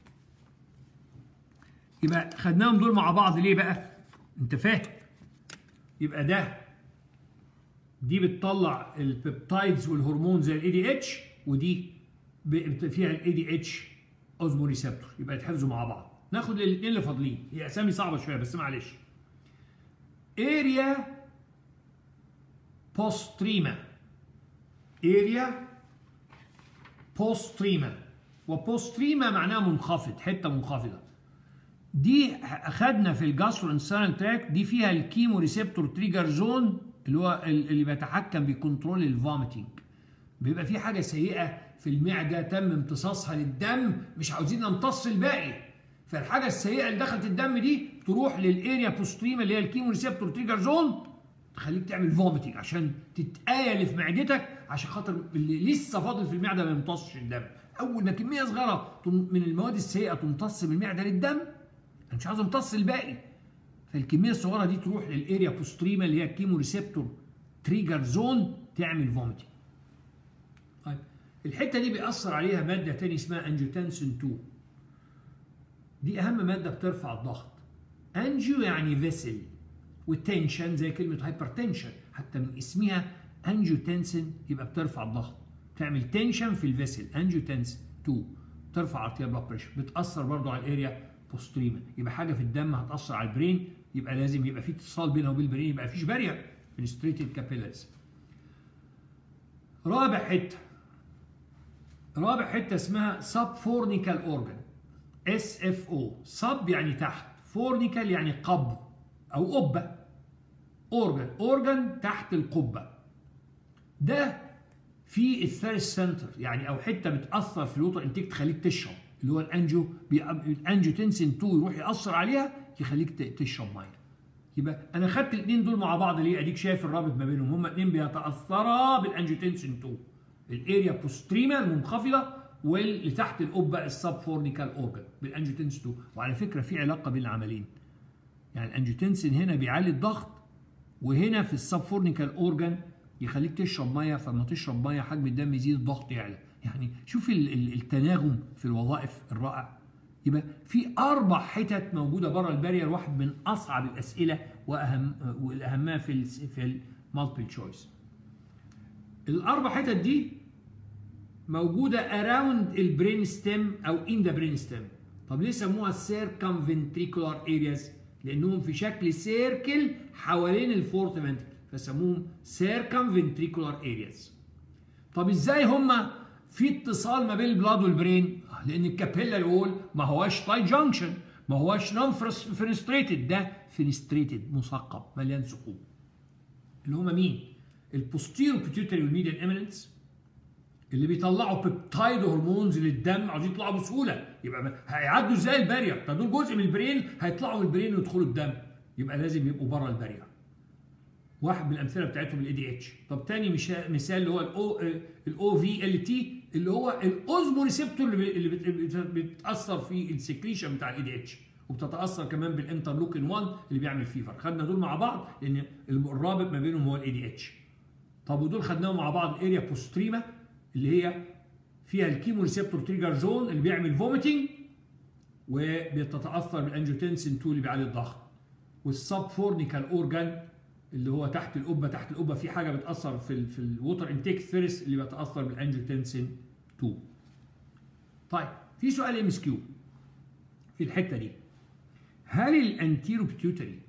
يبقى خدناهم دول مع بعض ليه بقى؟ انت فاهم؟ يبقى ده دي بتطلع البيبتايدز والهرمون زي الاي دي اتش ودي ب- فيها الاي دي اتش اوزمو ريسبتور يبقى يتحفظوا مع بعض ناخد الاثنين اللي فاضلين هي اسامي صعبه شويه بس معلش اريا بوستريما اريا بوستريما وبوستريما معناها منخفض حته منخفضه دي اخدنا في الجاسترو انسان تراك دي فيها الكيمو ريسبتور تريجر زون اللي هو ال- اللي بيتحكم بكنترول الفوميتنج بيبقى في حاجه سيئه في المعده تم امتصاصها للدم مش عاوزين نمتص الباقي فالحاجه السيئه اللي دخلت الدم دي تروح للاريا بوستريما اللي هي الكيمو ريسبتور تريجر زون تخليك تعمل فوميتنج عشان تتآية اللي في معدتك عشان خاطر اللي لسه فاضل في المعده ما يمتصش الدم اول ما كميه صغيره تم- من المواد السيئه تمتص من المعده للدم انا مش عاوز امتص الباقي فالكميه الصغيره دي تروح للاريا بوستريما اللي هي الكيمو ريسبتور تريجر زون تعمل فوميتنج طيب الحته دي بيأثر عليها ماده تاني اسمها انجيوتنسين 2 دي اهم ماده بترفع الضغط انجيو يعني فيسل والتنشن زي كلمه هايبرتنشن حتى من اسمها انجيوتنسين يبقى بترفع الضغط تعمل تنشن في الفيسل انجيوتنسين 2 ترفع ارتيال بلاد بريشر بتاثر برضو على الاريا بوستريما يبقى حاجه في الدم هتاثر على البرين يبقى لازم يبقى في اتصال بينها وبين البرين يبقى فيش بارير فينستريتد كابيلاريز رابع حته رابع حته اسمها سب فورنيكال اورجان اس اف او سب يعني تحت فورنيكال يعني قبو او قبه اورجان اورجان تحت القبه ده في الثالث سنتر يعني او حته بتاثر في الوتر انتيك تخليك تشرب اللي هو الانجيو بي- الانجيوتنسين 2 يروح ياثر عليها يخليك ت- تشرب ميه يبقى انا خدت الاثنين دول مع بعض ليه اديك شايف الرابط ما بينهم هما الاثنين بيتاثرا بالانجيوتنسين 2 الاريا بوستريما المنخفضه واللي تحت القبه السب فورنيكال اورجن بالانجيوتنسين 2 وعلى فكره في علاقه بين العملين يعني الانجيوتنسين هنا بيعلي الضغط وهنا في السب فورنيكال اورجن يخليك تشرب ميه فلما تشرب ميه حجم الدم يزيد الضغط يعلى يعني شوف ال- ال- التناغم في الوظائف الرائع يبقى في اربع حتت موجوده بره البارير واحد من اصعب الاسئله واهم والاهمها في ال في المالتيبل تشويس الاربع حتت دي موجوده اراوند البرين ستيم او ان ذا برين ستيم طب ليه سموها سيركمفنتريكولار ارياز لانهم في شكل سيركل حوالين الفورت فنتريكل فسموهم سيركمفنتريكولار ارياز طب ازاي هما في اتصال ما بين البلاد والبرين لان الكابيلاري وول ما هواش تاي جانكشن ما هواش نون فينستريتد ده فينستريتد مثقب مليان ثقوب اللي هما مين البوستيرو بيتيوتري والميديان ايميننس اللي بيطلعوا بيبتايد هرمونز للدم عاوزين يطلعوا بسهوله يبقى هيعدوا ازاي البارير طب دول جزء من البرين هيطلعوا من البرين ويدخلوا الدم يبقى لازم يبقوا بره البارير واحد من الامثله بتاعتهم الاي دي اتش طب تاني مثال اللي هو الاو الاو في ال تي اللي هو الاوزمو ريسبتور اللي بتاثر في السكريشن بتاع الاي دي اتش وبتتاثر كمان بالانترلوكين 1 اللي بيعمل فيفر خدنا دول مع بعض لان الرابط ما بينهم هو الاي دي اتش طب ودول خدناهم مع بعض اريا بوستريما اللي هي فيها الكيمو ريسبتور تريجر زون اللي بيعمل فوميتنج وبتتاثر بالانجيوتنسين 2 اللي بيعلي الضغط والسب فورنيكال اورجان اللي هو تحت القبه تحت القبه في حاجه بتاثر في ال في الووتر انتيك ثيرس اللي بيتاثر بالانجيوتنسين 2 طيب في سؤال ام اس كيو في الحته دي هل الانتيرو بيتيوتري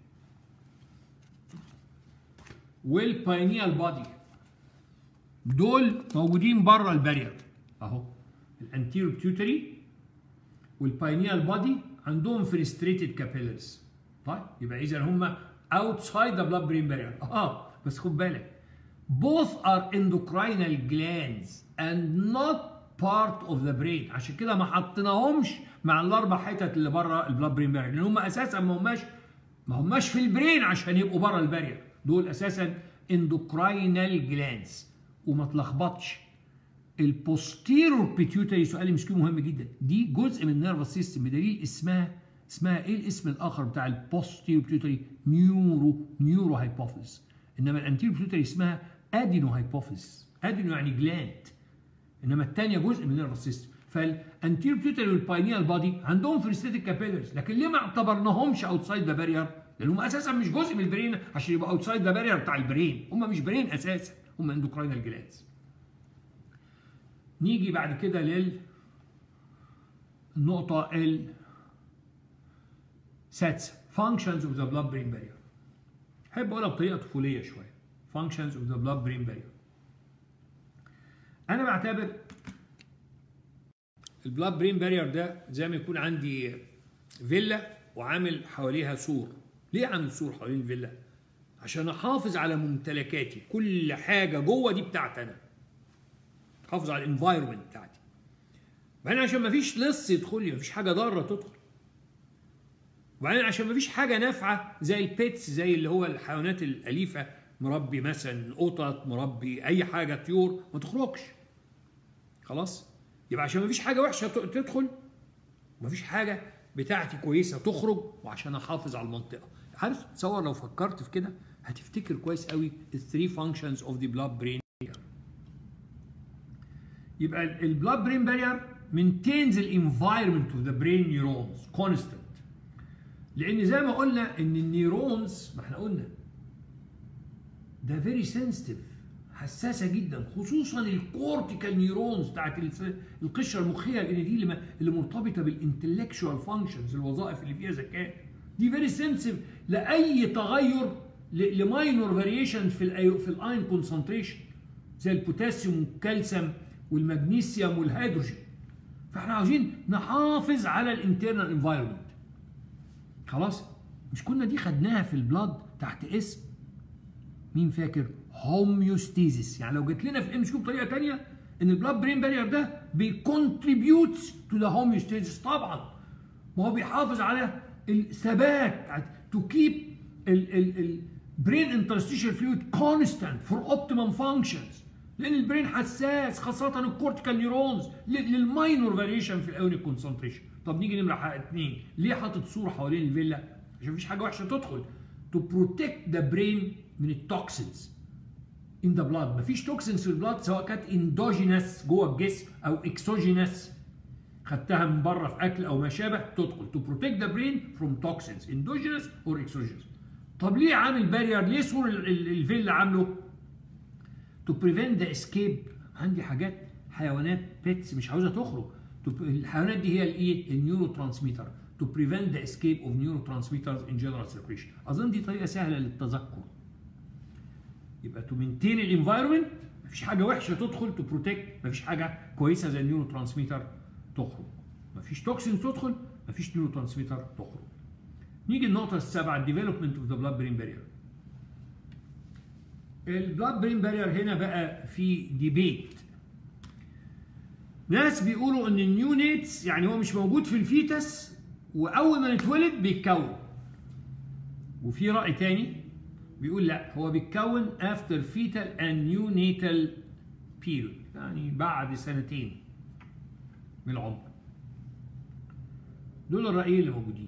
والباينيال بادي دول موجودين بره البارير اهو الانتيرو بيتيوتري والباينيال بادي عندهم فريستريتد كابيلرز طيب يبقى اذا هم outside the blood brain barrier اه بس خد بالك both are endocrinal glands and not part of the brain عشان كده ما حطيناهمش مع الاربع حتت اللي بره البلاد برين بارير لان هم اساسا ما هماش ما هماش في البرين عشان يبقوا بره البارير دول اساسا اندوكراينال جلانز وما تلخبطش البوستيرور بيتيوتري سؤال مسكين مهم جدا دي جزء من النيرفس سيستم بدليل اسمها اسمها ايه الاسم الاخر بتاع البوستيرور بيتيوتري نيورو نيورو هايبوفيز انما الانتيرور بيتيوتري اسمها ادينو هايبوفيز ادينو يعني جلاند انما الثانيه جزء من النيرفس سيستم فالانتيرور بيتيوتري والباينيال بادي عندهم فريستيتيك كابيلرز لكن ليه ما اعتبرناهمش اوتسايد ذا بارير لان هم اساسا مش جزء من البرين عشان يبقوا اوتسايد ذا بارير بتاع البرين هم مش برين اساسا هم اندوكراينال جلاندز نيجي بعد كده لل النقطة السادسة functions of the blood brain barrier أحب أقولها بطريقة طفولية شوية functions of the blood brain barrier أنا بعتبر البلاد برين بارير ده زي ما يكون عندي فيلا وعامل حواليها سور ليه عامل سور حوالين الفيلا عشان احافظ على ممتلكاتي كل حاجه جوه دي بتاعتي انا احافظ على الانفايرمنت بتاعتي وبعدين عشان ما فيش لص يدخل لي ما فيش حاجه ضاره تدخل وبعدين عشان ما فيش حاجه نافعه زي البيتس زي اللي هو الحيوانات الاليفه مربي مثلا قطط مربي اي حاجه طيور ما تخرجش خلاص يبقى عشان ما فيش حاجه وحشه تدخل ما فيش حاجه بتاعتي كويسه تخرج وعشان احافظ على المنطقه عارف تصور لو فكرت في كده هتفتكر كويس قوي الثري فانكشنز اوف ذا بلاد برين يبقى البلاد برين بارير maintains الانفايرمنت اوف ذا برين نيورونز كونستنت لان زي ما قلنا ان النيورونز ما احنا قلنا ده فيري سنسيتيف حساسه جدا خصوصا الكورتيكال نيورونز بتاعت القشره المخيه لان دي اللي, اللي مرتبطه بالانتلكشوال فانكشنز الوظائف اللي فيها ذكاء دي فيري سنسيف لاي تغير لماينور فاريشن في ال في الاين كونسنتريشن زي البوتاسيوم والكالسيوم والمغنيسيوم والهيدروجين فاحنا عاوزين نحافظ على الانترنال انفايرمنت خلاص مش كنا دي خدناها في البلاد تحت اسم مين فاكر هوميوستيزيس يعني لو جت لنا في الام كيو بطريقه ثانيه ان البلاد برين بارير ده بيكونتريبيوت تو ذا هوميوستيزيس طبعا ما هو بيحافظ على الثبات تو كيب البرين انترستيشال فلويد كونستانت فور اوبتيمم فانكشنز لان البرين حساس خاصه الكورتيكال نيورونز للماينور فاريشن في الايونيك كونسنتريشن طب نيجي نمره اثنين ليه حاطط صوره حوالين الفيلا عشان مفيش حاجه وحشه تدخل تو بروتكت ذا برين من التوكسينز ان ذا بلاد مفيش توكسينز في البلاد سواء كانت اندوجينس جوه الجسم او اكسوجينس خدتها من بره في اكل او ما شابه تدخل تو بروتكت ذا برين فروم توكسينز اندوجينس اور اكسوجينس طب ليه عامل بارير ليه سور الفيلا عامله تو بريفنت ذا اسكيب عندي حاجات حيوانات بيتس مش عاوزه تخرج الحيوانات دي هي الايه النيورو ترانسميتر to prevent the escape of neurotransmitters in general circulation اظن دي طريقه سهله للتذكر يبقى to maintain الانفايرمنت مفيش حاجه وحشه تدخل to protect مفيش حاجه كويسه زي النيورو ترانسميتر تخرج مفيش توكسين تدخل مفيش نيورو ترانسميتر تخرج نيجي النقطه السابعه development of the blood brain barrier البلاد برين بارير هنا بقى في ديبيت ناس بيقولوا ان النيونيتس يعني هو مش موجود في الفيتس واول ما نتولد بيتكون وفي راي تاني بيقول لا هو بيتكون after fetal and neonatal period يعني بعد سنتين من العمر دول الرأيين اللي موجودين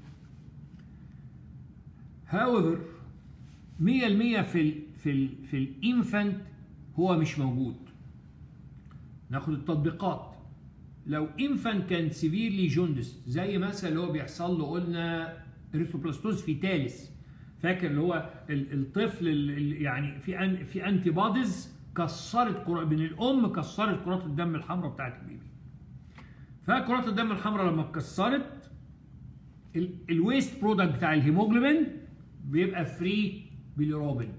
however 100% في ال في ال في الانفانت هو مش موجود ناخد التطبيقات لو انفانت كان سيفيرلي جوندس زي مثلا اللي هو بيحصل له قلنا اريثروبلاستوز فيتاليس فاكر اللي هو الطفل اللي يعني في أن في انتي بوديز كسرت من الام كسرت كرات الدم الحمراء بتاعت البيبي فكرات الدم الحمراء لما اتكسرت الويست برودكت بتاع الهيموجلوبين بيبقى فري باليروبين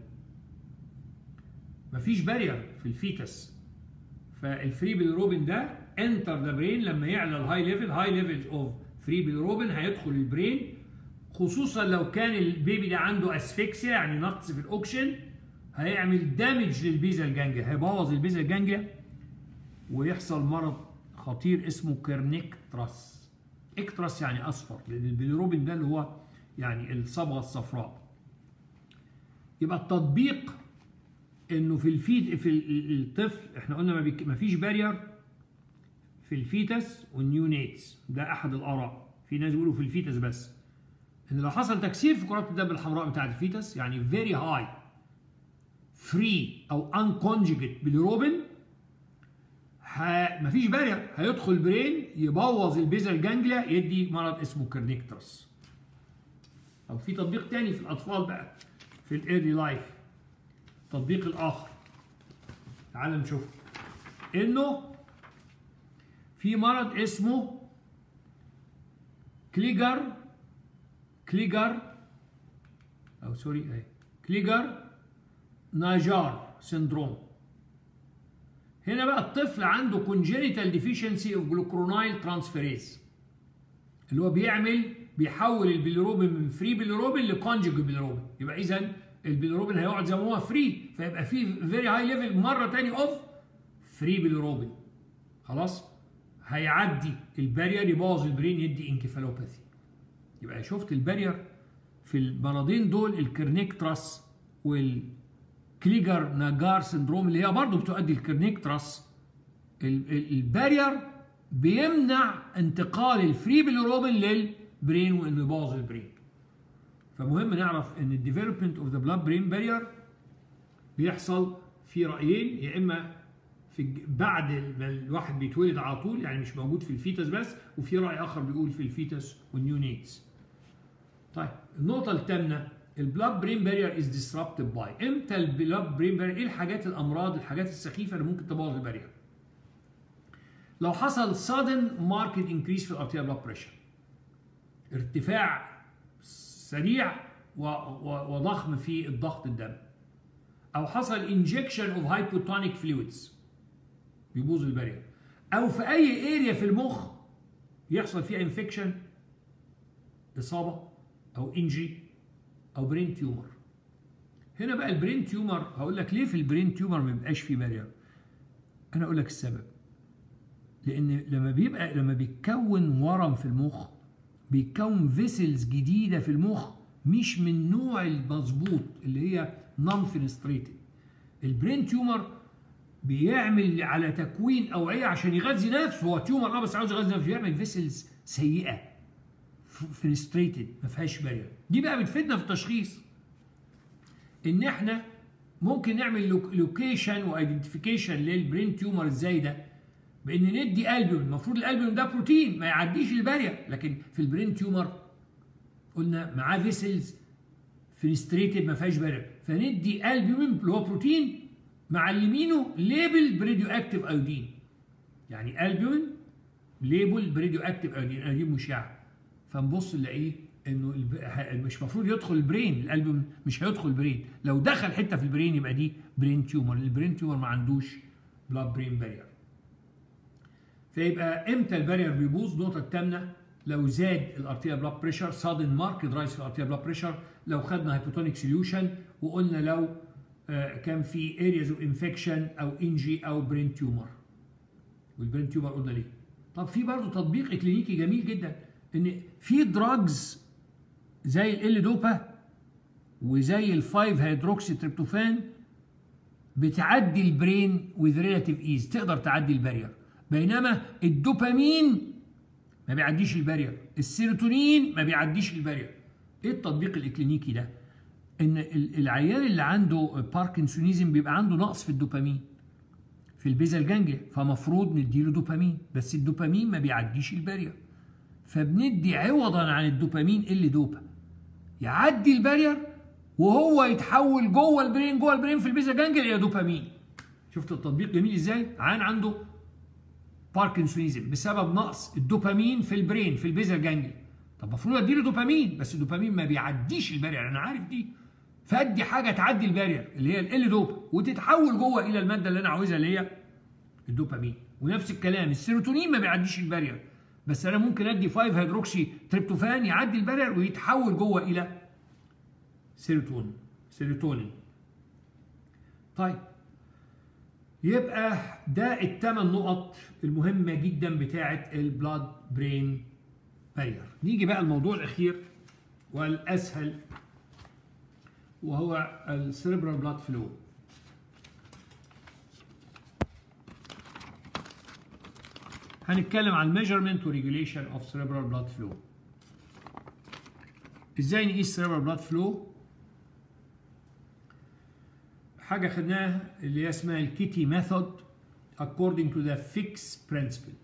مفيش بارير في الفيتس فالفري باليروبين ده انتر ذا برين لما يعلى الهاي ليفل هاي ليفل اوف فري باليروبين هيدخل البرين خصوصا لو كان البيبي ده عنده اسفكسيا يعني نقص في الاوكسجين هيعمل دامج للبيزا جانجليا هيبوظ البيزا جانجليا ويحصل مرض خطير اسمه كيرنيكتراس اكترس يعني اصفر لان البيليروبين ده اللي هو يعني الصبغه الصفراء يبقى التطبيق انه في الفيت في الطفل احنا قلنا ما فيش بارير في الفيتس والنيونيتس ده احد الاراء في ناس بيقولوا في الفيتس بس ان لو حصل تكسير في كرات الدم الحمراء بتاعه الفيتس يعني فيري هاي فري او ان كونجيجيت باليروبين مفيش بارير هيدخل برين يبوظ البيزل جانجليا يدي مرض اسمه كرنيكترس او في تطبيق تاني في الاطفال بقى في الايرلي لايف التطبيق الاخر تعال نشوف انه في مرض اسمه كليجر كليجر او سوري اهي كليجر ناجار سندروم هنا بقى الطفل عنده congenital deficiency of glucuronide transferase اللي هو بيعمل بيحول البيليروبين من فري بيليروبين لكونجوج بيليروبين يبقى اذا البيليروبين هيقعد زي ما هو فري فيبقى في فيري هاي ليفل مره ثانيه اوف فري بيليروبين خلاص هيعدي البارير يبوظ البرين يدي انكفالوباثي يبقى شفت البارير في المرضين دول الكرنيكتراس والكليجر ناجار سندروم اللي هي برضه بتؤدي الكرنيكتراس البارير بيمنع انتقال الفري بيليروبين للبرين وانه يبوظ البرين فمهم نعرف ان الديفلوبمنت اوف ذا بلاد برين بارير بيحصل في رايين يا اما في بعد ما الواحد بيتولد على طول يعني مش موجود في الفيتس بس وفي راي اخر بيقول في الفيتس والنيونيتس طيب النقطه الثامنه البلاد برين بارير از ديسربتد باي امتى البلاد برين بارير ايه الحاجات الامراض الحاجات السخيفه اللي ممكن تبوظ البارير لو حصل sudden market increase في الارتيال بلاد بريشر ارتفاع سريع وضخم في الضغط الدم او حصل انجكشن اوف هايبوتونيك فلويدز بيبوظ البارير او في اي اريا في المخ يحصل فيها انفكشن اصابه او انجري او برين تيومر هنا بقى البرين تيومر هقول لك ليه في البرين تيومر ما بيبقاش فيه بارير انا اقول لك السبب لان لما بيبقى لما بيتكون ورم في المخ بيتكون فيسلز جديده في المخ مش من نوع المظبوط اللي هي نون فينستريتد البرين تيومر بيعمل على تكوين اوعيه عشان يغذي نفسه هو تيومر اه بس عاوز يغذي نفسه بيعمل فيسلز سيئه فينستريتد ما فيهاش بارير دي بقى بتفيدنا في التشخيص ان احنا ممكن نعمل لوكيشن وايدنتيفيكيشن للبرين تيومر ازاي ده بان ندي البيوم المفروض الالبيوم ده بروتين ما يعديش البارير لكن في البرين تيومر قلنا معاه فيسلز فينستريتد ما فيهاش بارير فندي البيوم اللي هو بروتين معلمينه ليبل بريديو اكتيف ايودين يعني البيوم ليبل بريديو اكتيف ايودين ايودين مشع فنبص نلاقيه انه مش المفروض يدخل البرين الالبيوم مش هيدخل البرين لو دخل حته في البرين يبقى دي برين تيومر البرين تيومر ما عندوش بلاد برين بارير فيبقى امتى البارير بيبوظ النقطه الثامنه لو زاد الارتيال بلاد بريشر سادن ماركت رايز في الارتيال بلاد بريشر لو خدنا هايبوتونيك سوليوشن وقلنا لو كان في ارياز اوف انفكشن او انجي او برين تيومر والبرين تيومر قلنا ليه طب في برضه تطبيق كلينيكي جميل جدا ان في دراجز زي ال دوبا وزي الفايف هيدروكسي تريبتوفان بتعدي البرين وذ ريلاتيف ايز تقدر تعدي البارير بينما الدوبامين ما بيعديش البارير السيروتونين ما بيعديش البارير ايه التطبيق الاكلينيكي ده ان العيان اللي عنده باركنسونيزم بيبقى عنده نقص في الدوبامين في البيزال جانجليا فمفروض نديله دوبامين بس الدوبامين ما بيعديش البارير فبندي عوضا عن الدوبامين اللي دوبا يعدي البارير وهو يتحول جوه البرين جوه البرين في البيزا جانجل الى دوبامين شفت التطبيق جميل ازاي عين عنده باركنسونيزم بسبب نقص الدوبامين في البرين في البيزا جانجل طب المفروض اديله دوبامين بس الدوبامين ما بيعديش البارير انا عارف دي فادي حاجه تعدي البارير اللي هي ال دوبا وتتحول جوه الى الماده اللي انا عاوزها اللي هي الدوبامين ونفس الكلام السيروتونين ما بيعديش البارير بس انا ممكن ادي 5 هيدروكسي تريبتوفان يعدي البارير ويتحول جوه الى سيروتونين سيروتونين طيب يبقى ده الثمان نقط المهمة جدا بتاعة البلاد برين بارير نيجي بقى الموضوع الأخير والأسهل وهو السيربرال بلاد فلو هنتكلم عن measurement وريجوليشن اوف cerebral blood flow ازاي نقيس cerebral blood flow حاجه خدناها اللي هي اسمها الكيتي ميثود according to the fixed principle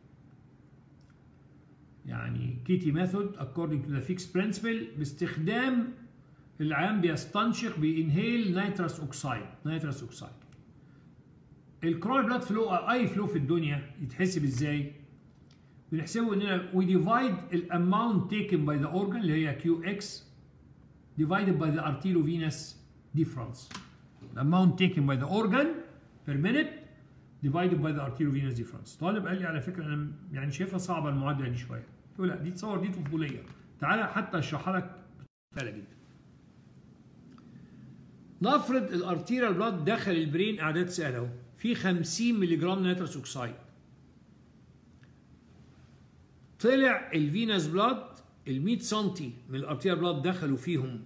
يعني كيتي ميثود according to the fixed principle باستخدام العام بيستنشق بينهيل نيترس اوكسايد نيترس اوكسايد الكرونيك بلاد فلو او اي فلو في الدنيا يتحسب ازاي بنحسبه اننا we divide the amount taken by the organ اللي هي QX divided by the arteriovenous difference the amount taken by the organ per minute divided by the arteriovenous difference طالب قال لي على فكره انا يعني شايفها صعبه المعادله دي شويه قلت له لا دي تصور دي طفوليه تعالى حتى اشرحها لك سهله جدا نفرض الارتيريال بلاد دخل البرين اعداد سهله اهو في 50 مللي جرام نيترس اوكسايد طلع الفينس بلاد ال 100 سم من الارتيريال بلاد دخلوا فيهم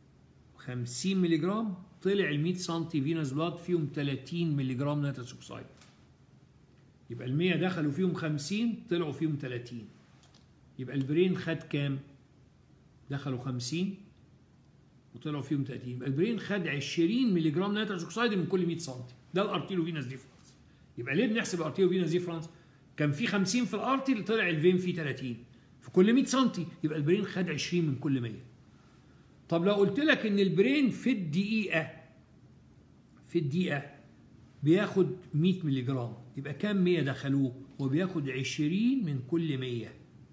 50 مللي جرام طلع ال 100 سم فينس بلاد فيهم 30 مللي جرام نيترس اوكسايد يبقى ال 100 دخلوا فيهم 50 طلعوا فيهم 30 يبقى البرين خد كام؟ دخلوا 50 وطلعوا فيهم 30 يبقى البرين خد 20 مللي جرام نيترس اوكسايد من كل 100 سم ده الارتيريو فينس ديفرنس يبقى ليه بنحسب الارتيريو فينس ديفرنس؟ كان في 50 في الارتي طلع الفين فيه 30 في كل 100 سم يبقى البرين خد 20 من كل 100 طب لو قلت لك ان البرين في الدقيقه في الدقيقه بياخد 100 مللي جرام يبقى كام 100 دخلوه هو بياخد 20 من كل 100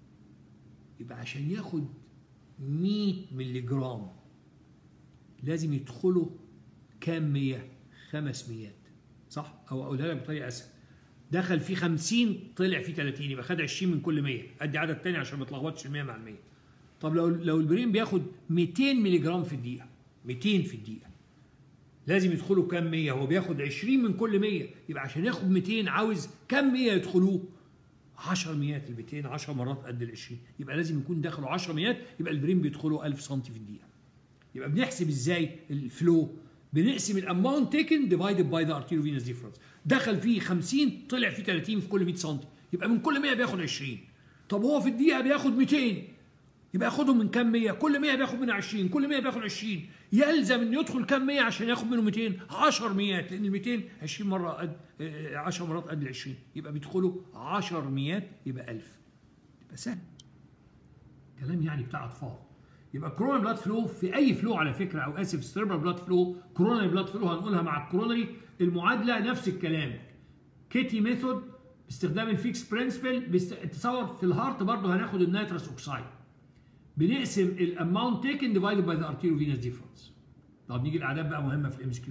يبقى عشان ياخد 100 مللي جرام لازم يدخلوا كام 100 500 صح او اقولها لك بطريقه اسهل دخل فيه 50 طلع فيه 30 يبقى خد 20 من كل 100 ادي عدد تاني عشان ما تلخبطش ال 100 مع ال 100 طب لو لو البرين بياخد 200 مللي جرام في الدقيقه 200 في الدقيقه لازم يدخلوا كام 100 هو بياخد 20 من كل 100 يبقى عشان ياخد 200 عاوز كام 100 يدخلوه 10 ميات ال 200 10 مرات قد ال 20 يبقى لازم يكون دخلوا 10 ميات يبقى البرين بيدخلوا 1000 سم في الدقيقه يبقى بنحسب ازاي الفلو بنقسم الاماونت تيكن ديفايدد باي ذا ارتيريو فينس ديفرنس دخل فيه 50 طلع فيه 30 في كل 100 سم يبقى من كل 100 بياخد 20 طب هو في الدقيقه بياخد 200 يبقى ياخدهم من كام 100 كل 100 بياخد منها 20 كل 100 بياخد 20 يلزم ان يدخل كام 100 عشان ياخد منه 200 10 ميات لان ال 200 20 مره قد 10 مرات قد ال 20 يبقى بيدخلوا 10 ميات يبقى 1000 يبقى سهل كلام يعني بتاع اطفال يبقى كورونا بلاد فلو في اي فلو على فكره او اسف سيربرال بلاد فلو كورونا بلاد فلو هنقولها مع الكورونري المعادله نفس الكلام كيتي ميثود باستخدام الفيكس برنسبل بست... تصور في الهارت برضه هناخد النيترس اوكسايد بنقسم الاماونت تيكن ديفايدد باي ذا ارتيريو فينس ديفرنس طب نيجي الاعداد بقى مهمه في الام اس كيو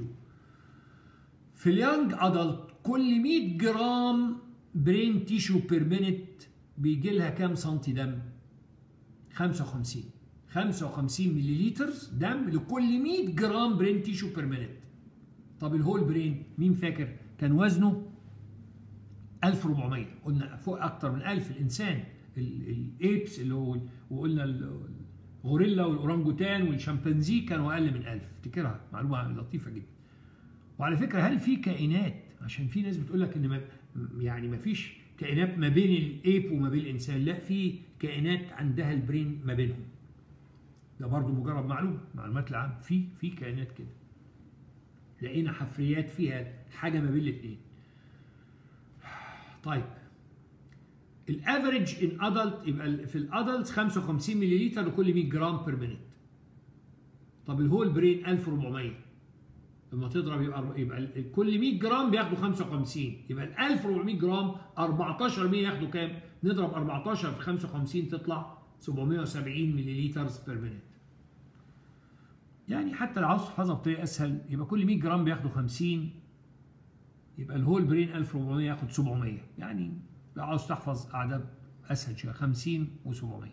في اليانج ادلت كل 100 جرام برين تيشو بير مينيت بيجي لها كام سنتي دم 55 55 مللي دم لكل 100 جرام برين تيشو بير مينيت طب الهول برين مين فاكر كان وزنه 1400 قلنا فوق اكتر من 1000 الانسان الايبس اللي هو وقلنا الغوريلا والاورانجوتان والشمبانزي كانوا اقل من 1000 افتكرها معلومه لطيفه جدا وعلى فكره هل في كائنات عشان في ناس بتقول لك ان ما يعني ما فيش كائنات ما بين الايب وما بين الانسان لا في كائنات عندها البرين ما بينهم ده برضو مجرد معلومه معلومات العام في في كائنات كده لقينا حفريات فيها حاجه ما بين الاثنين طيب الافريج ان ادلت يبقى في الادلت 55 ملل لكل 100 جرام بير مينيت طب الهول برين 1400 لما تضرب يبقى يبقى كل 100 جرام بياخدوا 55 يبقى ال 1400 جرام 14 100 ياخدوا كام؟ نضرب 14 في 55 تطلع 770 ملل بير مينيت يعني حتى لو عاوز تحفظها بطريقه اسهل يبقى كل 100 جرام بياخدوا 50 يبقى الهول برين 1400 ياخد 700 يعني لو عاوز تحفظ اعداد اسهل شويه 50 و700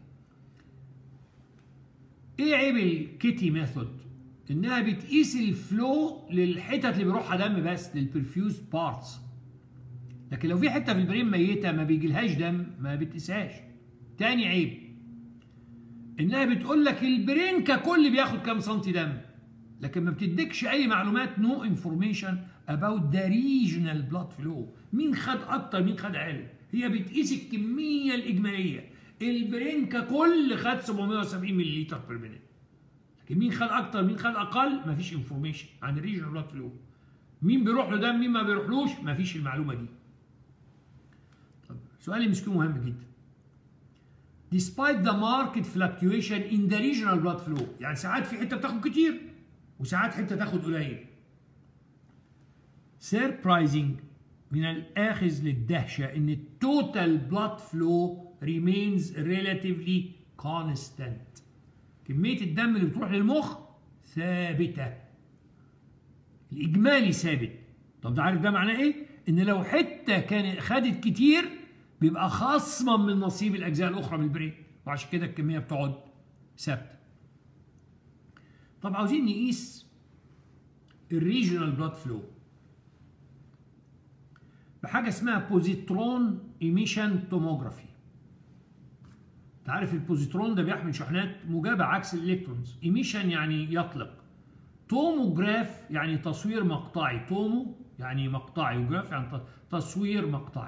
ايه عيب الكيتي ميثود انها بتقيس الفلو للحتت اللي بيروحها دم بس للبرفيوز بارتس لكن لو في حته في البرين ميته ما بيجيلهاش دم ما بتقيسهاش تاني عيب انها بتقول لك البرين ككل بياخد كام سنتي دم لكن ما بتديكش اي معلومات نو انفورميشن اباوت ذا ريجنال بلاد فلو مين خد اكتر مين خد اقل هي بتقيس الكميه الاجماليه البرين ككل خد 770 ملل بير مينيت لكن مين خد اكتر مين خد اقل مفيش انفورميشن عن الريجنال بلاد فلو مين بيروح له دم مين ما بيروحلوش مفيش المعلومه دي طب سؤال مسكين مهم جدا despite the market fluctuation in the regional blood flow يعني ساعات في حته بتاخد كتير وساعات حته تاخد قليل surprising من الآخذ للدهشة إن التوتال بلاد فلو remains relatively constant كمية الدم اللي بتروح للمخ ثابتة الإجمالي ثابت طب ده عارف ده معناه إيه؟ إن لو حتة كانت خدت كتير بيبقى خصما من نصيب الأجزاء الأخرى من البرين وعشان كده الكمية بتقعد ثابتة طب عاوزين نقيس الريجونال بلاد فلو بحاجه اسمها بوزيترون ايميشن توموجرافي تعرف البوزيترون ده بيحمل شحنات موجبه عكس الالكترونز ايميشن يعني يطلق توموجراف يعني تصوير مقطعي تومو يعني مقطعي وجراف يعني تصوير مقطعي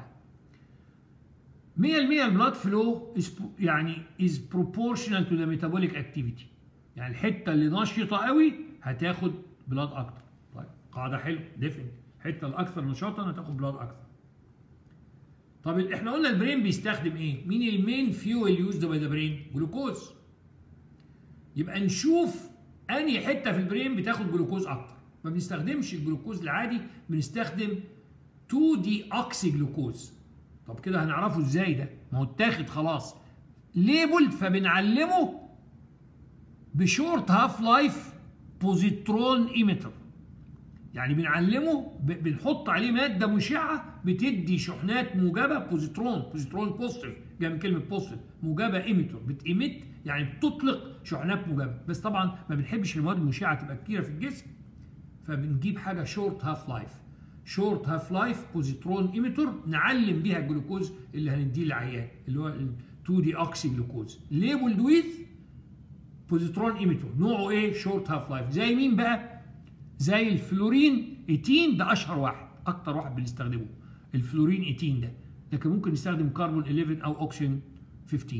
100% البلاد فلو يعني is proportional to the metabolic activity يعني الحته اللي نشطه قوي هتاخد بلاد اكتر طيب قاعده حلوه ديفنت الحته الاكثر نشاطا هتاخد بلاد اكتر طب احنا قلنا البرين بيستخدم ايه؟ مين المين فيول يوزد باي ذا برين؟ جلوكوز. يبقى نشوف انهي حته في البرين بتاخد جلوكوز اكتر. ما بنستخدمش الجلوكوز العادي بنستخدم 2 دي اوكسي جلوكوز. طب كده هنعرفه ازاي ده؟ ما هو اتاخد خلاص. ليبلد فبنعلمه بشورت هاف لايف بوزيترون ايميتر. يعني بنعلمه بنحط عليه ماده مشعه بتدي شحنات موجبه بوزيترون بوزيترون بوزيتيف جاي من كلمه بوزيتيف موجبه ايميتور بتيميت يعني بتطلق شحنات موجبه بس طبعا ما بنحبش المواد المشعه تبقى كتيره في الجسم فبنجيب حاجه شورت هاف لايف شورت هاف لايف بوزيترون ايميتور نعلم بيها الجلوكوز اللي هنديه للعيان اللي هو ال 2 دي اوكسي جلوكوز ليبلد ويز بوزيترون ايميتور نوعه ايه شورت هاف لايف زي مين بقى زي الفلورين 18 ده اشهر واحد اكتر واحد بنستخدمه الفلورين 18 ده لكن ممكن نستخدم كربون 11 او اوكسجين 15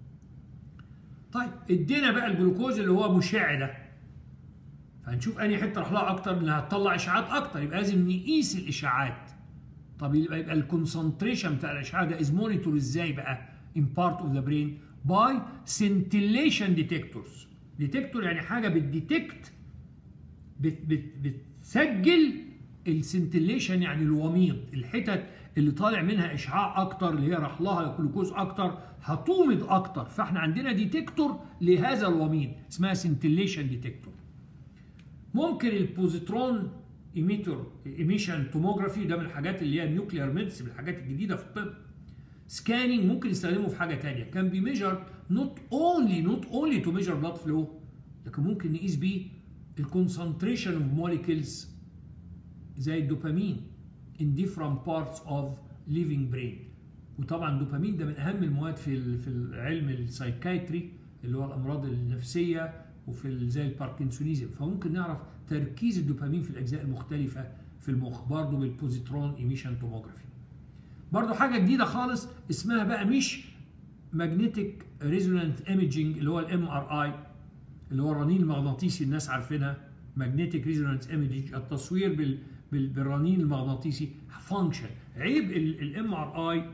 طيب ادينا بقى الجلوكوز اللي هو مشع ده فهنشوف انهي حته راح لها اكتر انها هتطلع اشعاعات اكتر يبقى لازم نقيس الاشعاعات طب يبقى يبقى الكونسنتريشن بتاع الاشعاع ده از مونيتور ازاي بقى ان بارت اوف ذا برين باي سنتيليشن ديتكتورز ديتكتور يعني حاجه بتديتكت بت بت بتسجل السنتليشن يعني الوميض الحتت اللي طالع منها اشعاع اكتر اللي هي راح لها جلوكوز اكتر هتومض اكتر فاحنا عندنا ديتكتور لهذا الوميض اسمها سنتليشن ديتكتور ممكن البوزيترون ايميتور ايميشن توموجرافي ده من الحاجات اللي هي النيوكليير ميدس من الحاجات الجديده في الطب سكاننج ممكن نستخدمه في حاجه ثانيه كان بيميجر نوت اونلي نوت اونلي تو ميجر بلاد فلو لكن ممكن نقيس بيه الكونسنتريشن اوف موليكيولز زي الدوبامين in different parts of living brain وطبعا الدوبامين ده من اهم المواد في في علم السايكايتري اللي هو الامراض النفسيه وفي زي الباركنسونيزم فممكن نعرف تركيز الدوبامين في الاجزاء المختلفه في المخ برضه بالبوزيترون ايميشن توموجرافي برضه حاجه جديده خالص اسمها بقى مش ماجنتيك ريزونانت ايميجينج اللي هو الام ار اي اللي هو الرنين المغناطيسي الناس عارفينها ماجنتيك ريزونانس ايميجينج التصوير بال بالرنين المغناطيسي فانكشن عيب الام ار اي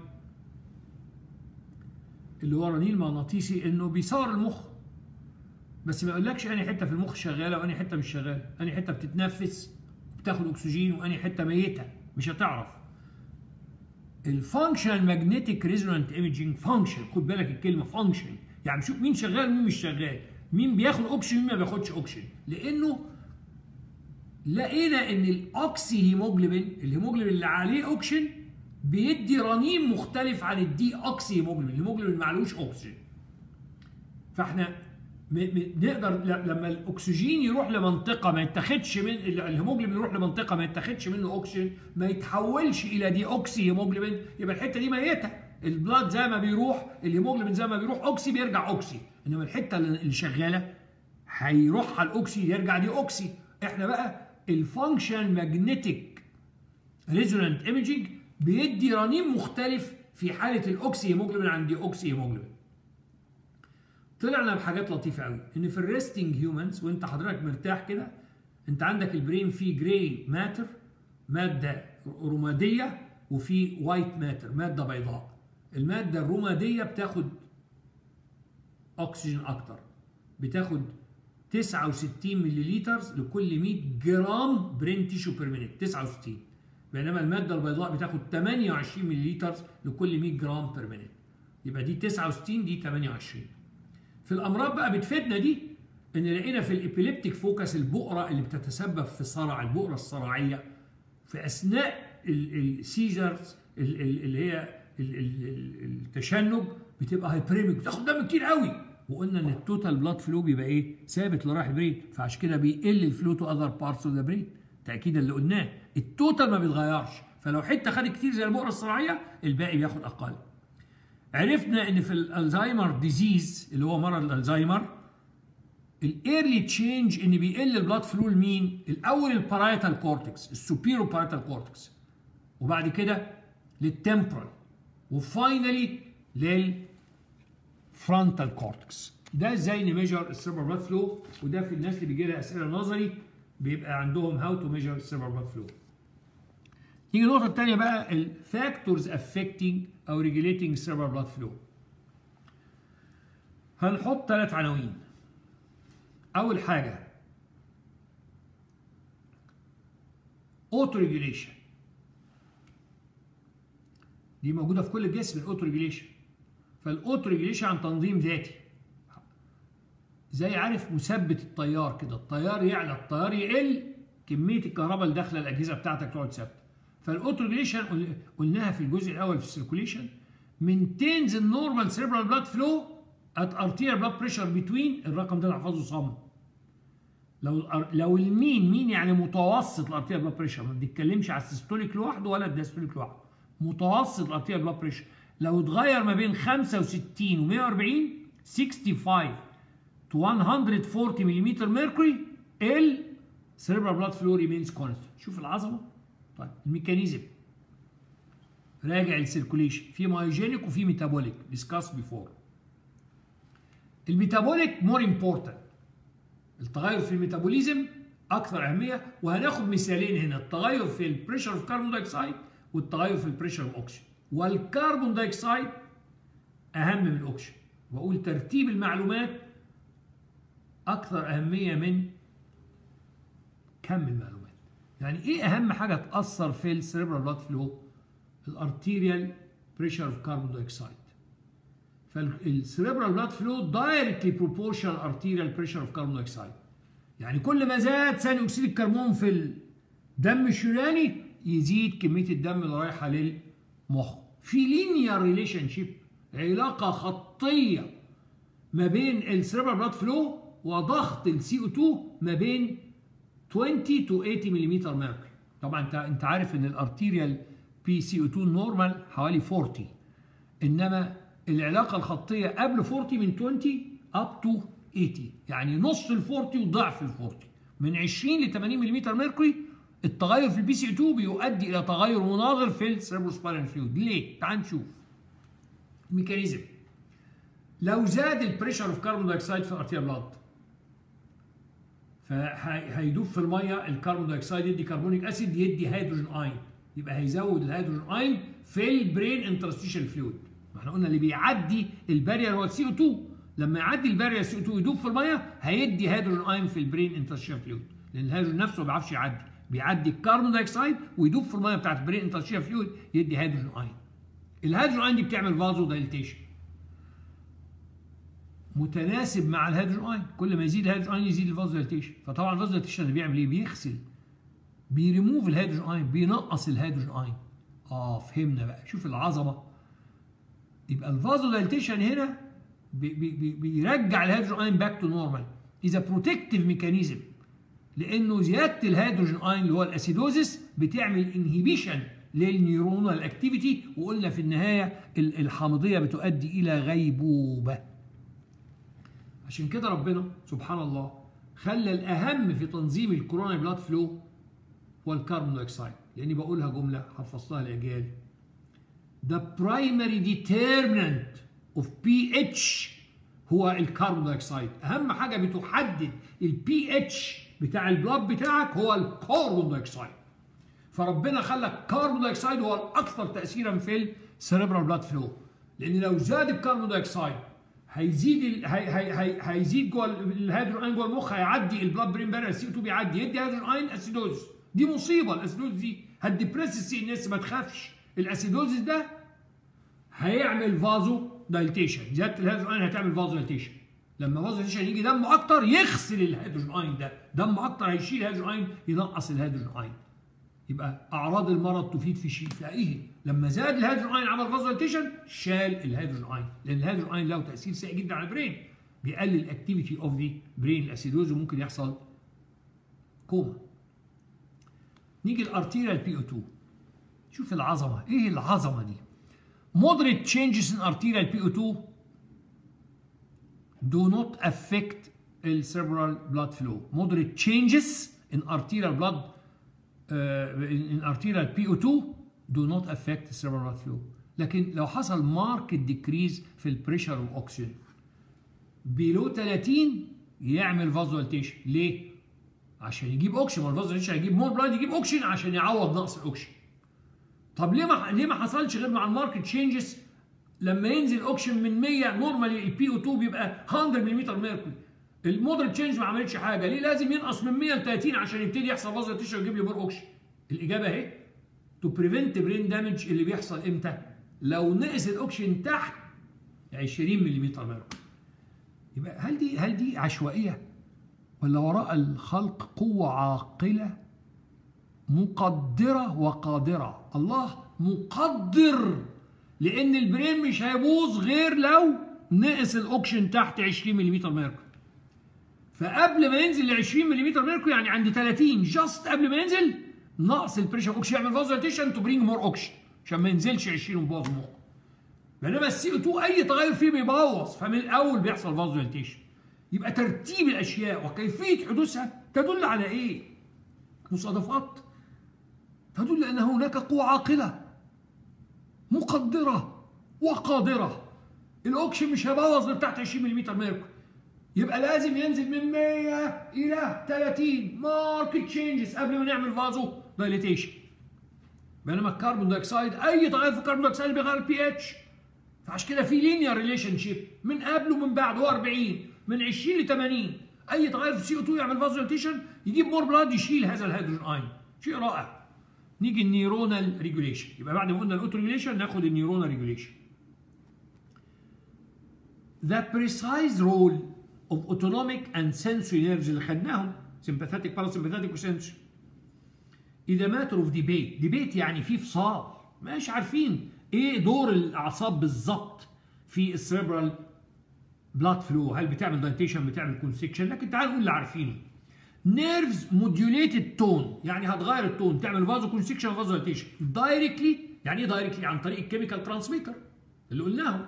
اللي هو الرنين المغناطيسي انه بيصور المخ بس ما يقولكش انهي حته في المخ شغاله وانهي حته مش شغاله انهي حته بتتنفس وبتاخد اكسجين وانهي حته ميته مش هتعرف الفانكشن ماجنتيك ريزونانت ايميجينج فانكشن خد بالك الكلمه فانكشن يعني شوف مين شغال ومين مش شغال مين بياخد اوكسجين ومين ما بياخدش اوكسجين لانه لقينا ان الاوكسي هيموجلوبين الهيموجلوبين اللي عليه اوكسجين بيدي رنين مختلف عن الدي اوكسي هيموجلوبين الهيموجلوبين اللي معلوش اوكسجين فاحنا نقدر لما الاكسجين يروح لمنطقه ما يتاخدش من الهيموجلوبين يروح لمنطقه ما يتاخدش منه اوكسجين ما يتحولش الى دي اوكسي هيموجلوبين يبقى الحته دي ميته البلاد زي ما بيروح الهيموجلوبين زي ما بيروح اوكسي بيرجع اوكسي انما الحته اللي شغاله هيروح على الاوكسي يرجع دي اوكسي احنا بقى الفانكشن ماجنتيك ريزونانت ايميجينج بيدي رنين مختلف في حاله الاوكسي هيموجلوبين عن دي اوكسي هيموجلوبين طلعنا بحاجات لطيفه قوي ان في الريستنج هيومنز وانت حضرتك مرتاح كده انت عندك البرين فيه جراي ماتر ماده رماديه وفي وايت ماتر ماده بيضاء الماده الرماديه بتاخد اكسجين اكتر بتاخد 69 ملليلتر لكل 100 جرام برين تيشو بير مينيت 69 بينما الماده البيضاء بتاخد 28 ملليلتر لكل 100 جرام بير مينيت يبقى دي 69 دي 28 في الامراض بقى بتفيدنا دي ان لقينا في الابيليبتيك فوكس البؤره اللي بتتسبب في صرع البؤره الصرعيه في اثناء السيجرز اللي هي التشنج بتبقى هايبريميك بتاخد دم كتير قوي وقلنا ان التوتال بلاد فلو بيبقى ايه ثابت لرايح البرين فعشان كده بيقل الفلو تو اذر بارتس اوف ذا برين تاكيدا اللي قلناه التوتال ما بيتغيرش فلو حته خدت كتير زي البؤره الصناعيه الباقي بياخد اقل عرفنا ان في الالزهايمر ديزيز اللي هو مرض الالزهايمر الايرلي تشينج ان بيقل البلاد فلو لمين الاول البارايتال كورتكس السوبيرو بارايتال كورتكس وبعد كده للتمبرال وفاينلي للفرونتال كورتكس ده ازاي نميجر السيربر بلاد فلو وده في الناس اللي بيجي لها اسئله نظري بيبقى عندهم هاو تو ميجر السيربر بلاد فلو نيجي النقطه الثانيه بقى الفاكتورز افكتنج او ريجوليتنج السيربر بلاد فلو هنحط ثلاث عناوين اول حاجه اوتو ريجوليشن دي موجوده في كل الجسم الاوتو ريجوليشن فالاوتو ريجوليشن عن تنظيم ذاتي زي عارف مثبت التيار كده التيار يعلى التيار يقل كميه الكهرباء اللي داخله الاجهزه بتاعتك تقعد ثابته فالاوتو ريجوليشن قلناها في الجزء الاول في السيركوليشن maintains النورمال cerebral blood flow at arterial blood pressure between الرقم ده نحفظه صم لو لو المين مين يعني متوسط الارتيريال بلاد بريشر ما بنتكلمش على السيستوليك لوحده ولا الداستوليك لوحده متوسط الارتيريال بلاد بريشر لو اتغير ما بين 65 و 140 65 to 140 ملم ميركوري ال cerebral blood flow remains constant شوف العظمه طيب الميكانيزم راجع السيركوليشن في مايوجينيك وفي ميتابوليك ديسكاس بيفور الميتابوليك مور امبورتنت التغير في الميتابوليزم اكثر اهميه وهناخد مثالين هنا التغير في البريشر اوف كربون دايوكسيد والتغير في البريشر اوف اوكسجين والكربون دايوكسيد اهم من الاكسجين واقول ترتيب المعلومات اكثر اهميه من كم المعلومات يعني ايه اهم حاجه تاثر في السيربرال بلاد فلو الارتيريال بريشر اوف كربون دايوكسيد فالسيربرال بلاد فلو دايركتلي بروبورشنال ارتيريال بريشر اوف كربون دايوكسيد يعني كل ما زاد ثاني اكسيد الكربون في الدم الشرياني يزيد كميه الدم اللي رايحه للمخ في لينير ريليشن شيب علاقه خطيه ما بين السيربرال بلاد فلو وضغط السي او 2 ما بين 20 to 80 ملم ميركوري طبعا انت انت عارف ان الارتيريال بي سي او 2 نورمال حوالي 40 انما العلاقه الخطيه قبل 40 من 20 اب تو 80 يعني نص ال 40 وضعف ال 40 من 20 ل 80 ملم ميركوري التغير في البي سي 2 بيؤدي الى تغير مناظر في السيربروسباينال فلويد ليه؟ تعال نشوف ميكانيزم لو زاد البريشر اوف كاربون دايوكسيد في الارتيا بلاد فهيدوب في الميه الكربون دايوكسيد يدي كربونيك اسيد يدي هيدروجين اين يبقى هيزود الهيدروجين اين في البرين انترستيشال فلويد ما احنا قلنا اللي بيعدي البارير هو السي او 2 لما يعدي البارير سي او 2 يدوب في الميه هيدي هيدروجين اين في البرين انترستيشال فلويد لان الهيدروجين نفسه ما بيعرفش يعدي بيعدي الكربون دايوكسيد ويدوب في الميه بتاعت البرين انترستيشال فلويد يدي هيدروجين اين الهيدروجين اين دي بتعمل فازو دايليتيشن متناسب مع الهيدروجين اين كل ما يزيد الهيدروجين اين يزيد الفازو دايليتيشن فطبعا الفازو دايليتيشن اللي بيعمل ايه بيغسل بيريموف الهيدروجين اين بينقص الهيدروجين اين اه فهمنا بقى شوف العظمه يبقى الفازو دايليتيشن هنا بي بي بيرجع الهيدروجين اين باك تو نورمال اذا بروتكتيف ميكانيزم لانه زياده الهيدروجين اين اللي هو الاسيدوزيس بتعمل انهيبيشن للنيورونال اكتيفيتي وقلنا في النهايه الحامضيه بتؤدي الى غيبوبه عشان كده ربنا سبحان الله خلى الاهم في تنظيم الكورونا بلاد فلو هو الكربون دايوكسيد لاني بقولها جمله حفظتها لاجيال The primary determinant of pH هو الكربون دايوكسيد اهم حاجه بتحدد البي اتش بتاع البلاد بتاعك هو الكربون دايوكسيد فربنا خلى الكربون دايوكسيد هو الاكثر تاثيرا في السيريبرال بلاد فلو لان لو زاد الكربون دايوكسيد هيزيد ال... هي... هي... هي... هيزيد جوه الهيدروجين اين جوه المخ هيعدي البلاد برين بارير سي 2 بيعدي يدي هيدروجين اين اسيدوز دي مصيبه الاسيدوز دي هتديبريس السي ان اس ما تخافش الاسيدوز ده هيعمل فازو دايلتيشن زياده الهيدروجين اين هتعمل فازو دايلتيشن لما فازو دايلتيشن يجي دم اكتر يغسل الهيدروجين اين ده دم اكتر هيشيل الهيدروجين اين ينقص الهيدروجين اين يبقى اعراض المرض تفيد في شفائه لما زاد الهيدروجين اين عمل فازو دايلتيشن شال الهيدروجين اين لان الهيدروجين اين له تاثير سيء جدا على البرين بيقلل الاكتيفيتي اوف ذا برين الاسيدوز وممكن يحصل كوما نيجي الارتيريال بي او 2 شوف العظمه ايه العظمه دي moderate changes in arterial PO2 do not affect the cerebral blood flow. Moderate changes in arterial blood uh, in, in arterial PO2 do not affect the cerebral blood flow. لكن لو حصل ماركت ديكريز في البريشر والاكسجين بيلو 30 يعمل فازولتيشن ليه؟ عشان يجيب اوكسجين والفازولتيشن هيجيب مور بلاد يجيب اوكسجين عشان يعوض نقص الاكسجين طب ليه ما ليه ما حصلش غير مع الماركت تشينجز لما ينزل اوكسجين من 100 نورمالي البي او 2 بيبقى 100 ملم ميركوري المودريت تشينج ما عملتش حاجه ليه لازم ينقص من 100 ل 30 عشان يبتدي يحصل فازو تيشو ويجيب لي مور اوكسجين الاجابه اهي تو بريفنت برين دامج اللي بيحصل امتى لو نقص الاوكسجين تحت 20 ملم ميركوري يبقى هل دي هل دي عشوائيه ولا وراء الخلق قوه عاقله مقدرة وقادرة الله مقدر لأن البرين مش هيبوظ غير لو نقص الأوكشن تحت 20 ملم ميركوري فقبل ما ينزل ل 20 ملم ميركوري يعني عند 30 جاست قبل ما ينزل نقص البريشر اوكشن يعمل فازوليتيشن تو برينج مور اوكشن عشان ما ينزلش 20 ويبوظ المخ بينما السي او 2 اي تغير فيه بيبوظ فمن الاول بيحصل فازوليتيشن يبقى ترتيب الاشياء وكيفيه حدوثها تدل على ايه؟ مصادفات تدل أن هناك قوة عاقلة مقدرة وقادرة الأوكشن مش هيبوظ غير تحت 20 ملم ميركوري يبقى لازم ينزل من 100 إلى 30 ماركت تشينجز قبل ما نعمل فازو دايليتيشن بينما الكربون دايوكسيد أي تغير في الكربون دايوكسيد بيغير البي اتش فعشان كده في لينير ريليشن شيب من قبل ومن بعد هو 40 من 20 ل 80 أي تغير في السي او 2 يعمل فازو دايليتيشن يجيب مور بلاد يشيل هذا الهيدروجين اين شيء رائع نيجي النيورونال ريجوليشن يبقى بعد ما قلنا الاوتو ريجوليشن ناخد النيورونال ريجوليشن The precise role of autonomic and sensory nerves اللي خدناهم sympathetic parasympathetic وsensory إذا matter of debate debate يعني في فصال مش عارفين ايه دور الاعصاب بالظبط في السيربرال بلاد فلو هل بتعمل دايتيشن بتعمل كونستكشن لكن تعالوا نقول اللي عارفينه نيرفز موديوليتد تون يعني هتغير التون تعمل فازو كونستكشن فازو دايليتيشن دايركتلي يعني ايه دايركتلي عن طريق الكيميكال ترانسميتر اللي قلناه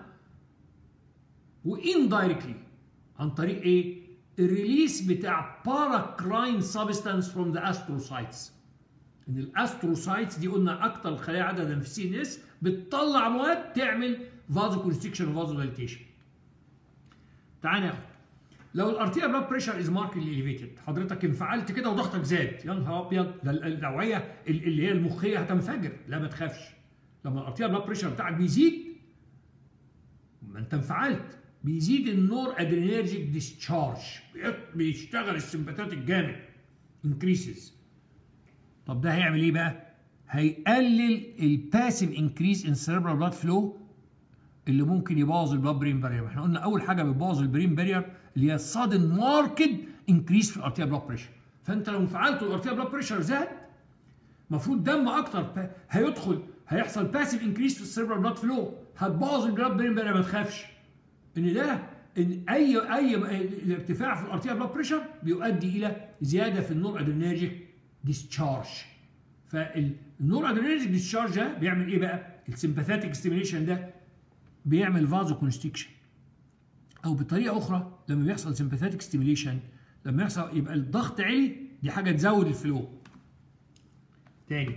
وان دايركتلي عن طريق ايه الريليس بتاع باراكراين سبستانس فروم ذا استروسايتس ان الاستروسايتس دي قلنا اكتر الخلايا عددا في السي ان اس بتطلع مواد تعمل فازو كونستكشن وفازو دايليتيشن تعال ناخد لو الارتيا بلاد بريشر از ماركتلي اليفيتد حضرتك انفعلت كده وضغطك زاد يا نهار ابيض ده الاوعيه اللي هي المخيه هتنفجر لا ما تخافش لما الارتيا بلاد بريشر بتاعك بيزيد ما انت انفعلت بيزيد النور ادرينرجيك ديسشارج بيشتغل السمباتيك جامد انكريسز طب ده هيعمل ايه بقى؟ هيقلل الباسيف انكريس ان سيربرال بلاد فلو اللي ممكن يبوظ البلاد برين بارير احنا قلنا اول حاجه بتبوظ البرين بارير اللي هي السادن ماركت انكريس في الارتيا بلاد بريشر فانت لو انفعلت والارتيا بلاد بريشر زاد المفروض دم اكتر هيدخل هيحصل باسيف انكريس في السيربرال بلاد فلو هتبوظ البلاد برين بارير ما تخافش ان ده ان اي اي الارتفاع في الارتيا بلاد بريشر بيؤدي الى زياده في النور ادرينرجيك ديسشارج فالنور ادرينرجيك ديسشارج ده بيعمل ايه بقى السمباثيتك ستيميليشن ده بيعمل فازو كونستكشن او بطريقه اخرى لما بيحصل سمباثيتك ستيميليشن لما يحصل يبقى الضغط عالي دي حاجه تزود الفلو تاني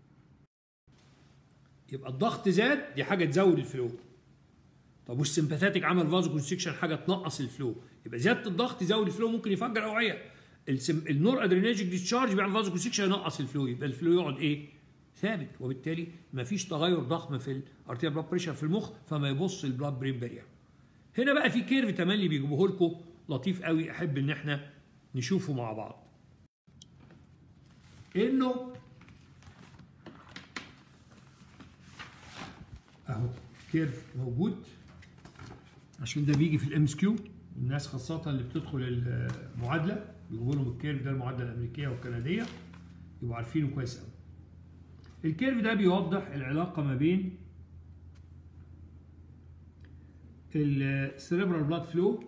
يبقى الضغط زاد دي حاجه تزود الفلو طب والسمباثيتك عمل فازو كونستكشن حاجه تنقص الفلو يبقى زياده الضغط يزود الفلو ممكن يفجر اوعيه السم... النور ادرينرجيك ديسشارج بيعمل فازو كونستكشن ينقص الفلو يبقى الفلو يقعد ايه ثابت وبالتالي ما فيش تغير ضخم في الارتيا بلاد بريشر في المخ فما يبص البلاد برين بارير هنا بقى في كيرف تملي بيجيبوه لكم لطيف قوي احب ان احنا نشوفه مع بعض انه اهو كيرف موجود عشان ده بيجي في الام اس كيو الناس خاصة اللي بتدخل المعادلة بيجيبوا لهم الكيرف ده المعادلة الأمريكية والكندية يبقوا عارفينه كويس قوي. الكيرف ده بيوضح العلاقة ما بين السيريبرال بلاد فلو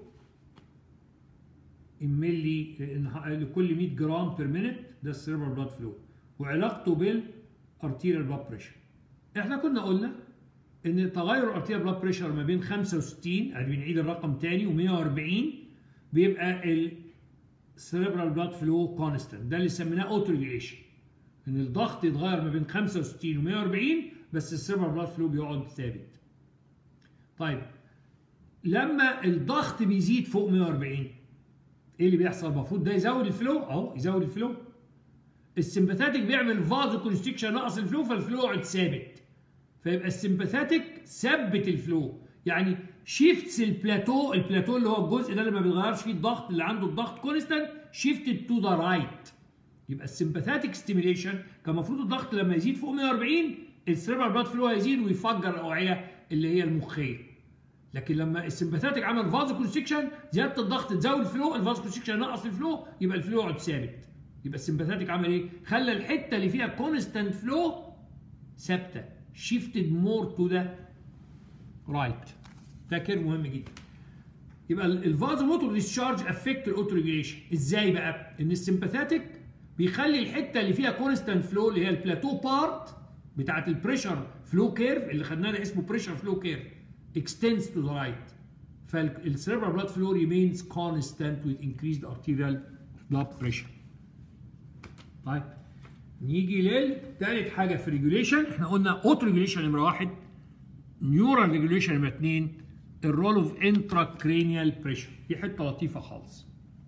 ملي لكل 100 جرام بير مينت ده السيريبرال بلاد فلو وعلاقته بالارتيريال بلاد بريشر. احنا كنا قلنا ان تغير الارتيريال بلاد بريشر ما بين 65 يعني بنعيد الرقم تاني و140 بيبقى السيريبرال بلاد فلو كونستنت ده اللي سميناه اوتو ريجيليشن ان الضغط يتغير ما بين 65 و140 بس السيريبرال بلاد فلو بيقعد ثابت. طيب لما الضغط بيزيد فوق 140 ايه اللي بيحصل المفروض ده يزود الفلو اهو يزود الفلو السمباثيتك بيعمل فازو كونستكشن نقص الفلو فالفلو يقعد ثابت فيبقى السمباثيتك ثبت الفلو يعني شيفتس البلاتو البلاتو اللي هو الجزء ده اللي ما بيتغيرش فيه الضغط اللي عنده الضغط كونستانت شيفتد تو ذا رايت يبقى السمباثيتك ستيميليشن كان المفروض الضغط لما يزيد فوق 140 السيربرال بلاد فلو هيزيد ويفجر الاوعيه اللي هي المخيه لكن لما السمباثيتك عمل فازو كونستكشن زياده الضغط تزود الفلو الفازو كونستكشن نقص الفلو يبقى الفلو يقعد ثابت يبقى السمباثيتك عمل ايه؟ خلى الحته اللي فيها كونستانت فلو ثابته shifted more to the right ده كيرف مهم جدا يبقى الفازو موتور ديسشارج افكت الاوتو ريجيليشن ازاي بقى؟ ان السمباثيتك بيخلي الحته اللي فيها كونستانت فلو اللي هي البلاتو بارت بتاعت البريشر فلو كيرف اللي خدناه ده اسمه بريشر فلو كيرف extends to the right فالسيربرال بلاد فلو remains constant with increased arterial blood pressure طيب نيجي للتالت حاجه في ريجوليشن احنا قلنا اوتو ريجوليشن نمره واحد نيورال ريجوليشن نمره اثنين الرول اوف انترا كرينيال بريشر دي حته لطيفه خالص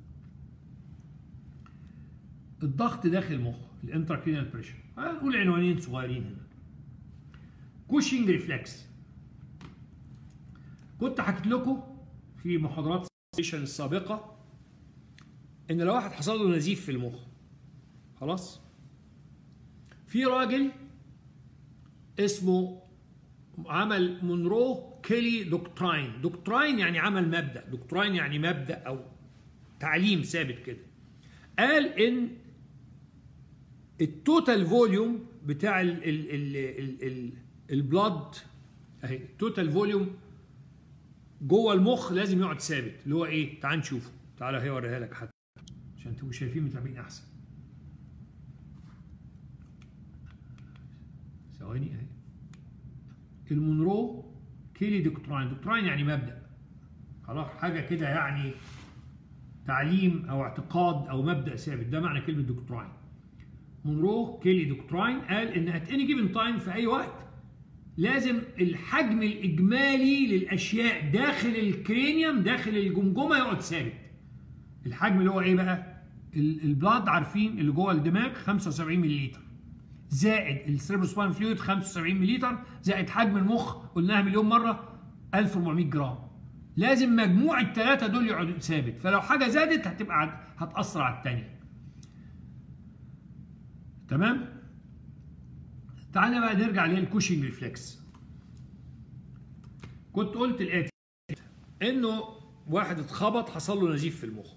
الضغط داخل المخ الانترا كرينيال بريشر هنقول عنوانين صغيرين هنا كوشنج ريفلكس كنت حكيت لكم في محاضرات السيشن السابقه ان لو واحد حصل له نزيف في المخ خلاص في راجل اسمه عمل مونرو كيلي دوكتراين دوكتراين يعني عمل مبدا دوكتراين يعني مبدا او تعليم ثابت كده قال ان التوتال فوليوم بتاع ال ال ال ال ال البلاد اهي التوتال فوليوم جوه المخ لازم يقعد ثابت اللي هو ايه تعال نشوفه تعالى هي اوريها لك حتى عشان تبقوا شايفين متابعين احسن ثواني اهي المونرو كيلي دكتورين دكتورين يعني مبدا خلاص حاجه كده يعني تعليم او اعتقاد او مبدا ثابت ده معنى كلمه دكتورين مونرو كيلي دكتورين قال ان ات اني جيفن تايم في اي وقت لازم الحجم الاجمالي للاشياء داخل الكرينيوم داخل الجمجمه يقعد ثابت الحجم اللي هو ايه بقى البلاد عارفين اللي جوه الدماغ 75 ملل زائد السيربروسباين فلويد 75 ملل زائد حجم المخ قلناها مليون مره 1400 جرام لازم مجموع الثلاثه دول يقعدوا ثابت فلو حاجه زادت هتبقى هتاثر على الثانيه تمام تعالى بقى نرجع للكوشنج ريفلكس كنت قلت الاتي انه واحد اتخبط حصل له نزيف في المخ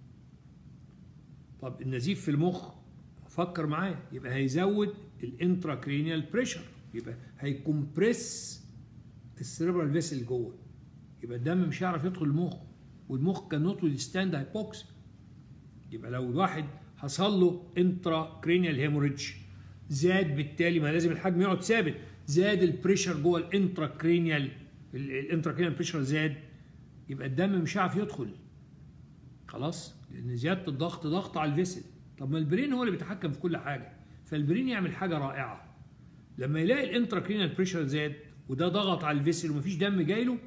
طب النزيف في المخ فكر معايا يبقى هيزود الانتراكرينيال بريشر يبقى هيكمبريس السيربرال فيسل جوه يبقى الدم مش هيعرف يدخل المخ والمخ كان نوت ويز ستاند هايبوكسي يبقى لو الواحد حصل له انتراكرينيال هيموريدج زاد بالتالي ما لازم الحجم يقعد ثابت زاد البريشر جوه الانتراكرينيال الانتراكرينيال بريشر زاد يبقى الدم مش هيعرف يدخل خلاص لان زياده الضغط ضغط على الفيسل طب ما البرين هو اللي بيتحكم في كل حاجه فالبرين يعمل حاجه رائعه لما يلاقي الانتراكرينيال بريشر زاد وده ضغط على الفيسل ومفيش دم جاي له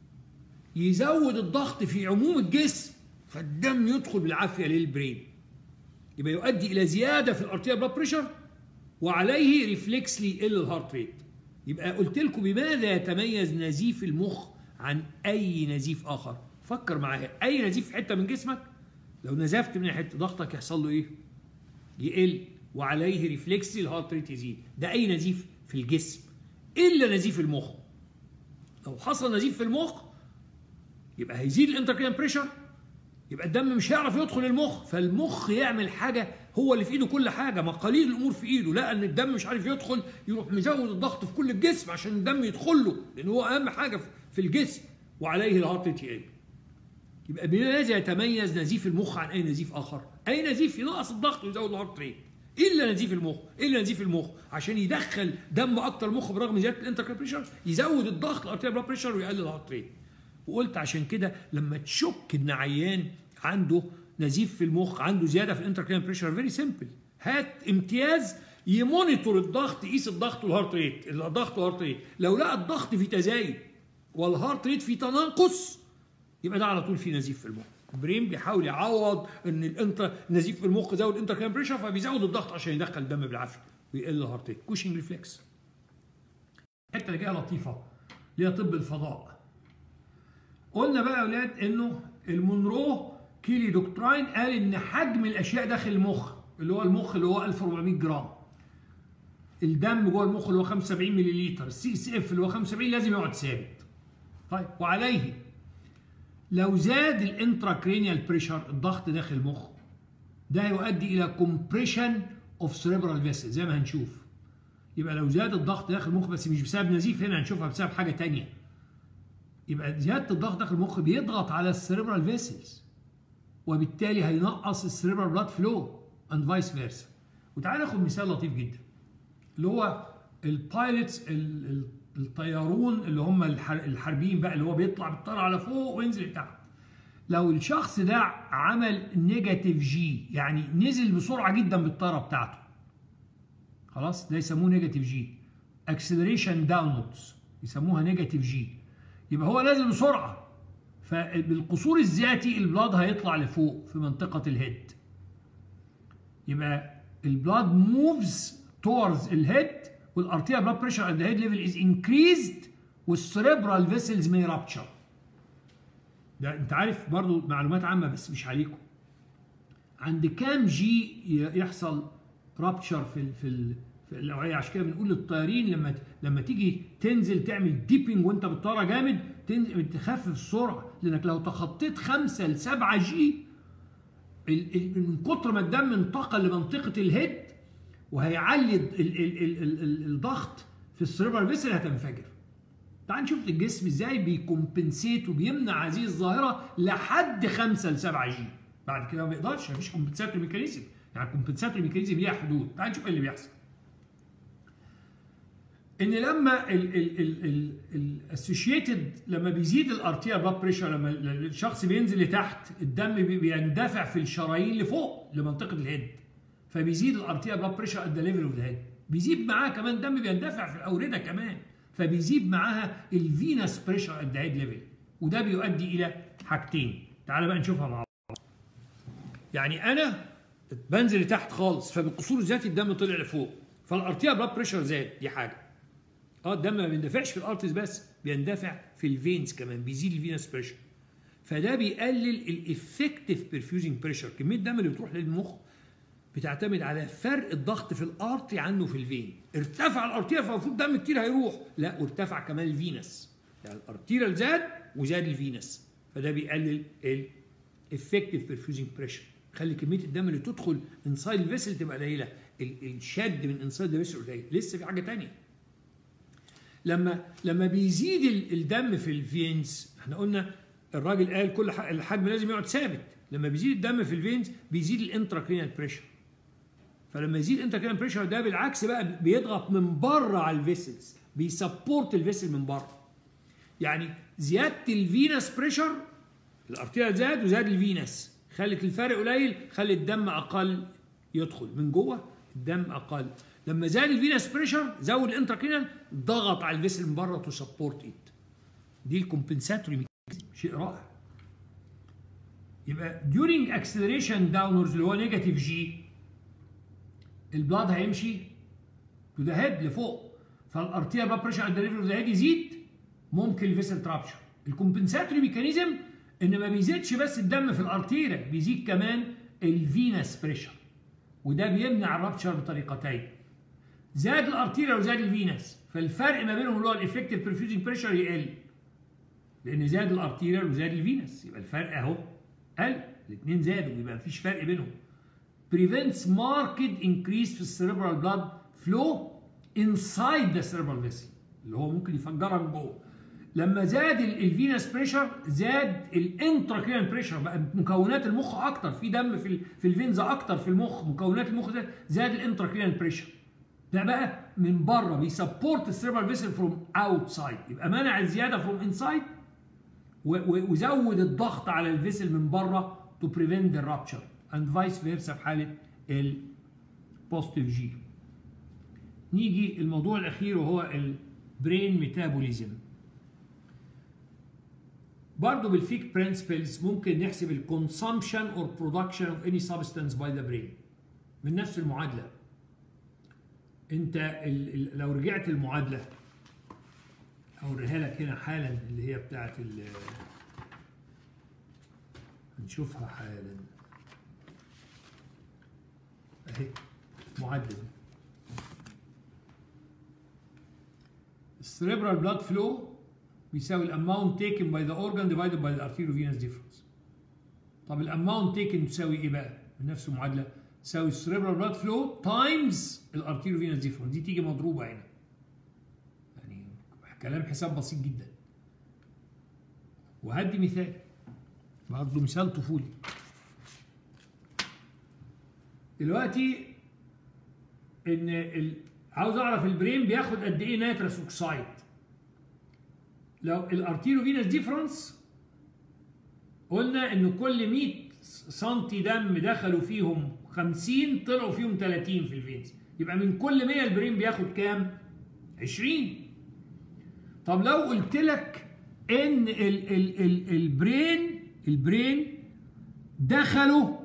يزود الضغط في عموم الجسم فالدم يدخل بالعافيه للبرين يبقى يؤدي الى زياده في الارتيال بلاد بريشر وعليه ريفلكسلي يقل الهارت ريت يبقى قلت لكم بماذا يتميز نزيف المخ عن اي نزيف اخر فكر معايا اي نزيف في حته من جسمك لو نزفت من حته ضغطك يحصل له ايه يقل وعليه ريفلكسلي الهارت ريت يزيد ده اي نزيف في الجسم الا نزيف المخ لو حصل نزيف في المخ يبقى هيزيد الانتركريان بريشر يبقى الدم مش هيعرف يدخل المخ فالمخ يعمل حاجه هو اللي في ايده كل حاجه مقاليد الامور في ايده لا ان الدم مش عارف يدخل يروح مزود الضغط في كل الجسم عشان الدم يدخل له لان هو اهم حاجه في الجسم وعليه الهارت ريت يقل يبقى بماذا يتميز نزيف المخ عن اي نزيف اخر اي نزيف ينقص الضغط ويزود الهارت ريت الا نزيف المخ الا نزيف المخ عشان يدخل دم اكتر المخ برغم زياده الانتركال بريشر يزود الضغط الارتيال بلاد بريشر ويقلل الهارت ريت وقلت عشان كده لما تشك ان عيان عنده نزيف في المخ عنده زياده في الانتركرينال بريشر فيري سيمبل هات امتياز يمونيتور الضغط يقيس الضغط والهارت ريت الضغط والهارت ريت لو لقى الضغط في تزايد والهارت ريت في تناقص يبقى ده على طول في نزيف في المخ البرين بيحاول يعوض ان الانتر نزيف في المخ زود الانتركرينال بريشر فبيزود الضغط عشان يدخل الدم بالعافيه ويقل الهارت ريت كوشنج ريفلكس الحته اللي جايه لطيفه اللي هي طب الفضاء قلنا بقى يا اولاد انه المونرو كيلي دكتراين قال ان حجم الاشياء داخل المخ اللي هو المخ اللي هو 1400 جرام الدم جوه المخ اللي هو 75 ملل السي اس اف اللي هو 75 لازم يقعد ثابت طيب وعليه لو زاد الانتراكرينيال بريشر الضغط داخل المخ ده يؤدي الى كومبريشن اوف سيريبرال فيسل زي ما هنشوف يبقى لو زاد الضغط داخل المخ بس مش بسبب نزيف هنا هنشوفها بسبب حاجه ثانيه يبقى زياده الضغط داخل المخ بيضغط على السيريبرال فيسلز وبالتالي هينقص السيريبرال بلاد فلو اند فايس فيرسا وتعال ناخد مثال لطيف جدا اللي هو البايلوتس الطيارون اللي هم الحربيين بقى اللي هو بيطلع بالطياره على فوق وينزل لتحت لو الشخص ده عمل نيجاتيف جي يعني نزل بسرعه جدا بالطياره بتاعته خلاص ده يسموه نيجاتيف جي اكسلريشن داونوردز يسموها نيجاتيف جي يبقى هو نازل بسرعه فبالقصور الذاتي البلاد هيطلع لفوق في منطقه الهيد يبقى البلاد موفز towards الهيد والارتيا بلاد بريشر at the head level is increased والسريبرال فيسلز may rupture ده انت عارف برضو معلومات عامه بس مش عليكم عند كام جي يحصل رابتشر في ال في ال في الاوعيه عشان كده بنقول للطيارين لما لما تيجي تنزل تعمل ديبنج وانت بالطياره جامد تنزل تخفف السرعه لانك لو تخطيت 5 ل 7 جي من كتر ما الدم انتقل لمنطقه الهيد وهيعلي ال ال ال ال ال الضغط في السيربرال فيسل هتنفجر. تعال نشوف الجسم ازاي بيكمبنسيت وبيمنع هذه الظاهره لحد 5 ل 7 جي. بعد كده ما بيقدرش مفيش كومبنساتوري ميكانيزم يعني الكومبنساتوري ميكانيزم ليها حدود تعال نشوف ايه اللي بيحصل ان لما الاسوشيتد لما بيزيد الارتيا بلاد بريشر لما الشخص بينزل لتحت الدم بي- بيندفع في الشرايين لفوق لمنطقه الهيد فبيزيد الارتيا بلاد بريشر ات ذا ليفل اوف ذا هيد بيزيد معاها كمان دم بيندفع في الاورده كمان فبيزيد معاها الفينس بريشر ات ذا هيد ليفل وده بيؤدي الى حاجتين تعال بقى نشوفها مع بعض يعني انا بنزل لتحت خالص فبالقصور الذاتي الدم طلع لفوق فالارتيا بلاد بريشر زاد دي حاجه اه الدم ما بيندفعش في الارتز بس بيندفع في الفينز كمان بيزيد الفينس بريشر فده بيقلل الافكتيف بيرفيوزنج بريشر كميه الدم اللي بتروح للمخ بتعتمد على فرق الضغط في الارتي عنه في الفين ارتفع الارتيا فالمفروض دم كتير هيروح لا وارتفع كمان الفينس يعني الارتيريال زاد وزاد الفينس فده بيقلل الافكتيف بيرفيوزنج بريشر خلي كميه الدم اللي تدخل انسايد الفيسل تبقى قليله ال- الشد من انسايد الفيسل قليل لسه في حاجه تانية لما لما بيزيد ال- الدم في الفينز احنا قلنا الراجل قال كل ح- الحجم لازم يقعد ثابت لما بيزيد الدم في الفينز بيزيد الانتراكرينال بريشر فلما يزيد الانتراكرينال بريشر ده بالعكس بقى بيضغط من بره على الفيسلز بيسبورت الفيسل من بره يعني زياده الفينس بريشر الارتيريال زاد وزاد الفينس خلت الفرق قليل خلي الدم اقل يدخل من جوه الدم اقل لما زاد الفينس بريشر زود الانتراكرينال ضغط على الفيسل من بره تو سبورت ات دي الكومبنساتوري ميكانيزم شيء رائع يبقى during acceleration downwards اللي هو نيجاتيف جي البلاد هيمشي تو ذا هيد لفوق فالارتيا بلاد بريشر عند الليفل اوف ذا هيد يزيد ممكن الفيسل ترابشر الكومبنساتوري ميكانيزم ان ما بيزيدش بس الدم في الارتيريا بيزيد كمان الفينس بريشر وده بيمنع الرابتشر بطريقتين زاد الارتيريا وزاد الفينس فالفرق ما بينهم اللي هو الافكتيف بريفيوزنج بريشر يقل لان زاد الارتيريا وزاد الفينس يبقى الفرق اهو قل الاثنين زادوا يبقى مفيش فرق بينهم prevents marked increase في السيربرال بلاد فلو inside the cerebral vessel اللي هو ممكن يفجرها من جوه لما زاد الفينس بريشر زاد الانتراكرينال بريشر بقى مكونات المخ اكتر في دم في ال- في الفينز اكتر في المخ مكونات المخ زاد زاد الانتراكرينال بريشر ده بقى من بره بيسبورت السيربرال فيسل فروم اوتسايد يبقى منع الزياده فروم انسايد وزود الضغط على الفيسل من بره تو بريفنت الرابتشر اند فايس فيرسا في حاله البوزيتيف جي نيجي الموضوع الاخير وهو البرين ميتابوليزم برضه بالفيك برنسبلز ممكن نحسب الكونسامشن اور برودكشن اوف اني سبستانس باي ذا برين من نفس المعادله انت ال ال لو رجعت المعادله اوريها لك هنا حالا اللي هي بتاعت ال هنشوفها حالا اهي معدل السريبرال بلاد فلو بيساوي الاماونت تيكن باي ذا اورجان ديفايدد باي ذا ارتيريو فينس ديفرنس طب الاماونت تيكن تساوي ايه بقى؟ من نفس المعادله تساوي السريبرال بلاد فلو تايمز الارتيريو فينس ديفرنس دي تيجي مضروبه هنا يعني كلام حساب بسيط جدا وهدي مثال برضه مثال طفولي دلوقتي ان ال... عاوز اعرف البرين بياخد قد ايه نيترس اوكسايد لو الارتيرو فينس ديفرنس قلنا ان كل 100 سنتي دم دخلوا فيهم 50 طلعوا فيهم 30 في الفينز يبقى من كل 100 البرين بياخد كام 20 طب لو قلت لك ان ال ال ال البرين البرين دخلوا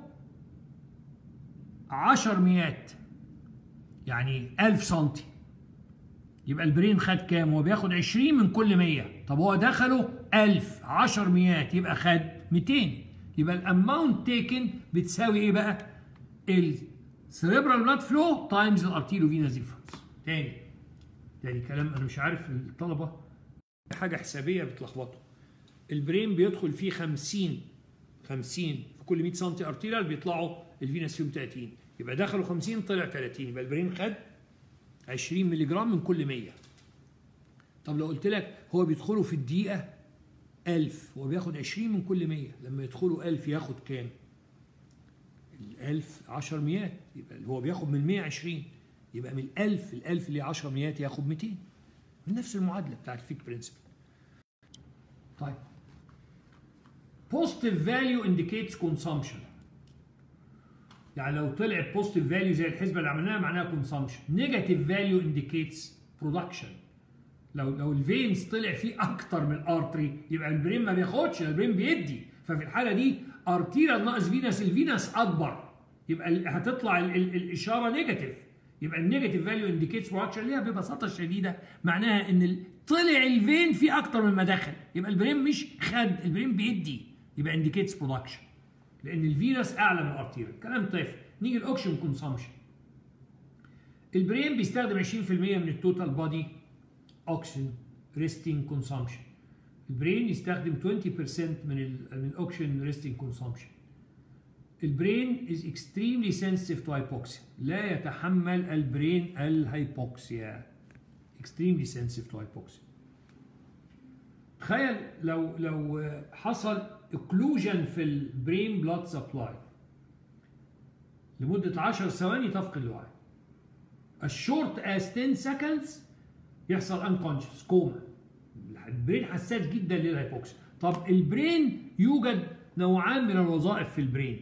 10 مئات يعني 1000 سنتي يبقى البرين خد كام؟ هو بياخد 20 من كل 100 طب هو دخله 1000 10 مئات يبقى خد 200 يبقى الاماونت تيكن بتساوي ايه بقى؟ السريبرال بلاد فلو تايمز الارتيريو فينس ديفرنس تاني تاني كلام انا مش عارف الطلبه حاجه حسابيه بتلخبطوا البرين بيدخل فيه 50 50 في كل 100 سم ارتيريال بيطلعوا الفينس فيهم 30 يبقى دخلوا 50 طلع 30 يبقى البرين خد 20 مللي جرام من كل 100 طب لو قلت لك هو بيدخلوا في الدقيقة 1000 هو بياخد 20 من كل 100 لما يدخلوا 1000 ياخد كام؟ الألف 10 مئات يبقى هو بياخد من 120 يبقى من الألف الألف اللي 10 مئات ياخد 200 من نفس المعادلة بتاعت الفيك برنسبل طيب positive value indicates consumption يعني لو طلع positive value زي الحسبة اللي عملناها معناها consumption negative value indicates production لو لو الفينز طلع فيه اكتر من الارتري يبقى البرين ما بياخدش البرين بيدي ففي الحاله دي ارتيريال ناقص فينس الفينس اكبر يبقى هتطلع ال ال الاشاره نيجاتيف يبقى النيجاتيف فاليو انديكيتس برودكشن ليها ببساطه شديده معناها ان طلع الفين فيه اكتر من ما دخل يبقى البرين مش خد البرين بيدي يبقى انديكيتس برودكشن لان الفينس اعلى من الارتيريال كلام طيف نيجي الاوكشن كونسامشن البرين بيستخدم 20% من التوتال بودي اوكسجين ريستنج كونسامشن البرين يستخدم 20% من ال من الاوكسجين ريستنج كونسامشن البرين is extremely sensitive to hypoxia لا يتحمل البرين الهيبوكسيا extremely sensitive to hypoxia تخيل لو لو حصل occlusion في البرين بلاد سبلاي لمدة 10 ثواني تفقد الوعي الشورت as 10 seconds يحصل unconscious كوما البرين حساس جدا للهيبوكسيا طب البرين يوجد نوعان من الوظائف في البرين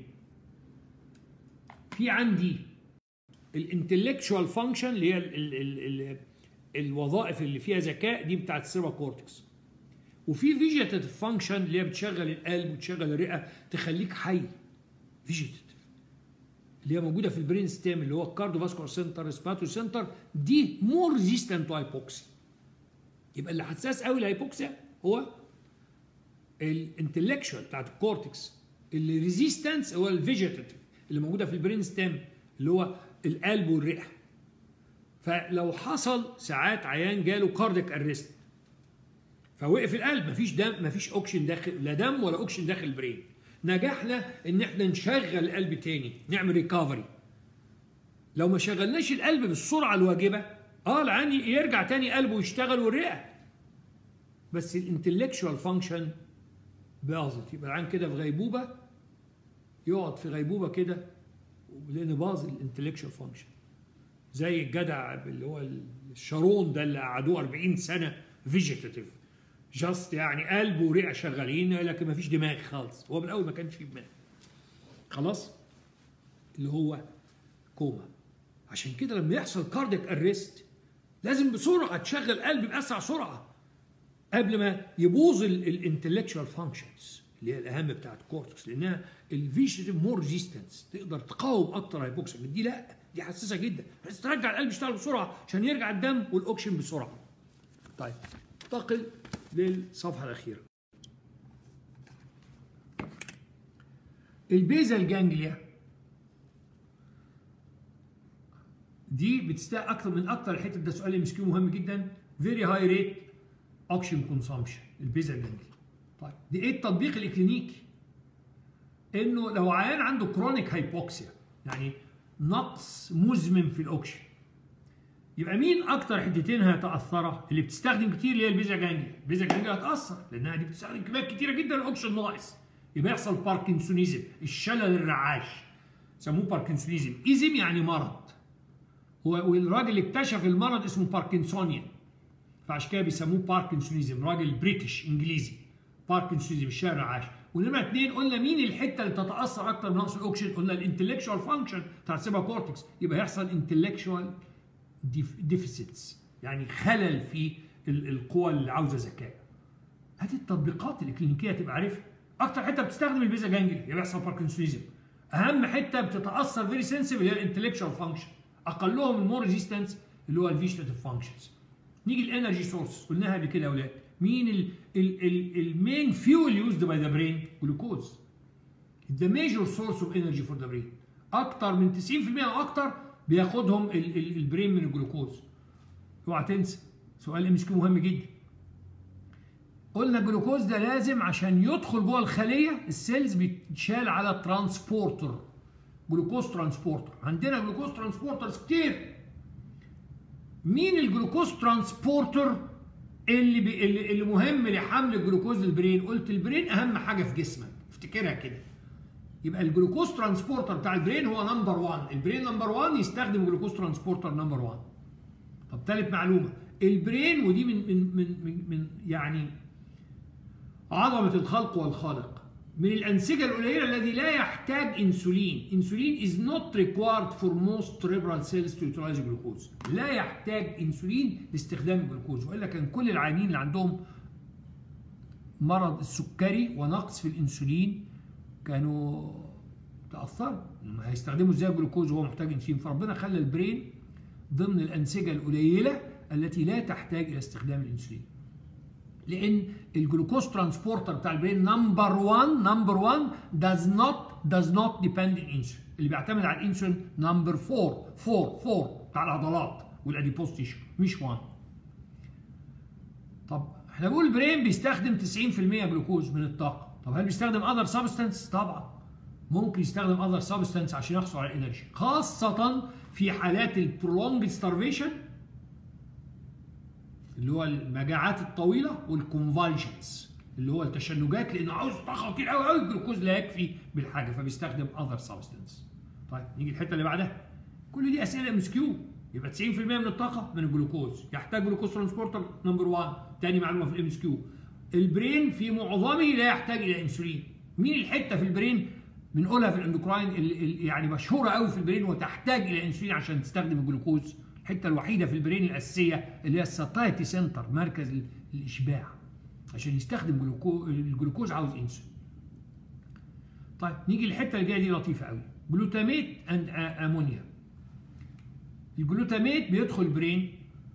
في عندي الانتلكشوال فانكشن اللي هي ال ال ال ال الوظائف اللي فيها ذكاء دي بتاعت السيربا كورتكس وفي فيجيتاتيف فانكشن اللي هي بتشغل القلب وتشغل الرئه تخليك حي فيجيتاتيف اللي هي موجوده في البرين ستيم اللي هو الكاردو فاسكولار سنتر ريسباتو سنتر دي مور ريزيستنت تو هايبوكسيا يبقى اللي حساس قوي للهايبوكسيا هو الانتلكشوال بتاعت الكورتكس اللي ريزيستنس هو الفيجيتاتيف اللي موجوده في البرين ستيم اللي هو القلب والرئه فلو حصل ساعات عيان جاله كارديك ارست فوقف القلب مفيش دم مفيش اوكسجين داخل لا دم ولا اوكسجين داخل البرين نجحنا ان احنا نشغل القلب تاني نعمل ريكفري لو ما شغلناش القلب بالسرعه الواجبه اه العيان يرجع تاني قلبه يشتغل والرئه بس الانتلكشوال فانكشن باظت يبقى العيان كده في غيبوبه يقعد في غيبوبه كده لان باظ الانتلكشوال فانكشن زي الجدع اللي هو الشارون ده اللي قعدوه 40 سنه فيجيتاتيف جاست يعني قلبه ورئه شغالين لكن ما فيش دماغ خالص هو من الاول ما كانش فيه دماغ خلاص اللي هو كوما عشان كده لما يحصل كارديك اريست لازم بسرعه تشغل القلب باسرع سرعه قبل ما يبوظ الانتلكشوال فانكشنز اللي هي الاهم بتاعت الكورتكس لانها الفيجيتيف مور ريزيستنس تقدر تقاوم اكتر هايبوكسيا دي لا دي حساسه جدا بس ترجع القلب يشتغل بسرعه عشان يرجع الدم والاوكسجين بسرعه طيب انتقل للصفحه الاخيره البيزل جانجليا دي بتستاء اكتر من اكتر الحته ده سؤال مسكين مهم جدا فيري هاي ريت اوكسجين كونسامشن البيزل جانجليا طيب دي ايه التطبيق الاكلينيكي انه لو عيان عنده كرونيك هايبوكسيا يعني نقص مزمن في الاوكسجين يبقى مين اكتر حتتين هيتاثرا اللي بتستخدم كتير اللي هي البيزا جانجليا البيزا جانجليا هتاثر لانها دي بتستخدم كميات كتيره جدا الاوكسجين ناقص يبقى يحصل باركنسونيزم الشلل الرعاش سموه باركنسونيزم ايزم يعني مرض والراجل اللي اكتشف المرض اسمه باركنسونيان فعشان كده بيسموه باركنسونيزم راجل بريتش انجليزي باركنسونيزم الشلل الرعاش ونمرة اثنين قلنا مين الحته اللي تتاثر اكتر من نقص الاوكسجين قلنا الانتلكشوال فانكشن بتاع السيبا كورتكس يبقى يحصل انتلكشوال ديفيسيتس يعني خلل في القوى اللي عاوزه ذكاء هذه التطبيقات الكلينيكيه تبقى عارفها اكتر حته بتستخدم البيزا جانجليا يبقى يحصل باركنسونيزم اهم حته بتتاثر فيري سنسيف اللي هي الانتلكشوال فانكشن اقلهم المور ريزيستنس اللي هو الفيجيتاتيف فانكشنز نيجي الانرجي سورس قلناها قبل كده يا اولاد مين المين فيول يوزد باي ذا برين جلوكوز ذا ميجور سورس اوف انرجي فور ذا برين اكتر من 90% او اكتر بياخدهم البرين من الجلوكوز اوعى تنسى سؤال ام اس كيو مهم جدا قلنا الجلوكوز ده لازم عشان يدخل جوه الخليه السيلز بيتشال على ترانسبورتر جلوكوز ترانسبورتر عندنا جلوكوز ترانسبورترز كتير مين الجلوكوز ترانسبورتر اللي, بي اللي, اللي مهم لحمل الجلوكوز للبرين قلت البرين اهم حاجه في جسمك افتكرها كده يبقى الجلوكوز ترانسبورتر بتاع البرين هو نمبر 1 البرين نمبر 1 يستخدم جلوكوز ترانسبورتر نمبر 1 طب ثالث معلومه البرين ودي من من من من, من يعني عظمه الخلق والخالق من الانسجه القليله الذي لا يحتاج انسولين انسولين is not required for most cerebral cells to utilize glucose لا يحتاج انسولين لاستخدام الجلوكوز والا كان كل العيانين اللي عندهم مرض السكري ونقص في الانسولين كانوا تاثروا هيستخدموا ازاي الجلوكوز وهو محتاج انسولين فربنا خلى البرين ضمن الانسجه القليله التي لا تحتاج الى استخدام الانسولين لان الجلوكوز ترانسبورتر بتاع البرين نمبر 1 نمبر 1 does not does not depend on insulin اللي بيعتمد على الانسولين نمبر 4 4 4 بتاع العضلات والاديبوز تيشو مش 1 طب احنا بنقول البرين بيستخدم 90% جلوكوز من الطاقه طب هل بيستخدم اذر سبستانس طبعا ممكن يستخدم اذر سبستانس عشان يحصل على انرجي خاصه في حالات البرولونج ستارفيشن اللي هو المجاعات الطويله والكونفالجنز اللي هو التشنجات لانه عاوز طاقه كتير قوي قوي الجلوكوز لا يكفي بالحاجه فبيستخدم اذر سبستانس طيب نيجي الحته اللي بعدها كل دي اسئله ام اس كيو يبقى 90% من الطاقه من الجلوكوز يحتاج جلوكوز ترانسبورتر نمبر 1 تاني معلومه في الام اس كيو البرين في معظمه لا يحتاج الى انسولين مين الحته في البرين بنقولها في الاندوكراين اللي يعني مشهوره قوي في البرين وتحتاج الى انسولين عشان تستخدم الجلوكوز الحته الوحيده في البرين الاساسيه اللي هي الساتايتي سنتر مركز الاشباع عشان يستخدم جلوكوز الجلوكوز عاوز انسولين طيب نيجي الحته اللي جايه دي لطيفه قوي جلوتاميت اند امونيا الجلوتاميت بيدخل البرين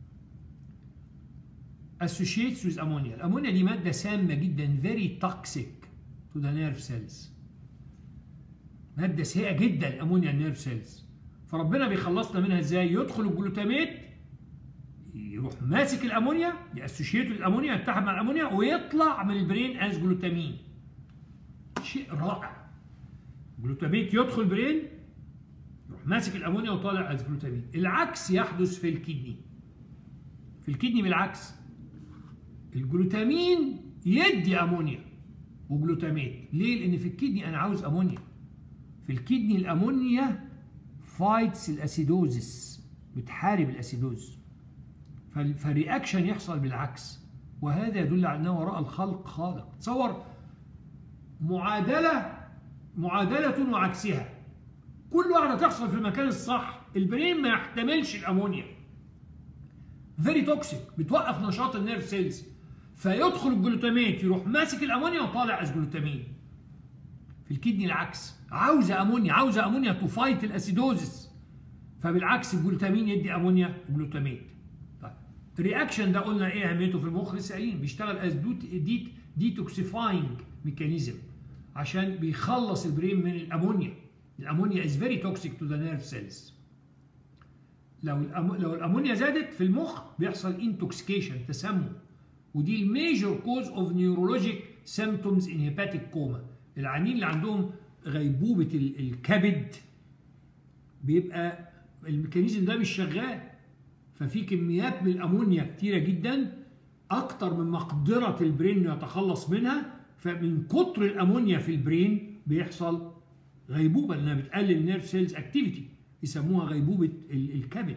associates with ammonia الامونيا دي ماده سامه جدا very toxic to the nerve cells ماده سيئه جدا الامونيا النيرف سيلز فربنا بيخلصنا منها ازاي يدخل الجلوتاميت يروح ماسك الامونيا ياسوشيته الامونيا يتحد مع الامونيا ويطلع من البرين از جلوتامين شيء رائع جلوتاميت يدخل البرين يروح ماسك الامونيا وطالع از جلوتامين العكس يحدث في الكدني في الكدني بالعكس الجلوتامين يدي امونيا وجلوتاميت ليه لان في الكدني انا عاوز امونيا في الكدني الامونيا فايتس الاسيدوزس بتحارب الاسيدوز فالرياكشن يحصل بالعكس وهذا يدل على انه وراء الخلق خالق تصور معادله معادله وعكسها كل واحده تحصل في المكان الصح البرين ما يحتملش الامونيا فيري توكسيك بتوقف نشاط النيرف سيلز فيدخل الجلوتاميت يروح ماسك الامونيا وطالع از جلوتامين في الكدني العكس عاوزه امونيا عاوزه امونيا تو فايت الاسيدوزس فبالعكس الجلوتامين يدي امونيا وجلوتاميت طيب الرياكشن ده قلنا ايه اهميته في المخ لسه قايلين بيشتغل از ديت ديتوكسيفاينج ميكانيزم عشان بيخلص البرين من الامونيا الامونيا از فيري توكسيك تو ذا نيرف سيلز لو الأم... لو الامونيا زادت في المخ بيحصل انتوكسيكيشن تسمم ودي الميجور كوز اوف نيورولوجيك سيمتومز ان هيباتيك كوما العيانين اللي عندهم غيبوبه الكبد بيبقى الميكانيزم ده مش شغال ففي كميات من الامونيا كتيره جدا اكتر من مقدره البرين انه يتخلص منها فمن كتر الامونيا في البرين بيحصل غيبوبه لانها بتقلل النيرف سيلز اكتيفيتي يسموها غيبوبه الكبد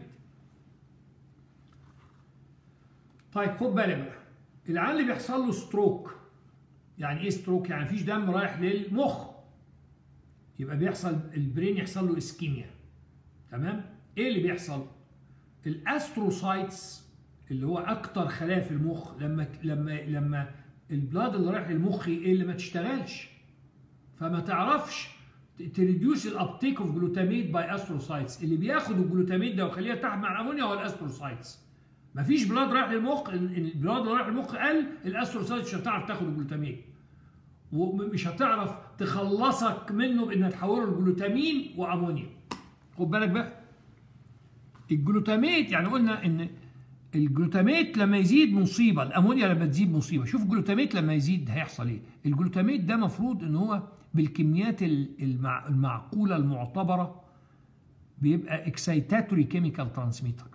طيب خد بالك بقى العيان اللي بيحصل له ستروك يعني ايه ستروك يعني مفيش دم رايح للمخ يبقى بيحصل البرين يحصل له اسكيميا تمام ايه اللي بيحصل الاستروسايتس اللي هو اكتر خلايا في المخ لما لما لما البلاد اللي رايح للمخ ايه اللي ما تشتغلش فما تعرفش تريديوس الابتيك اوف جلوتاميت باي استروسايتس اللي بياخد الجلوتاميت ده ويخليها تحت مع الامونيا هو الاستروسايتس مفيش بلاد رايح للمخ البلاد اللي رايح للمخ قل الاستروسايتس مش هتعرف تاخد الجلوتاميت ومش هتعرف تخلصك منه بانها تحوله لجلوتامين وامونيا خد بالك بقى الجلوتاميت يعني قلنا ان الجلوتاميت لما يزيد مصيبه الامونيا لما تزيد مصيبه شوف الجلوتاميت لما يزيد هيحصل ايه الجلوتاميت ده مفروض ان هو بالكميات المع... المعقوله المعتبره بيبقى اكسيتاتوري كيميكال ترانسميتر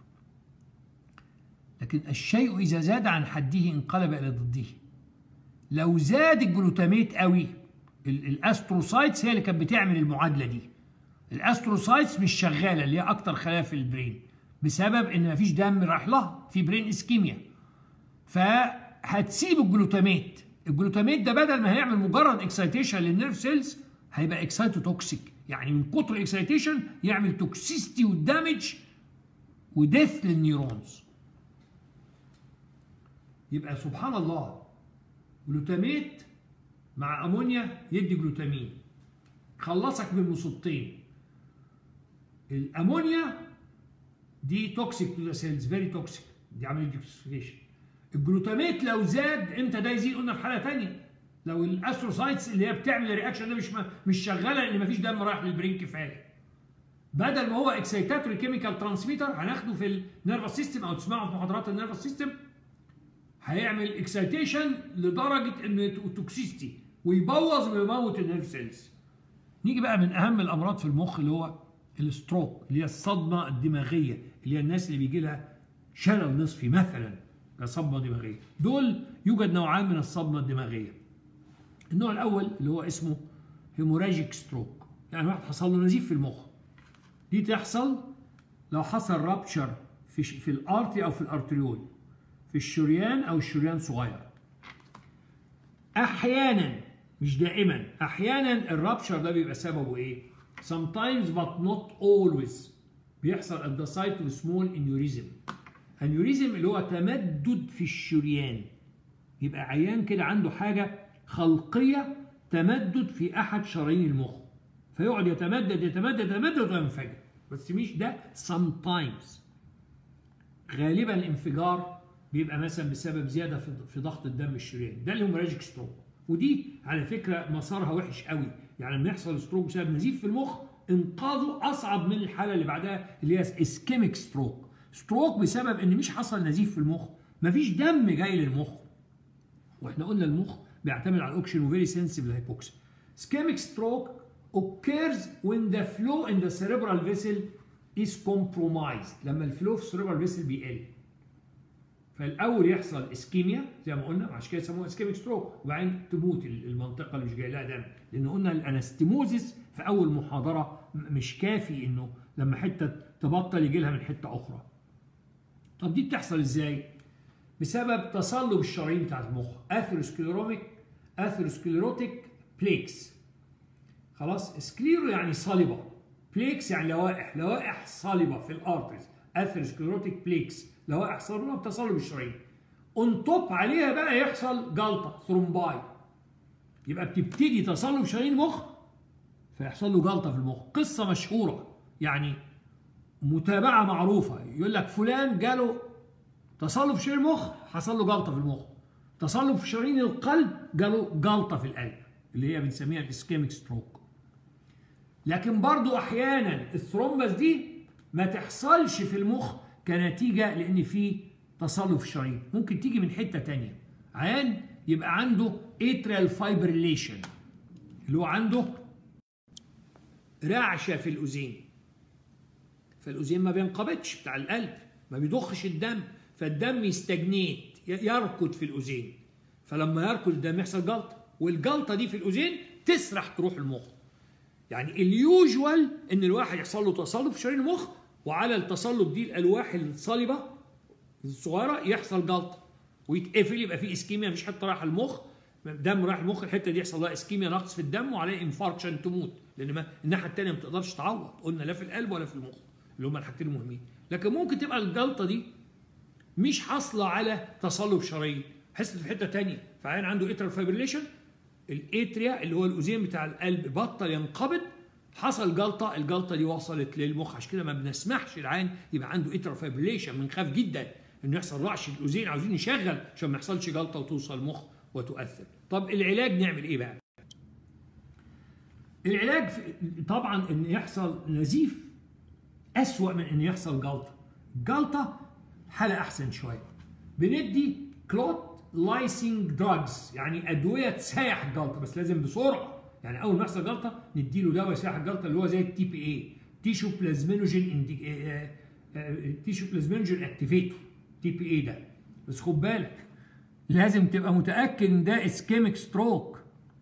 لكن الشيء اذا زاد عن حده انقلب الى ضده لو زاد الجلوتاميت قوي الاستروسايتس هي اللي كانت بتعمل المعادله دي الاستروسايتس مش شغاله اللي هي اكتر خلايا في البرين بسبب ان مفيش دم رايح لها في برين اسكيميا فهتسيب الجلوتاميت الجلوتاميت ده بدل ما هيعمل مجرد اكسايتيشن للنيرف سيلز هيبقى اكسايتوتوكسيك يعني من كتر الاكسايتيشن يعمل توكسيستي ودامج وديث للنيورونز يبقى سبحان الله جلوتاميت مع امونيا يدي جلوتامين خلصك من مصيبتين الامونيا دي توكسيك تو ذا سيلز فيري توكسيك دي عمليه ديكسيفيكيشن الجلوتاميت لو زاد امتى ده يزيد قلنا في حاله ثانيه لو الاستروسايتس اللي هي بتعمل الرياكشن ده مش مش شغاله لان مفيش دم رايح للبرين كفايه بدل ما هو اكسيتاتوري كيميكال ترانسميتر هناخده في النيرفس سيستم او تسمعه في محاضرات النيرفس سيستم هيعمل اكسيتيشن لدرجه ان توكسيستي ويبوظ ويموت النيرف سيلز نيجي بقى من اهم الامراض في المخ اللي هو الستروك اللي هي الصدمه الدماغيه اللي هي الناس اللي بيجي لها شلل نصفي مثلا كصدمه دماغيه دول يوجد نوعان من الصدمه الدماغيه النوع الاول اللي هو اسمه هيموراجيك ستروك يعني واحد حصل له نزيف في المخ دي تحصل لو حصل رابتشر في في الارتي او في الارتريول في الشريان او الشريان صغير احيانا مش دائما احيانا الرابشر ده بيبقى سببه ايه sometimes but not always بيحصل at the site of small aneurysm aneurysm اللي هو تمدد في الشريان يبقى عيان كده عنده حاجه خلقيه تمدد في احد شرايين المخ فيقعد يتمدد يتمدد يتمدد وينفجر بس مش ده sometimes غالبا الانفجار بيبقى مثلا بسبب زياده في ضغط الدم الشرياني ده الهيموراجيك ستروك ودي على فكره مسارها وحش قوي يعني لما يحصل ستروك بسبب نزيف في المخ انقاذه اصعب من الحاله اللي بعدها اللي هي اسكيميك ستروك ستروك بسبب ان مش حصل نزيف في المخ مفيش دم جاي للمخ واحنا قلنا المخ بيعتمد على الاوكسجين وفيري سنسيف للهيبوكسي اسكيميك ستروك occurs when the flow in the cerebral vessel is compromised لما الفلو في السيربرال فيسل بيقل فالاول يحصل اسكيميا زي ما قلنا عشان كده يسموها اسكيميك ستروك وبعدين تموت المنطقه اللي مش جاي لها دم لان قلنا الانستيموزيس في اول محاضره مش كافي انه لما حته تبطل يجي لها من حته اخرى طب دي بتحصل ازاي بسبب تصلب الشرايين بتاعت المخ اثيروسكليروميك اثيروسكليروتيك بليكس خلاص سكليرو يعني صلبه بليكس يعني لوائح لوائح صلبه في الارتريز اثيروسكليروتيك بليكس لوائح صلبه بتصلب الشرايين اون توب عليها بقى يحصل جلطه ثرومباي يبقى بتبتدي تصلب شرايين المخ فيحصل له جلطه في المخ قصه مشهوره يعني متابعه معروفه يقول لك فلان جاله تصلب في شرايين المخ حصل له جلطه في المخ تصلب في شرايين القلب جاله جلطه في القلب اللي هي بنسميها الاسكيميك ستروك لكن برضو احيانا الثرومبس دي ما تحصلش في المخ كنتيجه لان في تصلب في الشرايين ممكن تيجي من حته تانية عيان يبقى عنده اتريال فايبريليشن اللي هو عنده رعشه في الاذين فالاذين ما بينقبضش بتاع القلب ما بيضخش الدم فالدم يستجنيت يركض في الاذين فلما يركض الدم يحصل جلطه والجلطه دي في الاذين تسرح تروح المخ يعني اليوجوال ان الواحد يحصل له تصلب في شرايين المخ وعلى التصلب دي الالواح الصلبه الصغيره يحصل جلطه ويتقفل يبقى في اسكيميا مفيش حته رايحه المخ دم رايح المخ الحته دي يحصل لها اسكيميا نقص في الدم وعليها انفاركشن تموت لان ما الناحيه الثانيه ما تقدرش تعوض قلنا لا في القلب ولا في المخ اللي هم الحاجتين المهمين لكن ممكن تبقى الجلطه دي مش حاصله على تصلب شرايين حصلت في حته ثانيه فعين عنده اترال فايبريليشن الاتريا اللي هو الاذين بتاع القلب بطل ينقبض حصل جلطه الجلطه دي وصلت للمخ عشان كده ما بنسمحش العين يبقى عنده اترال فايبريليشن بنخاف جدا انه يحصل رعش الاذين عاوزين نشغل عشان ما يحصلش جلطه وتوصل المخ وتؤثر طب العلاج نعمل ايه بقى العلاج طبعا ان يحصل نزيف اسوا من ان يحصل جلطه جلطه حاله احسن شويه بندي كلوت لايسنج دراجز يعني ادويه تسيح الجلطه بس لازم بسرعه يعني اول ما يحصل جلطه نديله دواء يسيح الجلطه اللي هو زي التي بي اي تيشو بلازمينوجين تيشو بلازمينوجين اكتيفيتور تي بي اي ده بس خد بالك لازم تبقى متاكد ان ده اسكيميك ستروك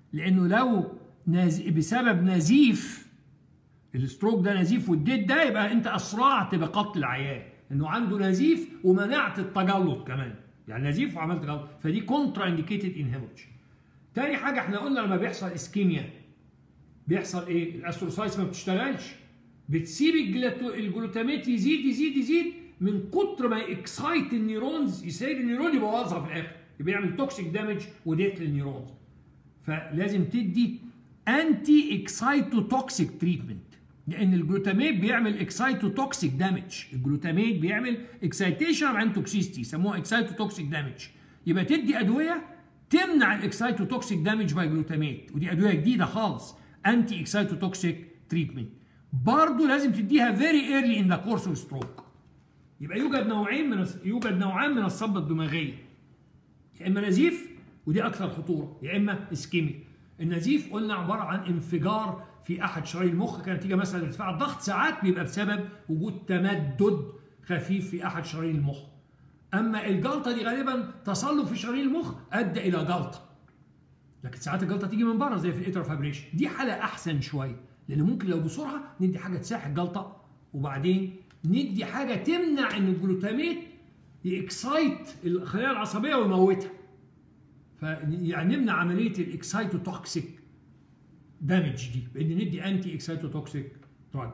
لانه لو نز... بسبب نزيف الستروك ده نزيف واديت ده يبقى انت اسرعت بقتل العيان انه عنده نزيف ومنعت التجلط كمان يعني نزيف وعملت جلط فدي كونترا انديكيتد ان هيموريدج تاني حاجه احنا قلنا لما بيحصل اسكيميا بيحصل ايه الاستروسايتس ما بتشتغلش بتسيب الجلاتو... الجلوتاميت يزيد يزيد يزيد من كتر ما اكسايت النيورونز يسيب النيورون يبوظها في الاخر يبقى يعمل توكسيك دامج وديت للنيورونز فلازم تدي انتي اكسايتوتوكسيك تريتمنت لان الجلوتاميت بيعمل اكسايتوتوكسيك دامج الجلوتاميت بيعمل اكسايتيشن عن توكسيستي يسموها اكسايتوتوكسيك دامج يبقى تدي ادويه تمنع الاكسايتوتوكسيك دامج باي جلوتاميت ودي ادويه جديده خالص انتي اكسايتوتوكسيك تريتمنت برضه لازم تديها فيري ايرلي ان ذا كورس اوف ستروك يبقى يوجد نوعين من يوجد نوعان من الصبه الدماغيه يا اما نزيف ودي اكثر خطوره يا اما اسكيمي النزيف قلنا عباره عن انفجار في احد شرايين المخ كنتيجه مثلا ارتفاع الضغط ساعات بيبقى بسبب وجود تمدد خفيف في احد شرايين المخ اما الجلطه دي غالبا تصلب في شرايين المخ ادى الى جلطه لكن ساعات الجلطه تيجي من بره زي في الاتر فابريشن دي حاله احسن شويه لان ممكن لو بسرعه ندي حاجه تساح الجلطه وبعدين ندي حاجه تمنع ان الجلوتاميت يكسايت الخلايا العصبيه ويموتها فيعني نمنع عمليه الاكسايتوتوكسيك دامج دي بان ندي انتي اكسايتوتوكسيك دراج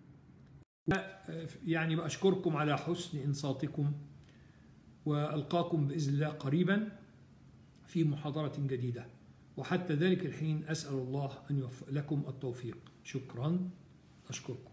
يعني باشكركم على حسن انصاتكم والقاكم باذن الله قريبا في محاضره جديده وحتى ذلك الحين اسال الله ان يوفق لكم التوفيق شكرا اشكركم